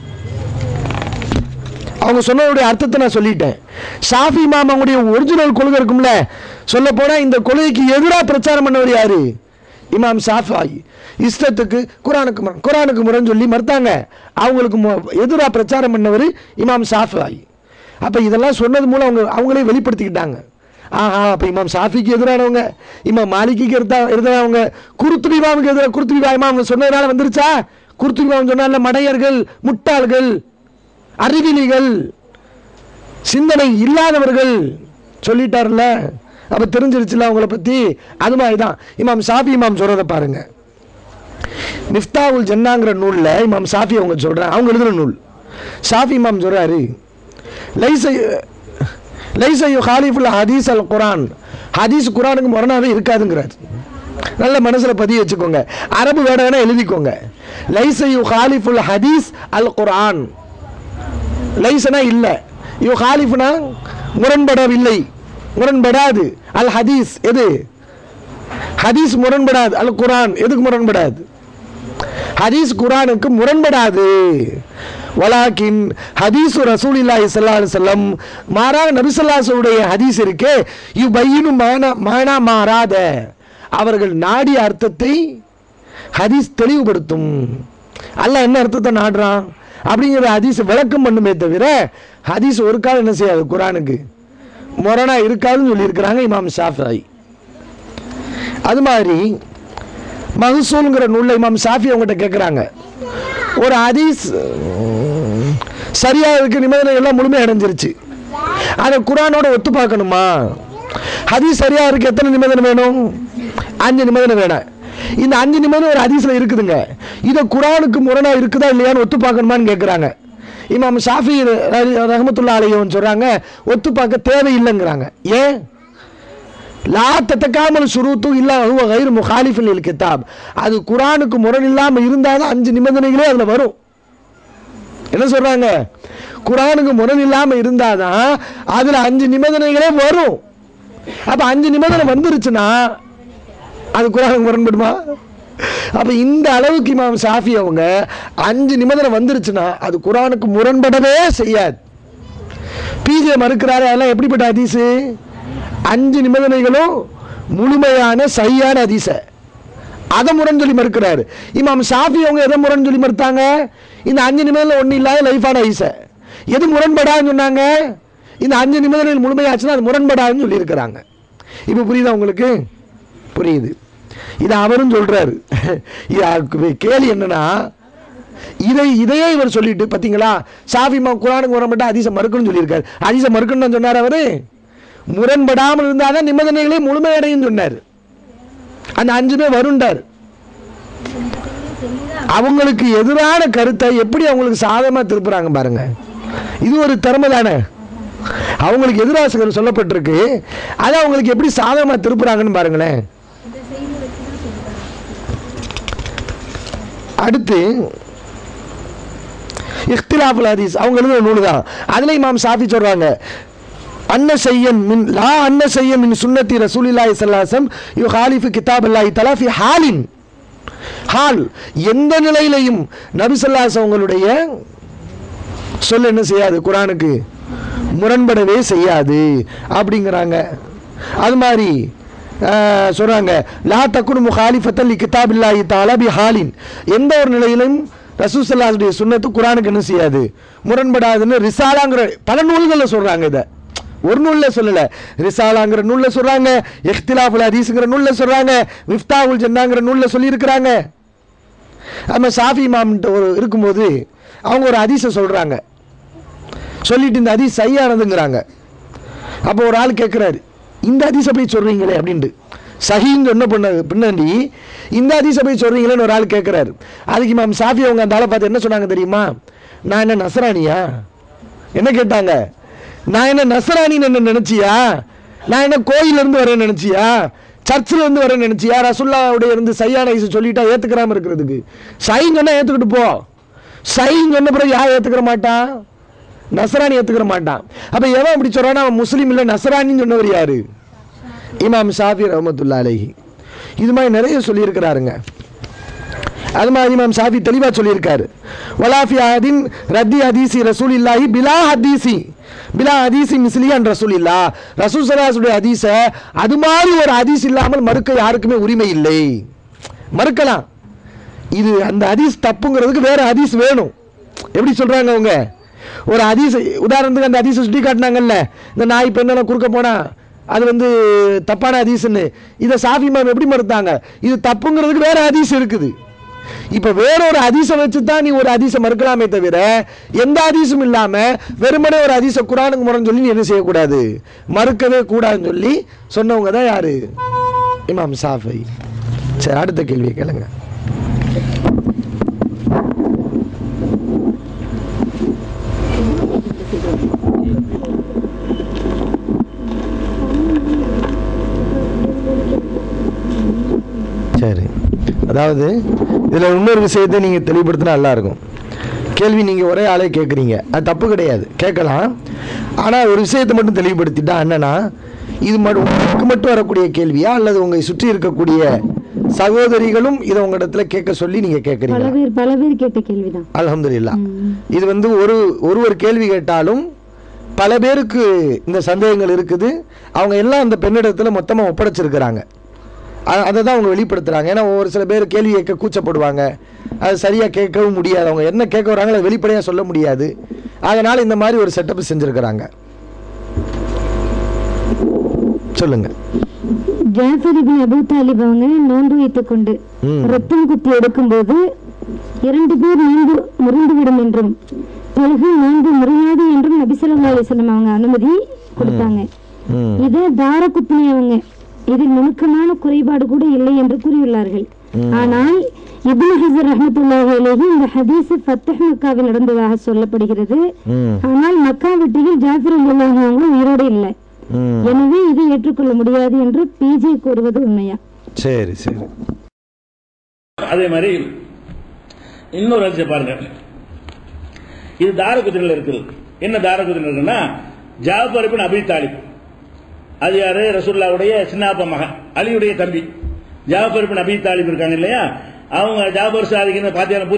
அவங்க சொன்னதுடைய அர்த்தத்தை நான் சொல்லிட்டேன் ஷாஃபி இமாம் அவங்களுடைய ஒரிஜினல் கொள்கை இருக்கும்ல சொல்ல போனா இந்த கொள்கைக்கு எதிராக பிரச்சாரம் பண்ணவர் யாரு இமாம் ஷாஃபாய் இஷ்டத்துக்கு குரானுக்கு முரண் குரானுக்கு முரண் சொல்லி மறுத்தாங்க அவங்களுக்கு எதிராக பிரச்சாரம் பண்ணவர் இமாம் ஷாஃபாய் அப்ப இதெல்லாம் சொன்னது மூலம் அவங்க அவங்களே வெளிப்படுத்திக்கிட்டாங்க ஆஹா அப்ப இமாம் ஷாஃபிக்கு எதிரானவங்க இமாம் மாலிக்கு எதிரா எதிரானவங்க குருத்துபி இமாமுக்கு எதிராக குருத்துபி இமாம் சொன்னதுனால வந்துருச்சா குருத்துபி இமாம் சொன்னால மடையர்கள் முட்டாள்கள் அறிவிலிகள் சிந்தனை இல்லாதவர்கள் சொல்லிட்டார்ல அப்ப தெரிஞ்சிருச்சுல அவங்கள பத்தி அது மாதிரி தான் இமாம் சாஃபி இமாம் சொல்றதை பாருங்க மிஃப்தாவுல் ஜன்னாங்கிற நூல்ல இமாம் சாஃபி அவங்க சொல்றாங்க அவங்க எழுதுற நூல் சாஃபி இமாம் சொல்றாரு லைச லைச யு ஹாலிஃபுல் ஹதீஸ் அல் குரான் ஹதீஸ் குரானுக்கு முரணாவே இருக்காதுங்கிறார் நல்ல மனசுல பதிய வச்சுக்கோங்க அரபு வேட வேணா எழுதிக்கோங்க லைச யு ஹாலிஃபுல் ஹதீஸ் அல் குரான் லைசனா இல்ல யு ஹாலிஃப்னா முரண்படவில்லை முரண்படாது அல் ஹதீஸ் எது ஹதீஸ் முரண்படாது அல் குரான் எதுக்கு முரண்படாது ஹதீஸ் குரானுக்கு முரண்படாது வலாக்கின் ஹதீஸ் ரசூலில்லாஹி ஸல்லல்லாஹு அலைஹி வஸல்லம் மாறாக நபிசல்லாசுடைய ஹதீஸ் இருக்கே யு பையினு மானா மானா மாறாத அவர்கள் நாடிய அர்த்தத்தை ஹதீஸ் தெளிவுபடுத்தும் அல்லாஹ் என்ன அர்த்தத்தை நாடுறான் அப்படிங்கிற ஹதீஸ் விளக்கம் பண்ணுமே தவிர ஹதீஸ் ஒரு காலம் என்ன செய்யாது குரானுக்கு முரணா இருக்காதுன்னு சொல்லியிருக்கிறாங்க இமாம் ஷாஃபி அது மாதிரி மகசூலுங்கிற நூல்ல இமாம் ஷாஃபி அவங்ககிட்ட கேட்குறாங்க ஒரு ஹதீஸ் உம், சரியா இருக்கு நிபந்தனை எல்லாம் முழுமை அடைஞ்சிருச்சு அதை குரானோட ஒத்து பார்க்கணுமா ஹதீஸ் சரியா இருக்கு எத்தனை நிபந்தனை வேணும் அஞ்சு நிபந்தனை வேணும் இந்த அஞ்சு நிபந்தனை ஒரு ஹதீஸ்ல இருக்குதுங்க இதை குரானுக்கு முரணா இருக்குதா இல்லையான்னு ஒத்து பார்க்கணுமான்னு கேட்குறாங்க இமாம் ஷாஃபி ர- ரஹமத்துல்லா அலையவன் சொல்றாங்க ஒத்து பார்க்க தேவையில்லைங்கிறாங்க ஏன் லா தத்தக்காமல் சுருத்து இல்லா ஹுவ கைர் முகாலிஃபில் இல் கிதாப் அது குரானுக்கு முரண் இல்லாம இருந்தாதான் அஞ்சு நிபந்தனைகளே அதுல வரும் என்ன சொல்றாங்க குரானுக்கு முரண் இல்லாம இருந்தாதான் அதுல அஞ்சு நிபந்தனைகளே வரும் அப்ப அஞ்சு நிபந்தனை வந்துருச்சுன்னா அது குரானுக்கு முரண்படுமா அப்ப இந்த அளவுக்கு இமாம் ஷாஃபி அவங்க அஞ்சு நிபந்தனை வந்துருச்சுன்னா அது குரானுக்கு முரண்படவே செய்யாது பிஜே மறுக்கிறாரு அதெல்லாம் எப்படிப்பட்ட ஹதீஸு அஞ்சு நிபந்தனைகளும் முழுமையான சரியான ஹதீஸ அதை முரண் சொல்லி மறுக்கிறாரு இமாம் ஷாஃபி அவங்க எதை முரண் சொல்லி மறுத்தாங்க இந்த அஞ்சு நிபந்தனை ஒன்றும் இல்லாத லைஃபான ஹதீஸ எது முரண்படாதுன்னு சொன்னாங்க இந்த அஞ்சு நிபந்தனைகள் முழுமையாச்சுன்னா அது முரண்படாதுன்னு சொல்லியிருக்கிறாங்க இப்போ புரியுதா உங்களுக்கு புரியுது இது அவரும் சொல்றாரு இது கேள்வி என்னன்னா இதை இதையே இவர் சொல்லிட்டு பாத்தீங்களா சாஃபிமா குரானுக்கு முரண்பட்ட அதிச மறுக்கணும்னு சொல்லியிருக்காரு அதிச மறுக்கணும்னு சொன்னார் அவரு முரண்படாமல் இருந்தாதான் நிபந்தனைகளே முழுமையடையும் சொன்னார் அந்த அஞ்சுமே வருண்டார் அவங்களுக்கு எதிரான கருத்தை எப்படி அவங்களுக்கு சாதகமா திருப்புறாங்க பாருங்க இது ஒரு திறமை தானே அவங்களுக்கு எதிராக சொல்லப்பட்டிருக்கு அதை அவங்களுக்கு எப்படி சாதகமா திருப்புறாங்கன்னு பாருங்களேன் அடுத்து இஃப்திலாஃபுல் ஹதீஸ் அவங்க எழுதுற நூல் தான் அதில் இமாம் சாஃபி சொல்றாங்க அன்ன செய்யன் மின் லா அன்ன செய்யன் மின் சுன்னத்தி ரசூலில்லாஹி ஸல்லல்லாஹு அலைஹி வஸல்லம் யு ஹாலிஃபு கிதாப் அல்லாஹி தஆலா ஃபி ஹாலின் ஹால் எந்த நிலையிலையும் நபிசல்லாஸ் அவங்களுடைய சொல் என்ன செய்யாது குரானுக்கு முரண்படவே செய்யாது அப்படிங்கிறாங்க அது மாதிரி ஆஹ், சொல்றாங்க லா தக்குனு முகாலிஃபத்தல் கிதாபில்லாஹி தஆலா பி ஹாலின் எந்த ஒரு நிலையிலும் ரசூசல்லாவுடைய சுன்னத்து குரானுக்கு என்ன செய்யாது முரண்படாதுன்னு ரிசாலாங்கிற பல நூல்களில் சொல்றாங்க இதை ஒரு நூல்ல சொல்லல ரிசாலாங்கிற நூல்ல சொல்றாங்க இஃப்திலாஃபுல் ஹதீஸ்ங்கிற நூல்ல சொல்றாங்க மிஃப்தாவுல் ஜன்னாங்கிற நூல்ல சொல்லியிருக்கிறாங்க நம்ம சாஃபி இமாம்கிட்ட ஒரு இருக்கும்போது அவங்க ஒரு ஹதீஸை சொல்றாங்க சொல்லிட்டு இந்த ஹதீஸ் சரியானதுங்கிறாங்க அப்போ ஒரு ஆள் கேட்குறாரு இந்த ஹதீஸை போய் சொல்றீங்களே அப்படின்ட்டு சஹின்னு சொன்ன பண்ண பின்னாடி இந்த ஹதீஸை போய் சொல்றீங்களேன்னு ஒரு ஆள் கேட்குறாரு அதுக்கு இமாம் சாஃபி அவங்க அந்த ஆளை பார்த்து என்ன சொன்னாங்க தெரியுமா நான் என்ன நசரானியா என்ன கேட்டாங்க நான் என்ன நசராணின்னு என்ன நினைச்சியா நான் என்ன கோயில்ல இருந்து வரேன்னு நினைச்சியா சர்ச்சில் இருந்து வரேன்னு நினைச்சியா ரசுல்லாவுடைய இருந்து சையான ஐசு சொல்லிட்டா ஏத்துக்கிறாம இருக்கிறதுக்கு சைன் சொன்னா ஏத்துக்கிட்டு போ சைன் சொன்ன பிறகு யார் ஏத்துக்கிற மாட்டான் நசராணி ஏத்துக்கிற மாட்டான் அப்ப எவன் அப்படி சொல்றானா அவன் முஸ்லீம் இல்ல நசராணின்னு சொன்னவர் யாரு இமாம் ஷாஃபி ரஹமத்துல்லா அலைஹி இது மாதிரி நிறைய சொல்லியிருக்கிறாருங்க அது மாதிரி இமாம் ஷாஃபி தெளிவா சொல்லியிருக்காரு வலாஃபி ஆதின் ரத்தி ஹதீசி ரசூல் இல்லாஹி பிலா ஹதீசி பிலா ஹதீசி மிஸ்லியான் ரசூல் இல்லா ரசூல் சலாசுடைய ஹதீஸ அது மாதிரி ஒரு ஹதீஸ் இல்லாமல் மறுக்க யாருக்குமே உரிமை இல்லை மறுக்கலாம் இது அந்த ஹதீஸ் தப்புங்கிறதுக்கு வேற ஹதீஸ் வேணும் எப்படி சொல்றாங்க அவங்க ஒரு ஹதீஸ் உதாரணத்துக்கு அந்த ஹதீஸை சுட்டி காட்டினாங்கல்ல இந்த நாய் பெண்ணெல்லாம் குறுக்க போனா அது வந்து தப்பான ஹதீஸ்ன்னு இதை சாஃபி இமாம் எப்படி மறுத்தாங்க இது தப்புங்கிறதுக்கு வேற ஹதீஸ் இருக்குது இப்ப வேற ஒரு ஹதீஸை வச்சு தான் நீ ஒரு ஹதீஸை மறுக்கலாமே தவிர எந்த ஹதீஸும் இல்லாம வெறுமனே ஒரு ஹதீஸை குரானுக்கு முறைன்னு சொல்லி நீ என்ன செய்யக்கூடாது மறுக்கவே கூடாதுன்னு சொல்லி சொன்னவங்க தான் யாரு இமாம் சாஃபை சரி அடுத்த கேள்வியை கேளுங்க சரி அதாவது இதில் இன்னொரு விஷயத்தை நீங்கள் தெளிவுபடுத்தினா நல்லா இருக்கும் கேள்வி நீங்கள் ஒரே ஆளே கேட்குறீங்க அது தப்பு கிடையாது கேட்கலாம் ஆனால் ஒரு விஷயத்தை மட்டும் தெளிவுபடுத்திட்டா என்னன்னா இது மட்டும் உங்களுக்கு மட்டும் வரக்கூடிய கேள்வியா அல்லது உங்களை சுற்றி இருக்கக்கூடிய சகோதரிகளும் இதை உங்களிடத்துல கேட்க சொல்லி நீங்கள் பல கேட்குறீங்க பேர் பல பேர் கேட்ட கேள்விதான் அல்ஹம்துலில்லாஹ் இது வந்து ஒரு ஒருவர் கேள்வி கேட்டாலும் பல பேருக்கு இந்த சந்தேகங்கள் இருக்குது அவங்க எல்லாம் அந்த பெண்ணிடத்துல மொத்தமாக ஒப்படைச்சிருக்கிறாங்க அ- அதை தான் அவங்க வெளிப்படுத்துறாங்க ஏன்னா ஒரு சில பேர் கேள்வி கேட்க கூச்சப்படுவாங்க அது சரியாக கேட்கவும் முடியாது அவங்க என்ன கேட்க வராங்களோ அதை வெளிப்படையாக சொல்ல முடியாது அதனால் இந்த மாதிரி ஒரு செட்டப் செஞ்சுருக்கிறாங்க சொல்லுங்க ஜாஃபர் இபின் அபூ தாலிப் அவங்க நோன்பு வைத்துக் கொண்டு ம். ரத்தம் குத்தி எடுக்கும்போது இரண்டு பேர் நோன்பு முறிந்துவிடும் என்றும் பிறகு நோன்பு முறியாது என்றும் நபிசல்லா அலிஸ்லம் அவங்க அனுமதி கொடுத்தாங்க ம் இது தார குத்தினியவங்க இதில் நுணுக்கமான குறைபாடு கூட இல்லை என்று கூறியுள்ளார்கள் ஆனால் இப்னு ஹசர் ரஹமத்துல்லாஹி அலைஹி இந்த ஹதீஸ் ஃபத்தஹ் மக்காவில் நடந்ததாக சொல்லப்படுகிறது ம் ஆனால் மக்கா வெட்டியில் ஜாஃபர் அல்லாஹ் அவங்க உயிரோடு இல்லை ம் எனவே இதை ஏற்றுக்கொள்ள முடியாது என்று பிஜே கூறுவது உண்மையா சரி சரி அதே மாதிரி இன்னொரு அதிசயம் பாருங்க இது தாரகுதிரில் இருக்குது என்ன தாரகுதிரில் இருக்குன்னா ஜாஃபர் பின் அபி தாலிப் அது யாரு ரசூல்லாவுடைய சின்னாப்ப மகன் அலியுடைய தம்பி ஜாஃபர் பின் அபி தாலிப் இருக்காங்க இல்லையா அவங்க ஜாஃபர் சாதிக்கு பாத்தியான